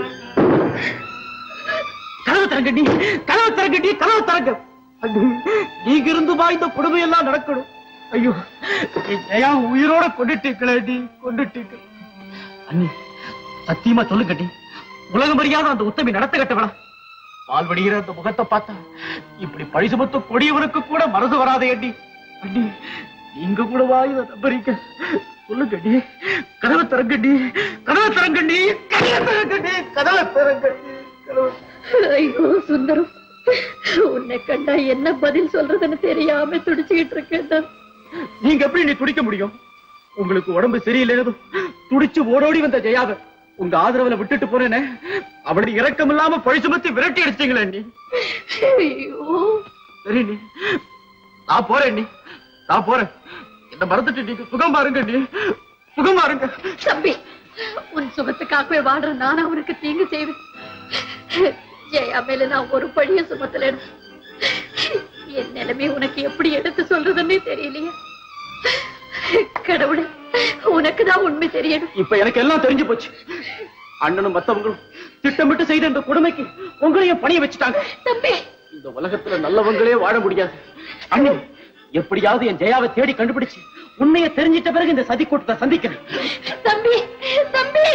கதவு தரங்க நீ கதவு தரங்க நீ கதவு தரங்க அண்ணி, நீங்க இருந்துமா இந்த கொடுமை எல்லாம் நடக்கணும் ஐயோ என் ஜெயா உயிரோட கொண்டுட்டீங்களே நீ கொண்டுட்டீங்க அண்ணி சத்தியமா சொல்லுங்க நீ உலகம் அறியாத அந்த உத்தமி நடத்த கட்டவளா பால் வடிகிற அந்த முகத்தை பார்த்தா இப்படி பழி சுமத்த கொடியவனுக்கு கூட மனசு வராதே அண்ணி அண்ணி நீங்க கூட வாய் நம்புறீங்க சொல்லுங்க அண்ணி கதவை திறங்கண்ணி கதவை திறங்கண்ணி கதவை திறங்கண்ணி கதவை திறங்கண்ணி கதவை ஐயோ சுந்தரம் உன்னை கண்டா என்ன பதில் சொல்றதுன்னு தெரியாம துடிச்சுக்கிட்டு இருக்கேன் நீங்க எப்படி நீ துடிக்க முடியும் உங்களுக்கு உடம்பு சரியில்லைனதும் துடிச்சு ஓடோடி வந்த ஜெயாவை உங்க ஆதரவுல விட்டுட்டு போறேனே அவளுடைய இரக்கம் இல்லாம பழி சுமத்தி விரட்டி அடிச்சீங்களே நீ ஐயோ சரி நீ நான் போறேன் நீ நான் போறேன் என்ன மறந்துட்டு நீங்க சுகம் பாருங்க நீ சுகம் பாருங்க தம்பி உன் சுகத்துக்காகவே வாழ்ற நானா உனக்கு தீங்கு செய்வேன் ஜெயா மேல நான் ஒரு பழிய சுமத்தல என் நிலைமை உனக்கு எப்படி எடுத்து சொல்றதுன்னே தெரியலையே கடவுளே உனக்கு தான் உண்மை தெரியணும் இப்ப எனக்கு எல்லாம் தெரிஞ்சு போச்சு அண்ணனும் மத்தவங்களும் திட்டமிட்டு செய்த இந்த கொடுமைக்கு உங்களையும் பணிய வச்சுட்டாங்க தம்பி இந்த உலகத்துல நல்லவங்களே வாழ முடியாது அண்ணன் எப்படியாவது என் ஜெயாவை தேடி கண்டுபிடிச்சு உண்மையை தெரிஞ்சிட்ட பிறகு இந்த சதி கூட்டத்தை சந்திக்கிறேன் தம்பி தம்பி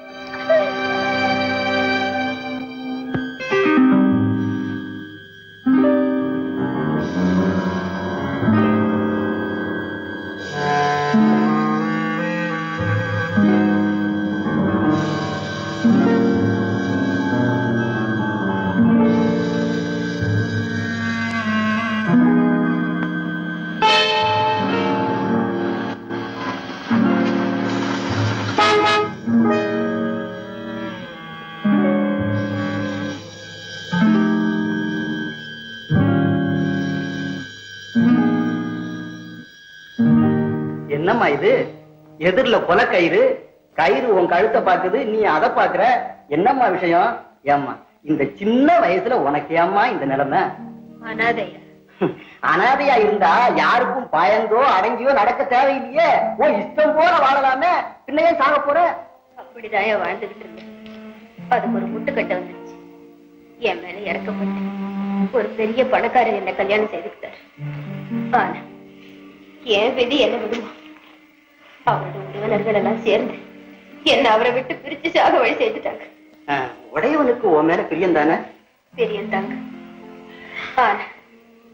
என்னம்மா இது எதிரில கொலை கயிறு கயிறு உன் கழுத்தை பாக்குது நீ அதை பாக்குற என்னம்மா விஷயம் ஏம்மா இந்த சின்ன வயசுல உனக்கு ஏம்மா இந்த நிலைமை அனாதையா அனாதையா இருந்தா யாருக்கும் பயந்தோ அடங்கியோ நடக்க தேவையில்லையே உன் இஷ்டம் போல வாழலாமே பின்னையே சாக போற அப்படிதான் வாழ்ந்துகிட்டு இருந்தேன் அதுக்கு ஒரு முட்டுக்கட்டை வந்துருச்சு என் மேல இறக்கப்பட்டு ஒரு பெரிய பணக்காரர் என்ன கல்யாணம் செய்துக்கிட்டார் ஆனா என் விதி என்ன விடுமா அவரோட உறவினர்கள் எல்லாம் சேர்ந்து என்ன அவரை விட்டு பிரிச்சு சாக வழி செய்துட்டாங்க உடையவனுக்கு உன் மேல பிரியம் தானே பெரியந்தாங்க ஆனா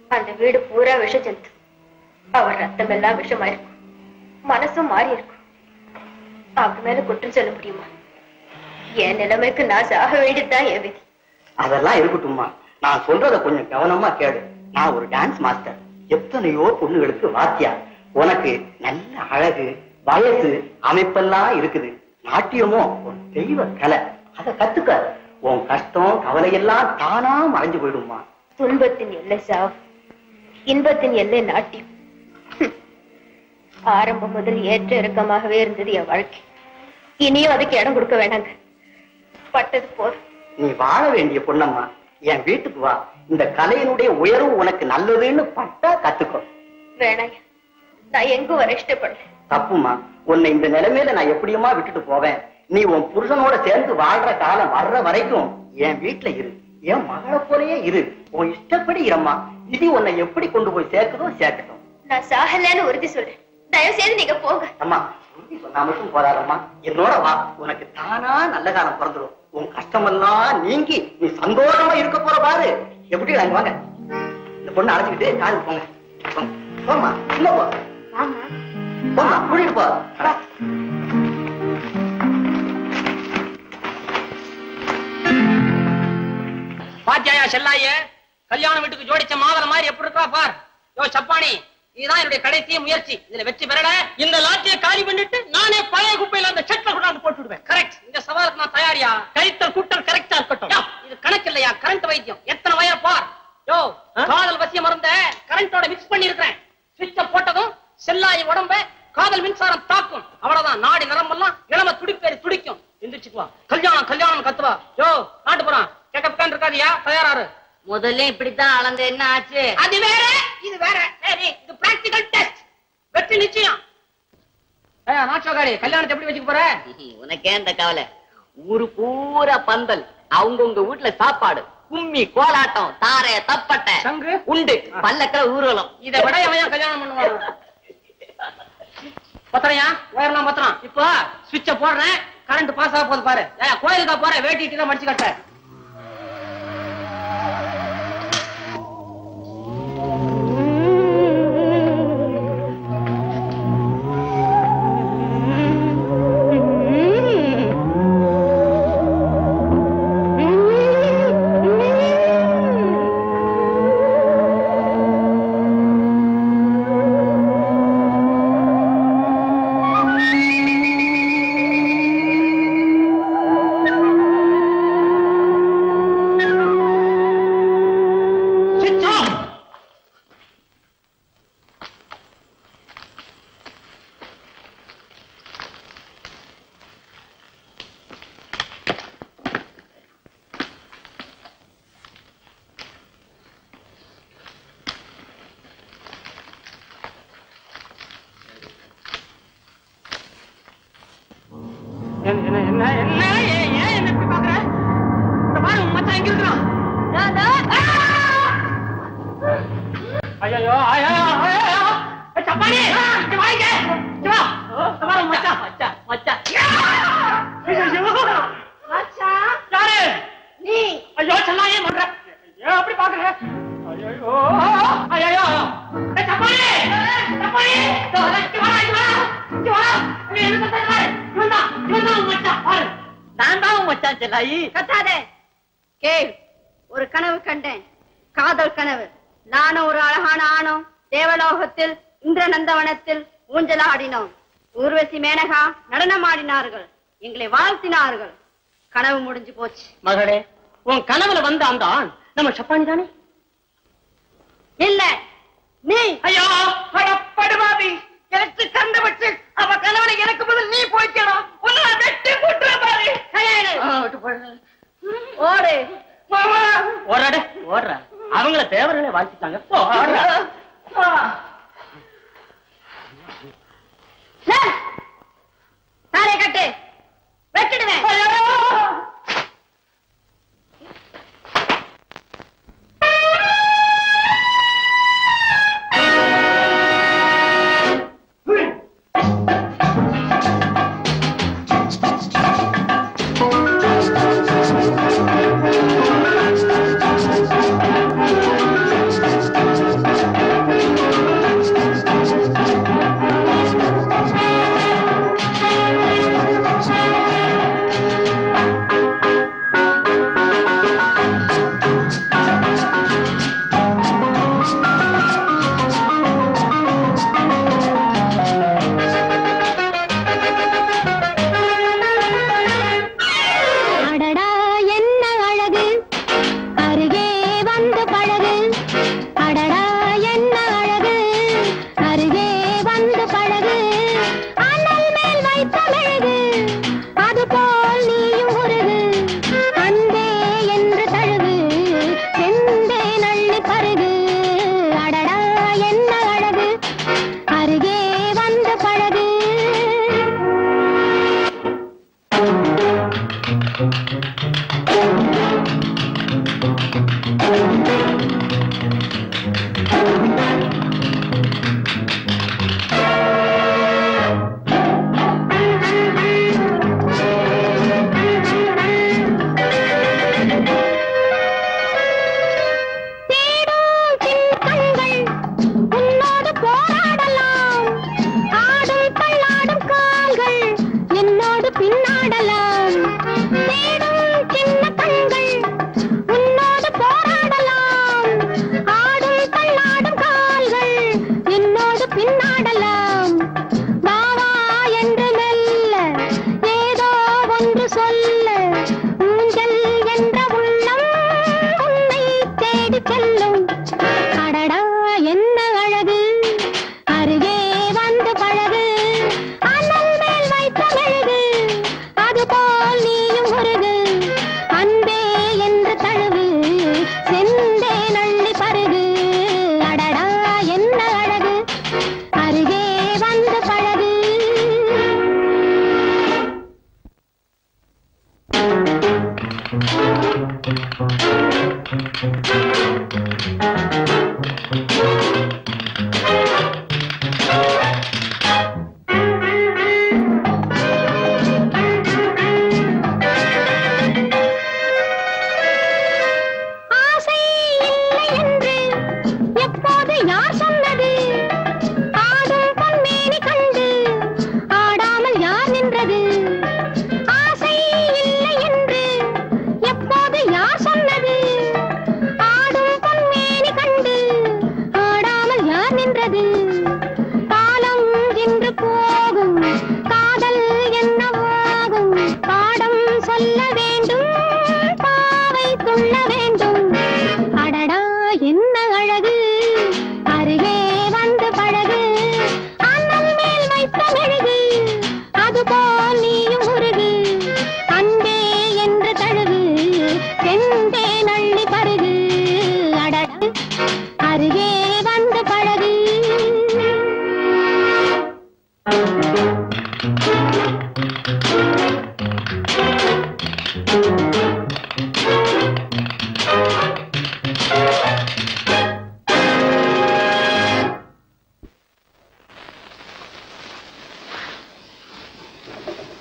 அந்த வீடு பூரா விஷ ஜந்து அவர் ரத்தம் எல்லாம் விஷமாயிருக்கும் மனசும் மாறி இருக்கும் அவர் மேல குற்றம் சொல்ல முடியுமா என் நிலைமைக்கு நான் சாக வேண்டியதுதான் என் விதி அதெல்லாம் இருக்கட்டும்மா நான் சொல்றத கொஞ்சம் கவனமா கேளு நான் ஒரு டான்ஸ் மாஸ்டர் எத்தனையோ பொண்ணுகளுக்கு வாத்தியார் உனக்கு நல்ல அழகு வயசு அமைப்பெல்லாம் இருக்குது நாட்டியமோ ஒரு தெய்வ கலை அதை கத்துக்க உன் கஷ்டம் கவலையெல்லாம் தானா மறைஞ்சு போயிடுமா துன்பத்தின் எல்லை சாவு இன்பத்தின் எல்லை நாட்டியம் ஹம். ஆரம்பம் முதல் ஏற்ற இறக்கமாகவே இருந்தது என் வாழ்க்கை இனியும் அதுக்கு இடம் கொடுக்க வேணாங்க பட்டது போதும் நீ வாழ வேண்டிய பொண்ணம்மா என் வீட்டுக்கு வா இந்த கலையினுடைய உயர்வு உனக்கு நல்லதுன்னு பட்டா கத்துக்கோ வேணாங்க நான் எங்கும் வர இஷ்டப்படல தப்புமா உன்னை இந்த நிலைமையில நான் எப்படியுமா விட்டுட்டு போவேன் நீ உன் புருஷனோட சேர்ந்து வாழ்ற காலம் வர்ற வரைக்கும் என் வீட்டுல இரு என் மகளை போலயே இரு உன் இஷ்டப்படி இரம்மா இது உன்னை எப்படி கொண்டு போய் சேர்க்குதோ சேர்க்கட்டும் நான் சாகலன்னு உறுதி சொல்றேன் தயவு செய்து நீங்க போங்க அம்மா உறுதி சொன்னா மட்டும் போறாதம்மா என்னோட வா உனக்கு தானா நல்ல காலம் பிறந்துடும் உன் கஷ்டமெல்லாம் நீங்கி நீ சந்தோஷமா இருக்க போற பாரு எப்படி நாங்க வாங்க இந்த பொண்ணு அழைச்சிக்கிட்டு காது போங்க போங்க. போம்மா உள்ள போ போம்மா கூட்டிட்டு போ பாத்தியாயா செல்லாய கல்யாண வீட்டுக்கு ஜோடிச்ச மாவள மாதிரி எப்படி இருக்கா பார் யோ சப்பானி இதுதான் என்னுடைய கடைசி முயற்சி இதுல வெற்றி பெறல இந்த லாட்டிய காலி பண்ணிட்டு நானே பழைய குப்பையில அந்த செட்ல கொண்டாந்து போட்டு விடுவேன் கரெக்ட் இந்த சவாலுக்கு நான் தயாரியா கைத்தல் கூட்டல் கரெக்டா இருக்கட்டும் யா, இது கணக்கு இல்லையா கரண்ட் வைத்தியம் எத்தனை வயர் பார் யோ காதல் வசிய மருந்த கரண்டோட மிக்ஸ் பண்ணி இருக்கிறேன் சுவிட்ச போட்டதும் செல்லாய உடம்ப காதல் மின்சாரம் தாக்கும் அவ்வளவுதான் நாடி நரம்பெல்லாம் இளம துடிப்பேறி துடிக்கும் எந்திரிச்சுக்குவா கல்யாணம் கல்யாணம் கத்துவா யோ நாட்டு போறான் கேட்க பிக்கான் இருக்காதியா தயாராரு முதல்ல இப்படித்தான் அளந்த என்ன ஆச்சு அது வேற இது வேற சரி இது பிராக்டிகல் டெஸ்ட் வெற்றி நிச்சயம் ஏய், நாச்சோகாரி கல்யாணத்தை எப்படி வச்சுக்க போற உனக்கே இந்த கவலை ஊரு பூரா பந்தல் அவங்கவுங்க வீட்டுல சாப்பாடு கும்மி கோலாட்டம் தாரை தப்பட்டை சங்கு உண்டு பல்லக்கிற ஊர்வலம் இதை விட எவன் கல்யாணம் பண்ணுவான் பத்திரையா உயரலாம் பத்திரம் இப்போ சுவிட்ச போடுறேன் கரண்ட் பாஸ் ஆக போகுது பாரு ஏய், கோயிலுக்கா போறேன் வேட்டிட்டு தான் மடிச்சு கட்ட சுவிட்ச் ஆஃப் என்ன என்ன என்ன என்ன ஏன் ஏன் என்ன இப்படி பாக்குற இந்த பாரு உன் மச்சான் எங்க இருக்கிறான் ஐயோ ஐயோ ஐயோ சப்பானி இங்க வாங்க இங்க வா இந்த பாரு உன் மச்சான் மச்சான் மச்சான் மச்சான் யாரு நீ ஐயோ செல்லாம் ஏன் பண்ற ஏன் அப்படி பாக்குற ஐயோ ஐயோ ஏய் சப்பானி சப்பானி இங்க வா இங்க வா இங்க வா நீ என்ன பண்ற இவன் தான் இவன் தான் உன் மச்சான் பாரு நான் தான் உன் மச்சான் செல்லாயி கத்தாதே கேள் ஒரு கனவு கண்டேன் காதல் கனவு நானும் ஒரு அழகான ஆணும் தேவலோகத்தில் இந்திர நந்தவனத்தில் ஊஞ்சலாடினோம் ஊர்வசி மேனகா நடனமாடினார்கள் எங்களை வாழ்த்தினார்கள் கனவு முடிஞ்சு போச்சு மகளே உன் கனவுல வந்த அந்த ஆண் நம்ம சப்பானி தானே இல்ல நீ ஐயோ படுபாவி எனக்கு கண்டு வச்சு அவ கணவனை எனக்கு பதில் நீ போய்க்கலாம் உன்னை நான் வெட்டி போட்டுற பாரு ஓடு ஓடாட ஓடுற அவங்கள தேவர்களே வாழ்த்திட்டாங்க தாரை கட்டு வெட்டிடுவேன் Thank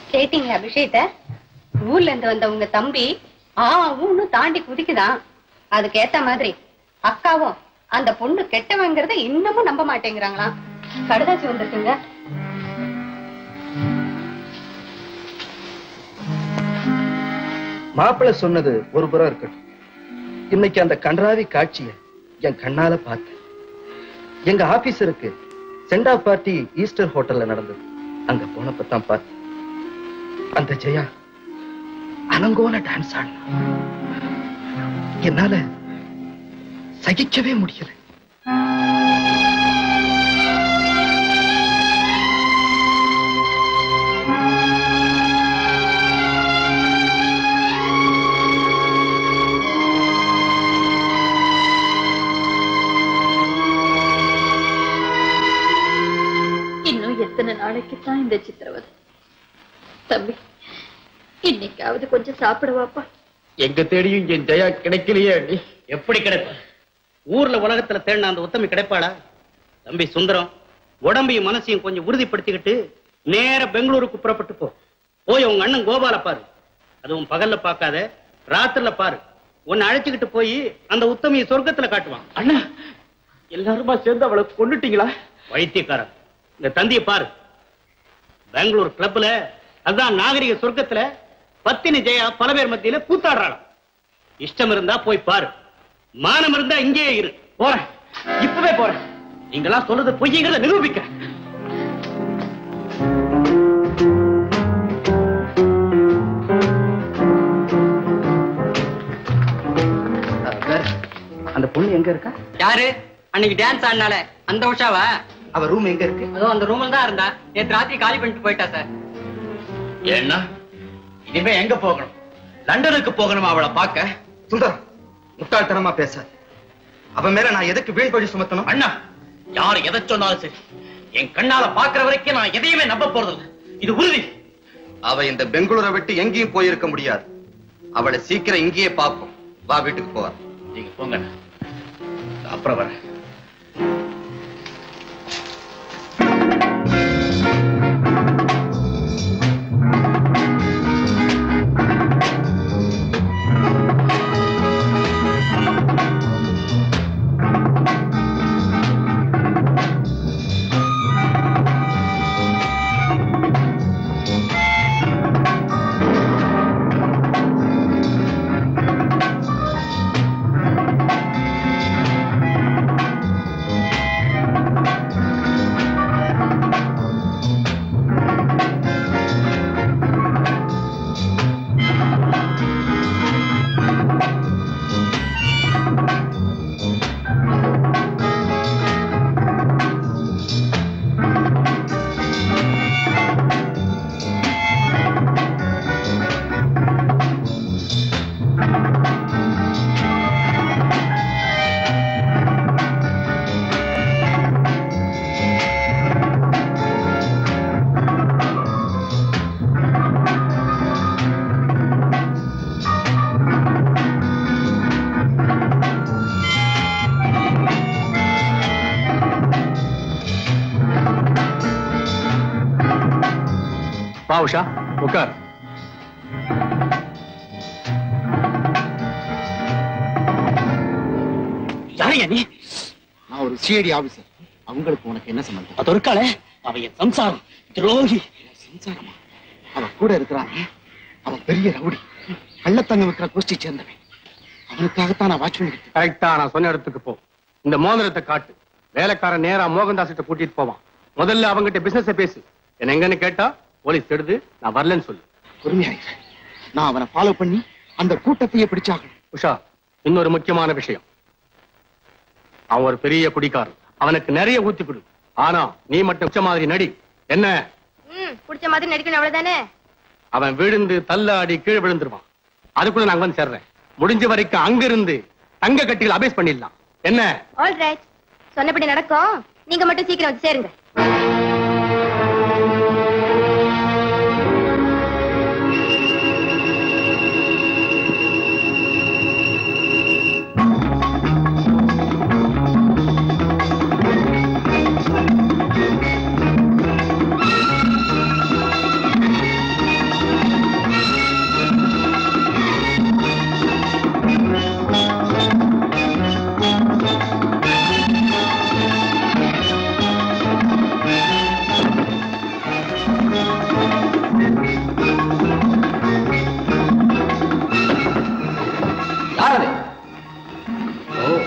கேட்டீங்களா விஷயத்த ஊர்ல இருந்து வந்த உங்க தம்பி ஆ ஊன்னு தாண்டி குதிக்குதான் அதுக்கு ஏத்த மாதிரி அக்காவும் அந்த பொண்ணு கெட்டவங்கிறத இன்னமும் நம்ப மாட்டேங்கிறாங்களாம் கடுதாசி வந்திருக்குங்க மாப்பிள்ளை சொன்னது ஒரு புறம் இருக்கட்டும் இன்னைக்கு அந்த கன்றாவி காட்சிய என் கண்ணால பார்த்தேன் எங்க ஆபீசருக்கு சென்ட் ஆஃப் பார்ட்டி ஈஸ்டர் ஹோட்டல்ல நடந்தது அங்க போனப்பதான் பார்த்தேன் அந்த ஜெயா அனங்கோல டான்ஸ் ஆடினா என்னால சகிக்கவே முடியல இன்னும் எத்தனை நாளைக்கு தான் இந்த சித்திரவதை தம்பி இன்னைக்காவது கொஞ்சம் சாப்பிடுவாப்பா எங்க தேடியும் என் ஜெயா கிடைக்கலையே அண்ணி எப்படி கிடைப்பா ஊர்ல உலகத்துல தேடின அந்த உத்தமி கிடைப்பாளா தம்பி சுந்தரம் உடம்பையும் மனசையும் கொஞ்சம் உறுதிப்படுத்திக்கிட்டு நேர பெங்களூருக்கு புறப்பட்டு போ போய் உங்க அண்ணன் கோபால பாரு அதுவும் பகல்ல பார்க்காத ராத்திரில பாரு உன்னை அழைச்சுக்கிட்டு போய் அந்த உத்தமியை சொர்க்கத்துல காட்டுவான் அண்ணா எல்லாருமா சேர்ந்து அவளை கொண்டுட்டீங்களா வைத்தியக்காரன் இந்த தந்தியை பாரு பெங்களூர் கிளப்ல அதான் நாகரிக சொர்க்கத்துல பத்தினி ஜெயா பல பேர் மத்தியில கூத்தாடுறாளாம் இஷ்டம் இருந்தா போய் பாரு மானம் இருந்தா இங்கேயே இரு போறேன் இப்பவே போறேன் நீங்களா சொல்றது பொய்ங்கிறத நிரூபிக்க அந்த பொண்ணு எங்க இருக்கா யாரு அன்னைக்கு டான்ஸ் ஆடினால அந்த உஷாவா அவ ரூம் எங்க இருக்கு அதோ அந்த ரூம்ல தான் இருந்தா நேத்து ராத்திரி காலி பண்ணிட்டு போயிட்டா சார் ஏன்னா இனிமே எங்க போகணும் லண்டனுக்கு போகணுமா அவளை பார்க்க சுந்தரம் முட்டாள்தனமா பேசாத அவன் மேல நான் எதுக்கு வீண் பழி சுமத்தணும் அண்ணா யார் எதை சொன்னாலும் சரி என் கண்ணால பாக்குற வரைக்கும் நான் எதையுமே நம்ப போறதில்ல இது உறுதி அவ இந்த பெங்களூரை விட்டு எங்கேயும் போயிருக்க முடியாது அவளை சீக்கிரம் இங்கேயே பார்ப்போம் வா வீட்டுக்கு போவார் நீங்க போங்க அண்ணா. நான் அப்புறம் வரேன் வா உஷா உட்கார் யாரையா நீ நான் ஒரு சிஐடி ஆபீசர் அவங்களுக்கு உனக்கு என்ன சம்பந்தம் அது இருக்காளே அவ என் சம்சாரம் துரோகி சம்சாரமா அவ கூட இருக்கிறான் அவன் பெரிய ரவுடி கள்ளத்தங்க வைக்கிற கோஷ்டி சேர்ந்தவன் அவனுக்காகத்தான் நான் வாட்ச் பண்ணிக்கிட்டு கரெக்டா நான் சொன்ன இடத்துக்கு போ இந்த மோதிரத்தை காட்டு வேலைக்காரன் நேரா மோகன்தாஸ் கிட்ட கூட்டிட்டு போவான் முதல்ல அவங்கிட்ட பிசினஸ் பேசு என்ன எங்கன்னு கேட்டா போலீஸ் எடுது நான் வரலன்னு சொல்லு பொறுமையாயிரு நான் அவனை ஃபாலோ பண்ணி அந்த கூட்டத்தையே பிடிச்சாகணும் உஷா இன்னொரு முக்கியமான விஷயம் அவன் ஒரு பெரிய குடிக்காரன் அவனுக்கு நிறைய ஊத்தி கொடு ஆனா நீ மட்டும் உச்ச மாதிரி நடி என்ன ம் பிடிச்ச மாதிரி நடிக்கணும் அவ்வளவுதானே அவன் விழுந்து தள்ளாடி கீழே விழுந்துருவான் அதுக்குள்ள நான் வந்து சேர்றேன் முடிஞ்ச வரைக்கும் அங்கிருந்து தங்க கட்டிகள் அபேஸ் பண்ணிடலாம் என்ன ஆல் ரைட் சொன்னபடி நடக்கும் நீங்க மட்டும் சீக்கிரம் வந்து சேருங்க ஆ யார் அது ஓ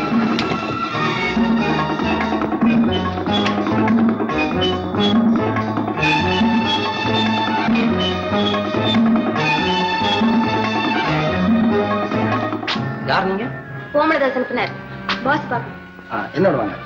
யார் நீங்க கோமலதாஸ் அனுப்பினார் பாஸ் பாக்க ஆ, என்னோட வாங்க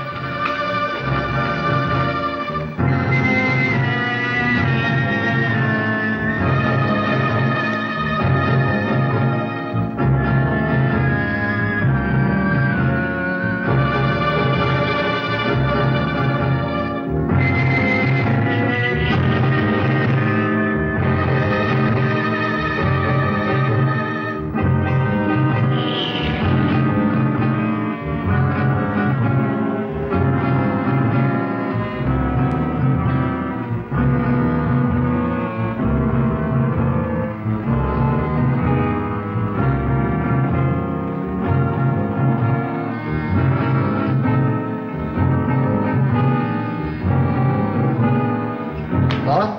பாஸ்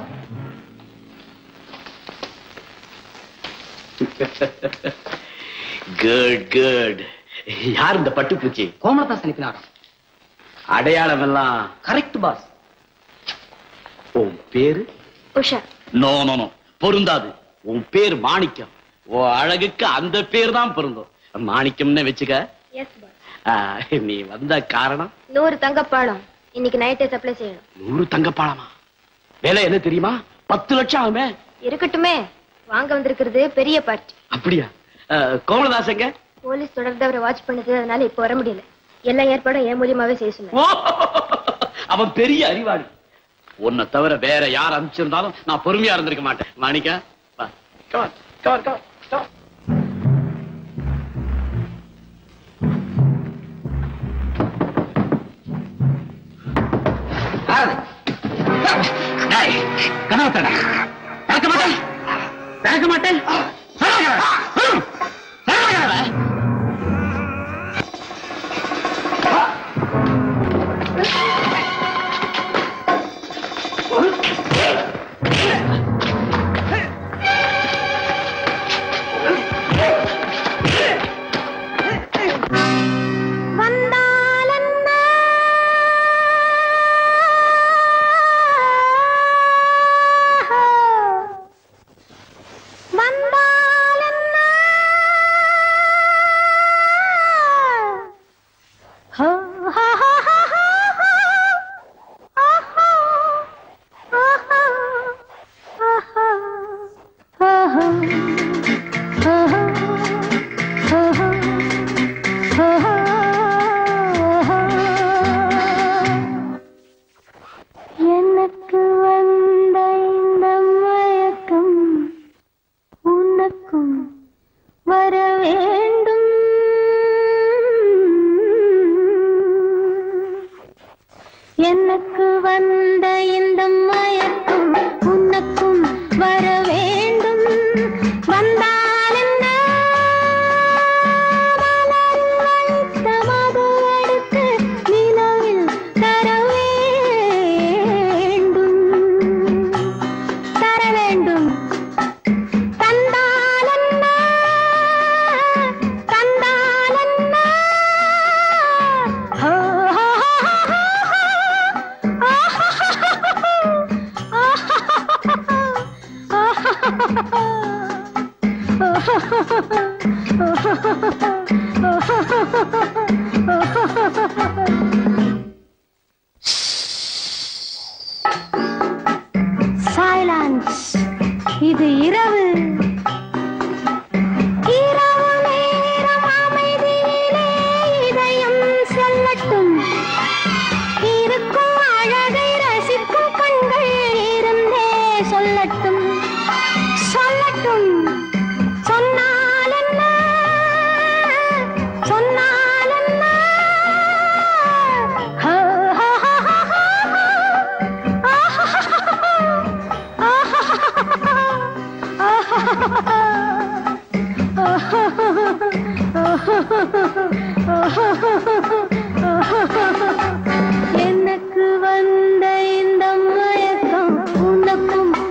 குட் குட் யார் இந்த பட்டுப்பூச்சி கோமலதாஸ் அனுப்பினாராம் அடையாளம் எல்லாம் கரெக்ட் பாஸ் உன் பேரு உஷா நோ நோ நோ பொருந்தாது உன் பேர் மாணிக்கம் உன் அழகுக்கு அந்த பேர் தான் பொருந்தும் மாணிக்கம்னு வச்சுக்க எஸ் பாஸ் ஆ, நீ வந்த காரணம் நூறு தங்கப்பாடம் இன்னைக்கு நைட்டே சப்ளை செய்யணும் நூறு தங்கப்பாளமா விலை என்ன தெரியுமா பத்து லட்சம் ஆகுமே இருக்கட்டுமே வாங்க வந்திருக்கிறது பெரிய பார்ட்டி அப்படியா ஆ, கோமலதாசங்க போலீஸ் தொடர்ந்து அவரை வாட்ச் பண்ணுது அதனால இப்ப வர முடியல எல்லா ஏற்பாடும் என் மூலியமாவே செய்ய சொன்னேன் ஓ, அவன் பெரிய அறிவாளி உன்னை தவிர வேற யார் அனுப்பிச்சிருந்தாலும் நான் பொறுமையா இருந்திருக்க மாட்டேன் மாணிக்கா வா. Come on, come on, come on, come on. டேய், கதவை தர. திறக்க மாட்டேன் திறக்க மாட்டேன் எனக்கு வந்த இந்த மயக்கம் உனக்கும் வர வேண்டும் எனக்கு வந்த இந்த மயக்கம் உனக்கும் வர வேண்டும் வந்தால் என்ன மலரில் வைத்த மது எடுத்து நிலவில் தர வேண்டும் தர வேண்டும் தந்தால் என்ன தந்தால் என்ன ஹோ, ஹோ, ஹோ, ஹோ, சைலன்ஸ் இது இரவு இரவு நேரம் அமைதியிலே இதயம் செல்லட்டும் இருக்கும் அழகை ரசிக்கும் கண்கள் இருந்தே சொல்லட்டும் சொல்லட்டும் சொன்னால் என்ன சொன்னால் என்ன ஹோ, ஹோ, ஹோ, ஹோ, எனக்கு வந்த இந்த மயக்கம் உனக்கும்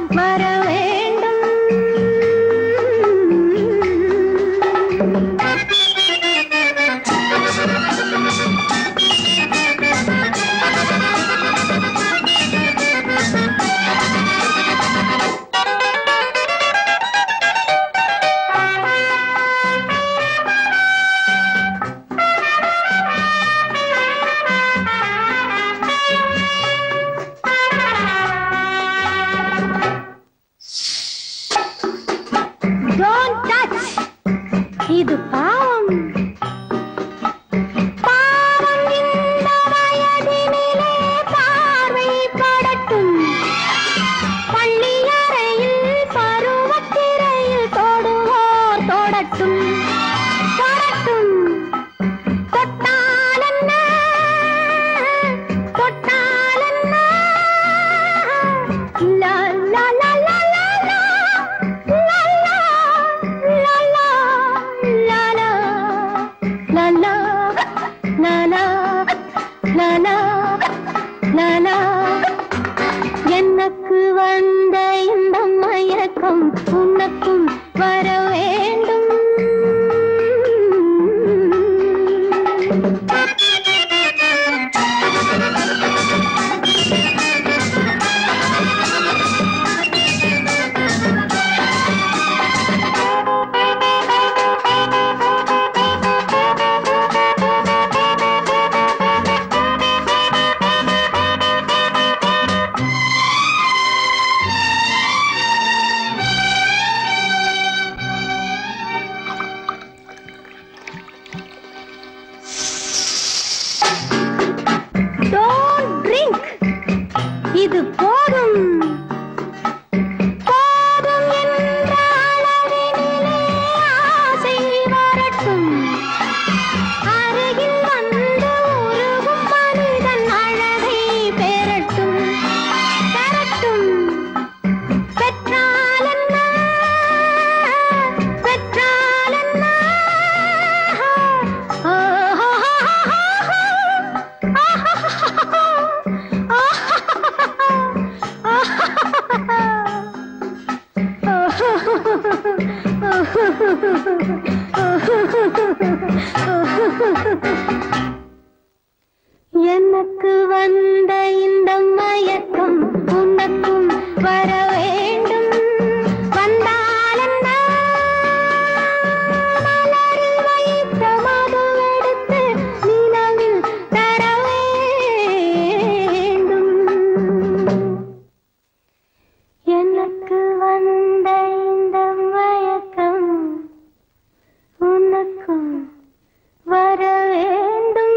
எனக்கு வந்த இந்த மயக்கம் உனக்கும் வர வேண்டும்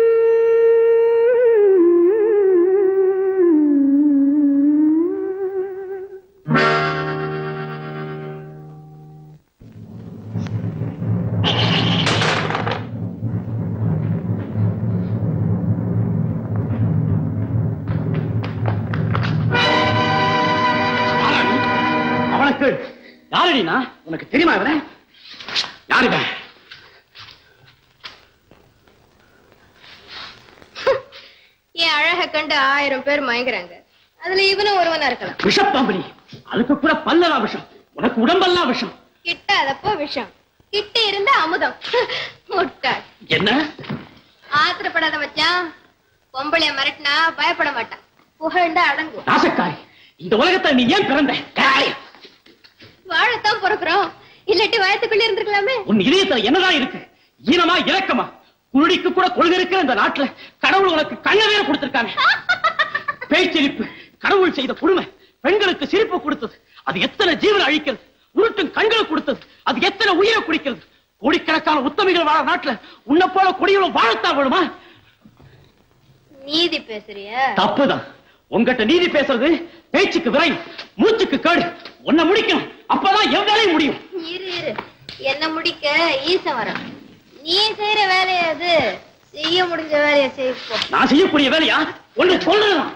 அவனுக்கு யாரடினா உனக்கு தெரியுமா இவன யாரு இவன் என் அழக கண்டு ஆயிரம் பேர் மயங்குறாங்க அதுல இவனும் ஒருவனா இருக்கலாம் விஷப்பாம்பனி அதுக்கு கூட பல்லலாம் விஷம் உனக்கு உடம்பெல்லாம் விஷம் கிட்டாதப்போ விஷம் கிட்ட இருந்த அமுதம் முட்டாள் என்ன ஆத்திரப்படாத மச்சான் பொம்பளைய மிரட்டினா பயப்பட மாட்டான் புகழ்ந்தா அடங்கும் நாசக்காரி இந்த உலகத்தை நீ ஏன் பிறந்த காரி. வாழத்தான் பிறக்கிறோம் இல்லாட்டி வயத்துக்குள்ள இருந்திருக்கலாமே உன் இதயத்துல என்னதான் இருக்கு ஈனமா இரக்கமா குருடிக்கு கூட கொள்கை இருக்கிற இந்த நாட்டுல கடவுள் உனக்கு கண்ண வேற கொடுத்திருக்காங்க பேய்ச்சிரிப்பு கடவுள் செய்த கொடுமை பெண்களுக்கு சிரிப்பு கொடுத்தது அது எத்தனை ஜீவனை அழிக்கிறது உருட்டும் கண்களை கொடுத்தது அது எத்தனை உயிரை குடிக்கிறது கோடிக்கணக்கான உத்தமிகள் வாழ நாட்டுல உன்னை போல கொடிகளும் வாழத்தான் வேணுமா நீதி பேசுறியா தப்புதான் உங்ககிட்ட நீதி பேசுறது பேச்சுக்கு விரை மூச்சுக்கு கேடு உன்னை முடிக்கணும் அப்பதான் என் வேலையும் முடியும் இரு இரு என்ன முடிக்க ஈசன் வரான் நீ செய்யற வேலைய அது செய்ய முடிஞ்ச வேலைய செய்ப்போம் நான் செய்யக்கூடிய வேலையா ஒன்று சொல்றதுதான்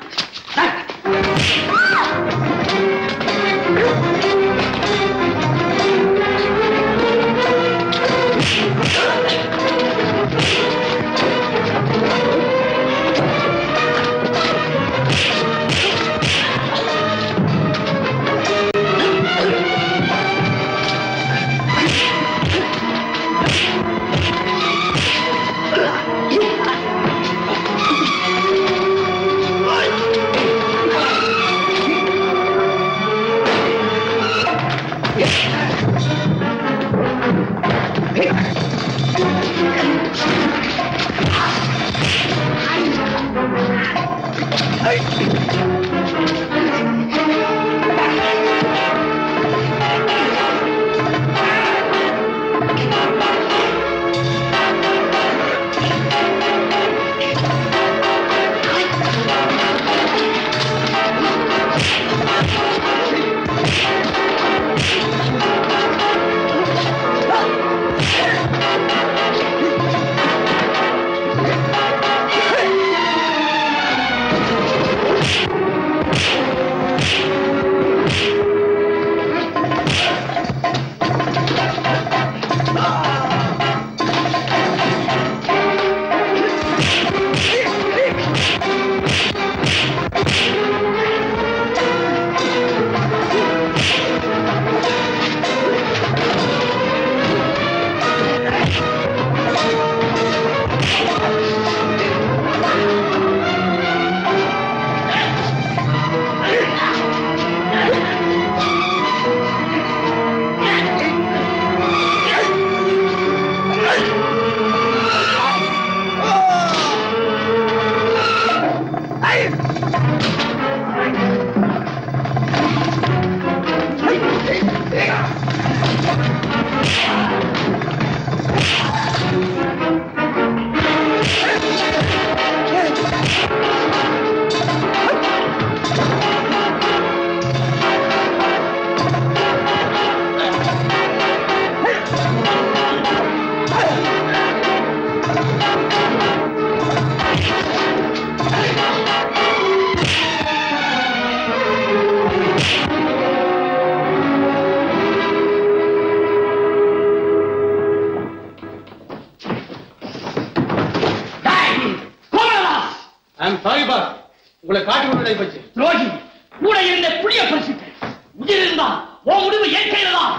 ஐம் சாரி பாஸ் உங்களை காட்டி விட்டு போச்சு துரோகி கூட இருந்த புளிய பறிச்சுட்டு உயிர் இருந்தா உன் முடிவு என் கையில தான்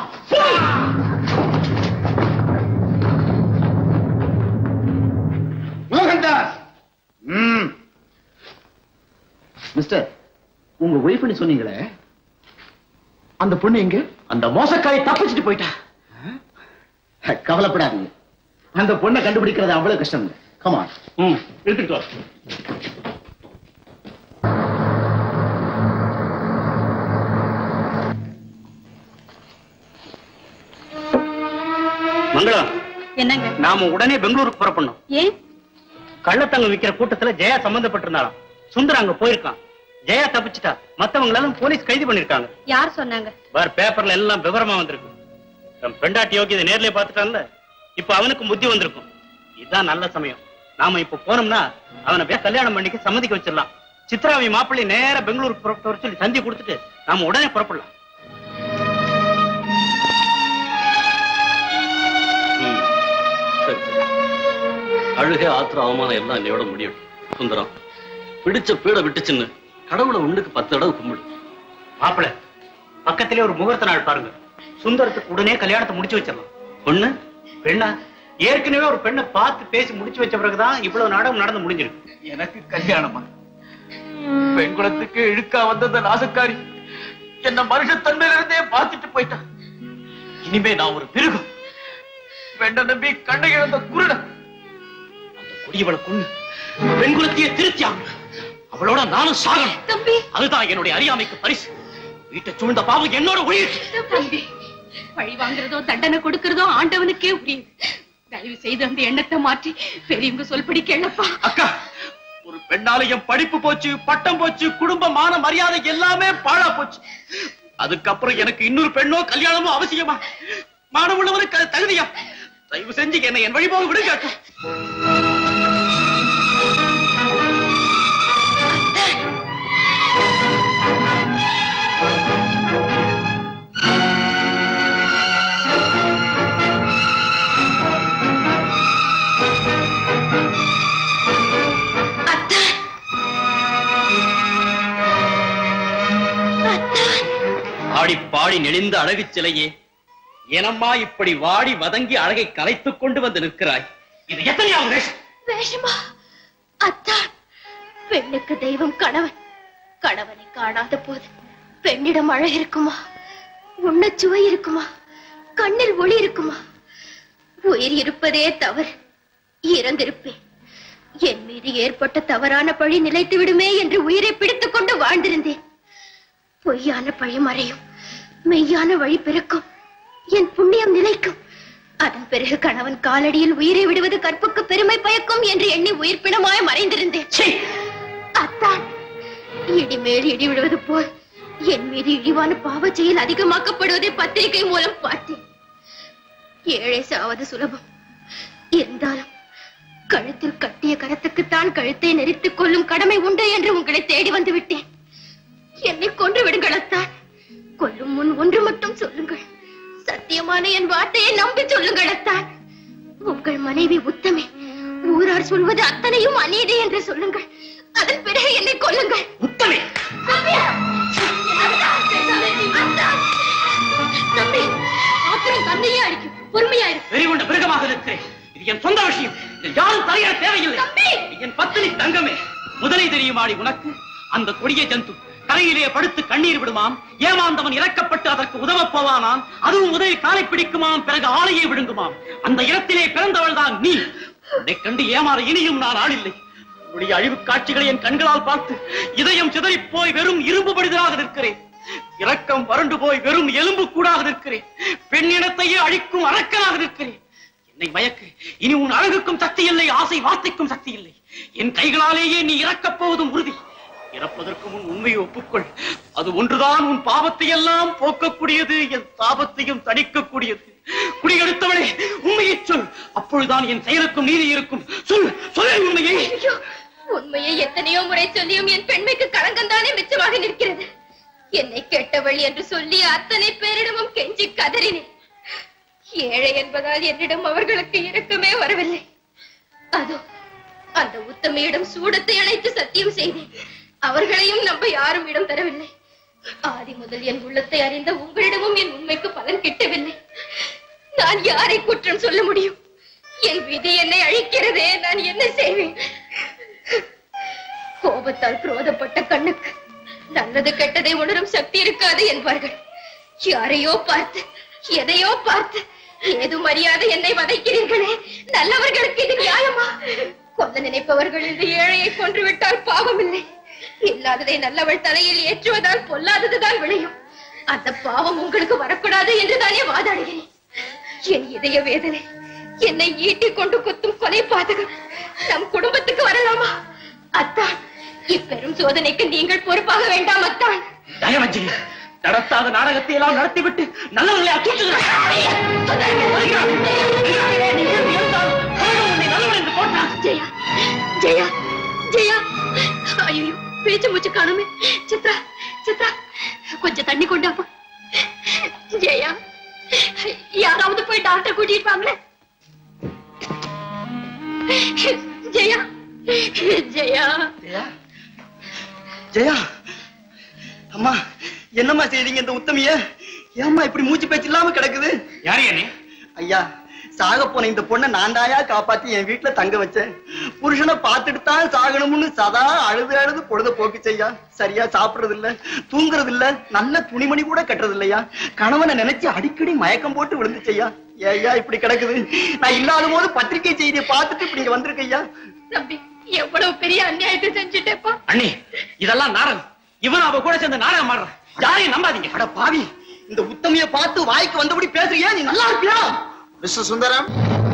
மோகன்தாஸ் ம் மிஸ்டர் உங்க ஒய்ஃப்னு சொன்னீங்களே அந்த பொண்ணு எங்க அந்த மோசக்காரி தப்பிச்சுட்டு போயிட்டா கவலைப்படாதீங்க அந்த பொண்ணை கண்டுபிடிக்கிறது அவ்வளவு கஷ்டம் இல்லை கமான் ம் எடுத்துட்டு வா. மங்களம் என்னங்க நாம உடனே பெங்களூருக்கு புறப்படணும் ஏன் கள்ளத்தங்கம் விக்கிற கூட்டத்துல ஜெயா சம்பந்தப்பட்டிருந்தாலும் சுந்தரம் அங்க போயிருக்கான் ஜெயா தப்பிச்சிட்டா மத்தவங்க எல்லாம் போலீஸ் கைது பண்ணிருக்காங்க யார் சொன்னாங்க வேற பேப்பர்ல எல்லாம் விவரமா வந்திருக்கு தன் பெண்டாட்டி யோகியதை நேர்லயே பார்த்துட்டான்ல இப்ப அவனுக்கு புத்தி வந்திருக்கும் இதுதான் நல்ல சமயம் நாம இப்ப போனோம்னா அவனை வே- கல்யாணம் பண்ணிக்க சம்மதிக்க வச்சிடலாம் சித்ராவி மாப்பிள்ளை நேரா பெங்களூருக்கு புறப்பட்டு வர சொல்லி தந்தி கொடுத்துட்டு நாம உடனே புறப்படலாம் ம். சரி சரி அழுகை ஆத்திர அவமானம் எல்லாம் என்னையோட முடியும் சுந்தரம் பிடிச்ச பீட விட்டுச்சுன்னு கடவுளை ஒண்ணுக்கு பத்து தடவை கும்பிடு மாப்பிள்ளை பக்கத்திலே ஒரு முகூர்த்த நாள் பாருங்க சுந்தரத்துக்கு உடனே கல்யாணத்தை முடிச்சு வச்சிடலாம் பொண்ணு பெண்ணா ஏற்கனவே ஒரு பெண்ணை பார்த்து பேசி முடிச்சு வச்ச பிறகுதான் இவ்வளவு நாடகம் நடந்து முடிஞ்சிருக்கு எனக்கு கல்யாணமா பெண் குலத்துக்கு இழுக்கா வந்த அந்த நாசக்காரி என்ன மனுஷத்தன்மையில இருந்தே பார்த்துட்டு போயிட்டான் இனிமே நான் ஒரு பிருகம் பெண்ணை நம்பி கண்ணை இழந்த குருடன் அந்த குடியவளை கொண்டு பெண் குலத்தையே திருத்தி ஆகணும் அவளோட நானும் சாகணும் தம்பி அதுதான் என்னுடைய அறியாமைக்கு பரிசு வீட்டை சூழ்ந்த பாவம் என்னோட உயிர் தம்பி பழி வாங்குறதோ தண்டனை கொடுக்கறதோ ஆண்டவனுக்கே உரியது தயவு செய்து அந்த எண்ணத்தை மாற்றி பெரியவங்க சொல்படி கேளப்பா அக்கா ஒரு பெண்ணால என் படிப்பு போச்சு பட்டம் போச்சு குடும்ப மான மரியாதை எல்லாமே பாழா போச்சு அதுக்கப்புறம் எனக்கு இன்னொரு பெண்ணோ கல்யாணமோ அவசியமா மானமுள்ளவனுக்கு அது தகுதியா தயவு செஞ்சு என்னை என் வழிபோக விடுங்க அக்கா ஆடி பாடி நெளிந்த அழகு சிலையே எனம்மா இப்படி வாடி வதங்கி அழகை கலைத்துக் கொண்டு வந்து நிற்கிறாய் இது எத்தனையாவது வேஷம் வேஷமா அத்தான் பெண்ணுக்கு தெய்வம் கணவன் கணவனை காணாத போது பெண்ணிடம் அழகு இருக்குமா உண்ணச் சுவை இருக்குமா கண்ணில் ஒளி இருக்குமா உயிர் இருப்பதே தவறு இறந்திருப்பேன் என் மீது ஏற்பட்ட தவறான பழி நிலைத்து விடுமே என்று உயிரை பிடித்துக் கொண்டு வாழ்ந்திருந்தேன் பொய்யான பழி மறையும் மெய்யான வழி பிறக்கும் என் புண்ணியம் நிலைக்கும் அதன் பிறகு கணவன் காலடியில் உயிரை விடுவது கற்புக்கு பெருமை பயக்கும் என்று எண்ணி உயிர் பிணமாய் மறைந்திருந்தேன் அத்தான் இடி மேல் இடி விடுவது போல் என் மீது இழிவான பாவச் செயல் அதிகமாக்கப்படுவதை பத்திரிகை மூலம் பார்த்தேன் ஏழை சாவது சுலபம் இருந்தாலும் கழுத்தில் கட்டிய கரத்துக்குத்தான் கழுத்தை நெரித்துக் கொள்ளும் கடமை உண்டு என்று உங்களை தேடி வந்து விட்டேன் என்னை கொன்று விடுங்கள் அத்தான் கொல்லும் முன் ஒன்று மட்டும் சொல்லுங்கள் சத்தியமான என் வார்த்தையை நம்பி சொல்லுங்கள் அத்தான் உங்கள் மனைவி உத்தமே ஊரார் சொல்வது அத்தனையும் அநீதி என்று சொல்லுங்கள் அதன் பிறகு என்னை கொல்லுங்கள் உத்தமே தம்பி ஆத்திரம் தன்னையே அடிக்கும் பொறுமையாயிரு வெறிகொண்ட மிருகமாக இருக்கிறேன் இது என் சொந்த விஷயம் இதில் யாரும் தலையிட தேவையில்லை என் பத்தினி தங்கமே முதலை தெரியுமாடி உனக்கு அந்த கொடிய ஜந்து கரையிலே படுத்து கண்ணீர் விடுமாம் ஏமாந்தவன் இறக்கப்பட்டு அதற்கு உதவப் போவானாம் அதுவும் உதவி காலை பிடிக்குமாம் பிறகு ஆளையே விழுங்குமாம் அந்த இடத்திலே பிறந்தவள் தான் நீ உன்னை கண்டு ஏமாற இனியும் நான் ஆளில்லை உன்னுடைய அழிவு காட்சிகளை என் கண்களால் பார்த்து இதயம் சிதறிப் போய் வெறும் இரும்பு படிதலாக நிற்கிறேன் இரக்கம் வறண்டு போய் வெறும் எலும்பு கூடாக நிற்கிறேன் பெண்ணினத்தையே அழிக்கும் அரக்கனாக நிற்கிறேன் என்னை மயக்கு இனி உன் அழகுக்கும் சக்தி இல்லை ஆசை வார்த்தைக்கும் சக்தி இல்லை என் கைகளாலேயே நீ இறக்கப் போவதும் உறுதி இறப்பதற்கு முன் உண்மையை ஒப்புக்கொள் அது ஒன்றுதான் உன் பாவத்தை எல்லாம் போக்கக்கூடியது என் தாபத்தையும் தணிக்கக்கூடியது குடியெடுத்தவளே உண்மையை சொல் அப்பொழுதுதான் என் செயலுக்கும் நீதி இருக்கும் சொல் சொல்ல உண்மையை ஐயோ, உண்மையை எத்தனையோ முறை சொல்லியும் என் பெண்மைக்கு களங்கம்தானே மிச்சமாக நிற்கிறது என்னை கெட்டவள் என்று சொல்லி அத்தனை பேரிடமும் கெஞ்சி கதறினேன் ஏழை என்பதால் என்னிடம் அவர்களுக்கு இரக்கமே வரவில்லை அதோ அந்த உத்தமையிடம் சூடத்தை அழைத்து சத்தியம் செய்தேன் அவர்களையும் நம்ப யாரும் இடம் தரவில்லை ஆதி முதல் என் உள்ளத்தை அறிந்த உங்களிடமும் என் உண்மைக்கு பலன் கிட்டவில்லை நான் யாரை குற்றம் சொல்ல முடியும் என் விதி என்னை அழிக்கிறதே நான் என்ன செய்வேன் கோபத்தால் குரோதப்பட்ட கண்ணுக்கு நல்லது கெட்டதை உணரும் சக்தி இருக்காது என்பார்கள் யாரையோ பார்த்து எதையோ பார்த்து ஏதும் அறியாத என்னை வதைக்கிறீர்களே நல்லவர்களுக்கு இது நியாயமா கொல்ல நினைப்பவர்கள் இந்த ஏழையை கொன்று விட்டால் பாவமில்லை இல்லாததை நல்லவள் தலையில் ஏற்றுவதால் பொல்லாததுதான் விளையும் அந்த பாவம் உங்களுக்கு வரக்கூடாது என்று தானே வாதாடுகிறேன் என் இதய வேதனை என்னை ஈட்டி கொண்டு குத்தும் கொலை பாதகம் நம் குடும்பத்துக்கு வரலாமா அத்தான் இப்பெரும் சோதனைக்கு நீங்கள் பொறுப்பாக வேண்டாம் அத்தான் தயவஞ்சி நடத்தாத நாடகத்தை எல்லாம் நடத்திவிட்டு நல்லவர்களை ஜெயா ஜெயா ஜெயா ஐயோ பேச்சு மூச்சு காணுமே சித்ரா சித்ரா கொஞ்சம் தண்ணி கொண்டாப்பா ஜெயா யாராவது போய் டாக்டர் கூட்டிட்டு வாங்களே ஜெயா ஜெயா ஜெயா அம்மா என்னம்மா செய்றீங்க இந்த உத்தமிய ஏம்மா இப்படி மூச்சு பேச்சு இல்லாம கிடக்குது யாரு என்ன ஐயா சாக போன இந்த பொண்ணை நான் தாயா காப்பாத்தி என் வீட்டுல தங்க வச்சேன் புருஷனை பார்த்துட்டு தான் சாகணும்னு சதா அழுது அழுது பொழுத போக்கு செய்யா சரியா சாப்பிடுறது இல்ல தூங்குறது இல்ல நல்ல துணிமணி கூட கட்டுறது இல்லையா கணவனை நினைச்சு அடிக்கடி மயக்கம் போட்டு விழுந்துச்சையா ஏய்யா இப்படி கிடக்குது நான் இல்லாத போது பத்திரிகை செய்தியை பார்த்துட்டு இப்படி இங்க வந்திருக்கையா தம்பி எவ்வளவு பெரிய அநியாயத்தை செஞ்சுட்டேப்பா அண்ணி இதெல்லாம் நாடகம் இவன் அவ கூட சேர்ந்து நாடகம் ஆடுறான் யாரையும் நம்பாதீங்க அட பாவி இந்த உத்தமிய பார்த்து வாய்க்கு வந்தபடி பேசுறியா நீ நல்லா இருப்பியா மிஸ்டர் சுந்தரம்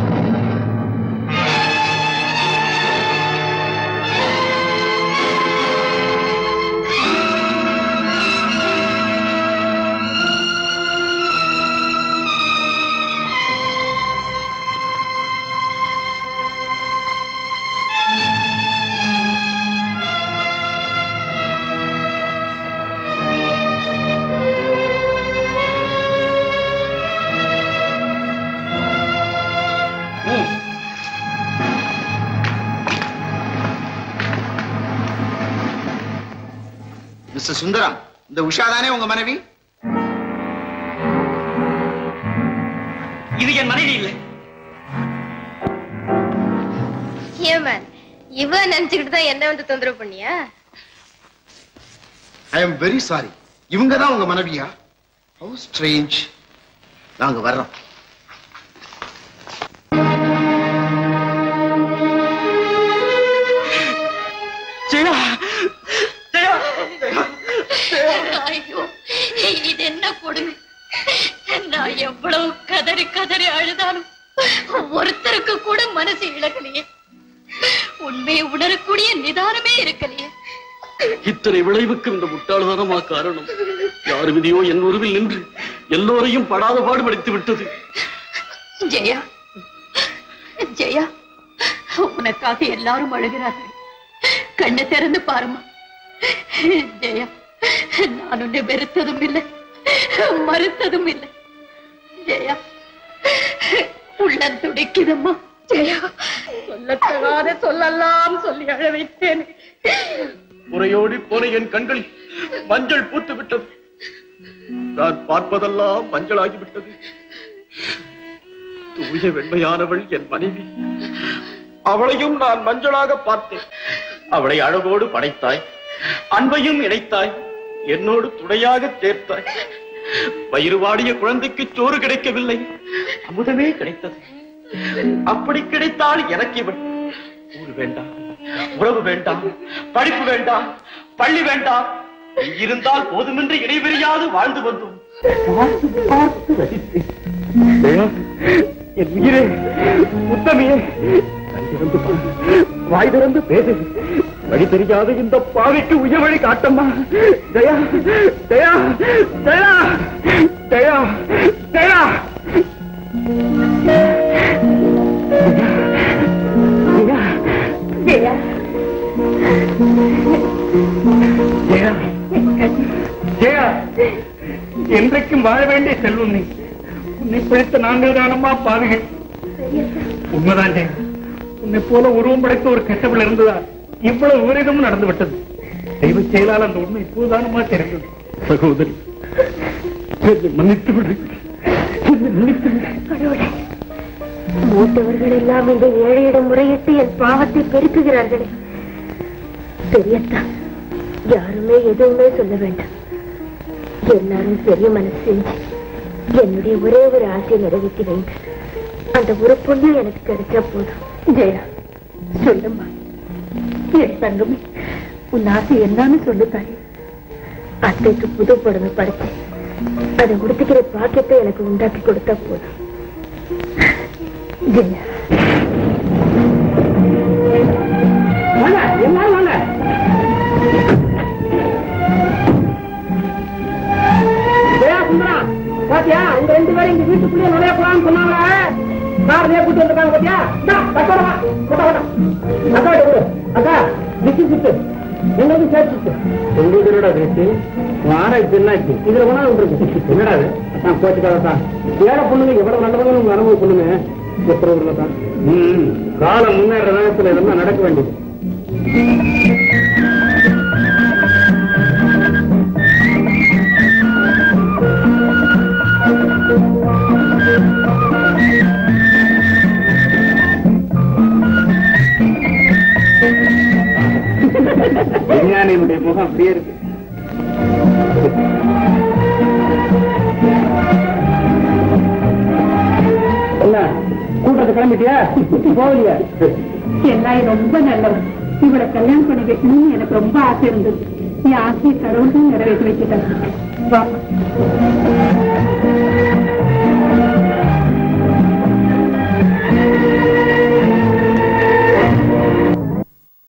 மிஸ்டர் சுந்தரம் இந்த உஷா தானே உங்க மனைவி இது என் மனைவி இல்லை ஏமன் இவன் நினைச்சுக்கிட்டு தான் என்ன வந்து தொந்தரவு பண்ணியா ஐ எம் வெரி சாரி இவங்க தான் உங்க மனைவியா ஹவு ஸ்ட்ரேஞ்ச் நாங்க வர்றோம் ஜெயா ஜெயா ஐயோ இது என்ன கொடுமை நான் எவ்வளவு கதறி கதறி அழுதாலும் ஒருத்தருக்கு கூட மனசு இழக்கலையே உண்மையை உணரக்கூடிய நிதானமே இருக்கலையே இத்தனை விளைவுக்கு இந்த முட்டாள்தனமா காரணம் யார் விதியோ என் உருவில் நின்று எல்லோரையும் படாத பாடுபடுத்தி விட்டது ஜெயா ஜெயா உனக்காக எல்லாரும் அழுகிறார்கள் கண்ணை திறந்து பாருமா ஜெயா நான் உன்னை வெறுத்ததும் இல்லை மறுத்ததும் இல்லை ஜெயா உள்ளம் துடிக்குதம்மா ஜெயா சொல்லத்தகாத சொல்லலாம் சொல்லி அழ வைத்தேன் முறையோடி போன என் கண்களில் மஞ்சள் பூத்து விட்டது நான் பார்ப்பதெல்லாம் மஞ்சளாகி விட்டது தூய வெண்மையானவள் என் மனைவி அவளையும் நான் மஞ்சளாக பார்த்தேன் அவளை அழகோடு படைத்தாய் அன்பையும் இணைத்தாய் என்னோடு துணையாக சேர்த்தாய் வயிறு வாடிய குழந்தைக்கு சோறு கிடைக்கவில்லை அமுதமே கிடைத்தது அப்படி கிடைத்தால் எனக்கு இவள் ஊர் வேண்டாம் உறவு வேண்டாம் படிப்பு வேண்டாம் பள்ளி வேண்டாம் நீ இருந்தால் போதுமென்று இடைவெளியாது வாழ்ந்து வந்தோம் பார்த்து பார்த்து ரசித்தேன். ஜெயா, என் உயிரே உத்தமியே கண் திறந்து பாரு. வாய் திறந்து பேசு வழி தெரியாத இந்த பாவிக்கு உயர் வழி காட்டம்மா ஜெயா ஜெயா ஜெயா ஜெயா ஜெயா ஜெயா ஜெயா ஜெயா ஜெயா என்றைக்கும் வாழ வேண்டிய செல்வம் நீ உன்னை பிடித்த நாங்கள் தானம்மா பாவிகள் உண்மைதான் ஜெயா உன்னை போல உருவம் படைத்த ஒரு கெட்டவள் இருந்ததா இவ்வளவு விபரீதமும் நடந்து விட்டது தெய்வ செயலால் அந்த உண்மை இப்போதானமா தெரிந்தது சகோதரி என்னை மன்னித்து விடு என்னை மன்னித்து விடு மூத்தவர்கள் எல்லாம் இந்த ஏழையிடம் முறையிட்டு என் பாவத்தை பெருக்குகிறார்களே பெரியத்தா யாருமே எதுவுமே சொல்ல வேண்டாம் எல்லாரும் பெரிய மனசு செஞ்சு என்னுடைய ஒரே ஒரு ஆசையை நிறைவேற்றி வைங்க அந்த ஒரு பொண்ணு எனக்கு கிடைச்சா போதும் ஜெயா சொல்லுமா என் தங்கமே உன் ஆசை என்னன்னு சொல்லு தாய் அத்தைக்கு புது புடவை படைச்சு அதை உடுத்திக்கிற பாக்கியத்தை எனக்கு உண்டாக்கி கொடுத்தா போதும் வாங்க எல்லாரும் வாங்க ஜெயா சுந்தரா பாத்தியா உங்க ரெண்டு பேரும் இங்க வீட்டுக்குள்ளே நுழைய போலாம்னு சொன்னாங்க காரனே கூட்டு வந்திருக்காங்க பாத்தியா இந்தா, கட்டோட வா கொட்டா கொட்டா அக்கா விடு அக்கா நிச்சு சுத்து எங்களுக்கு சேர்த்து சுத்து உங்களுக்கு என்னடா பேச்சு ஆராய்ச்சி என்னாச்சு இதுல போனா உங்களுக்கு என்னடா இது அதான் கோச்சுக்காதா ஏழை பொண்ணுங்க எவ்வளவு நல்லவங்க உங்க அனுபவம் பொண்ணுங்க எத்தனை ஊர்ல தான் ம் காலம் முன்னேற நேரத்துல இதெல்லாம் நடக்க வேண்டியது விஞ்ஞானியினுடைய முகம் அப்படியே இருக்கு என்ன கூட்டத்தை கிளம்பிட்டியா போகலையா எல்லாம் ரொம்ப நல்லவன் இவளை கல்யாணம் பண்ணி வைக்கணும்னு எனக்கு ரொம்ப ஆசை இருந்தது என் ஆசையை கடவுள் தான் நிறைவேற்றி வச்சுட்டாங்க வா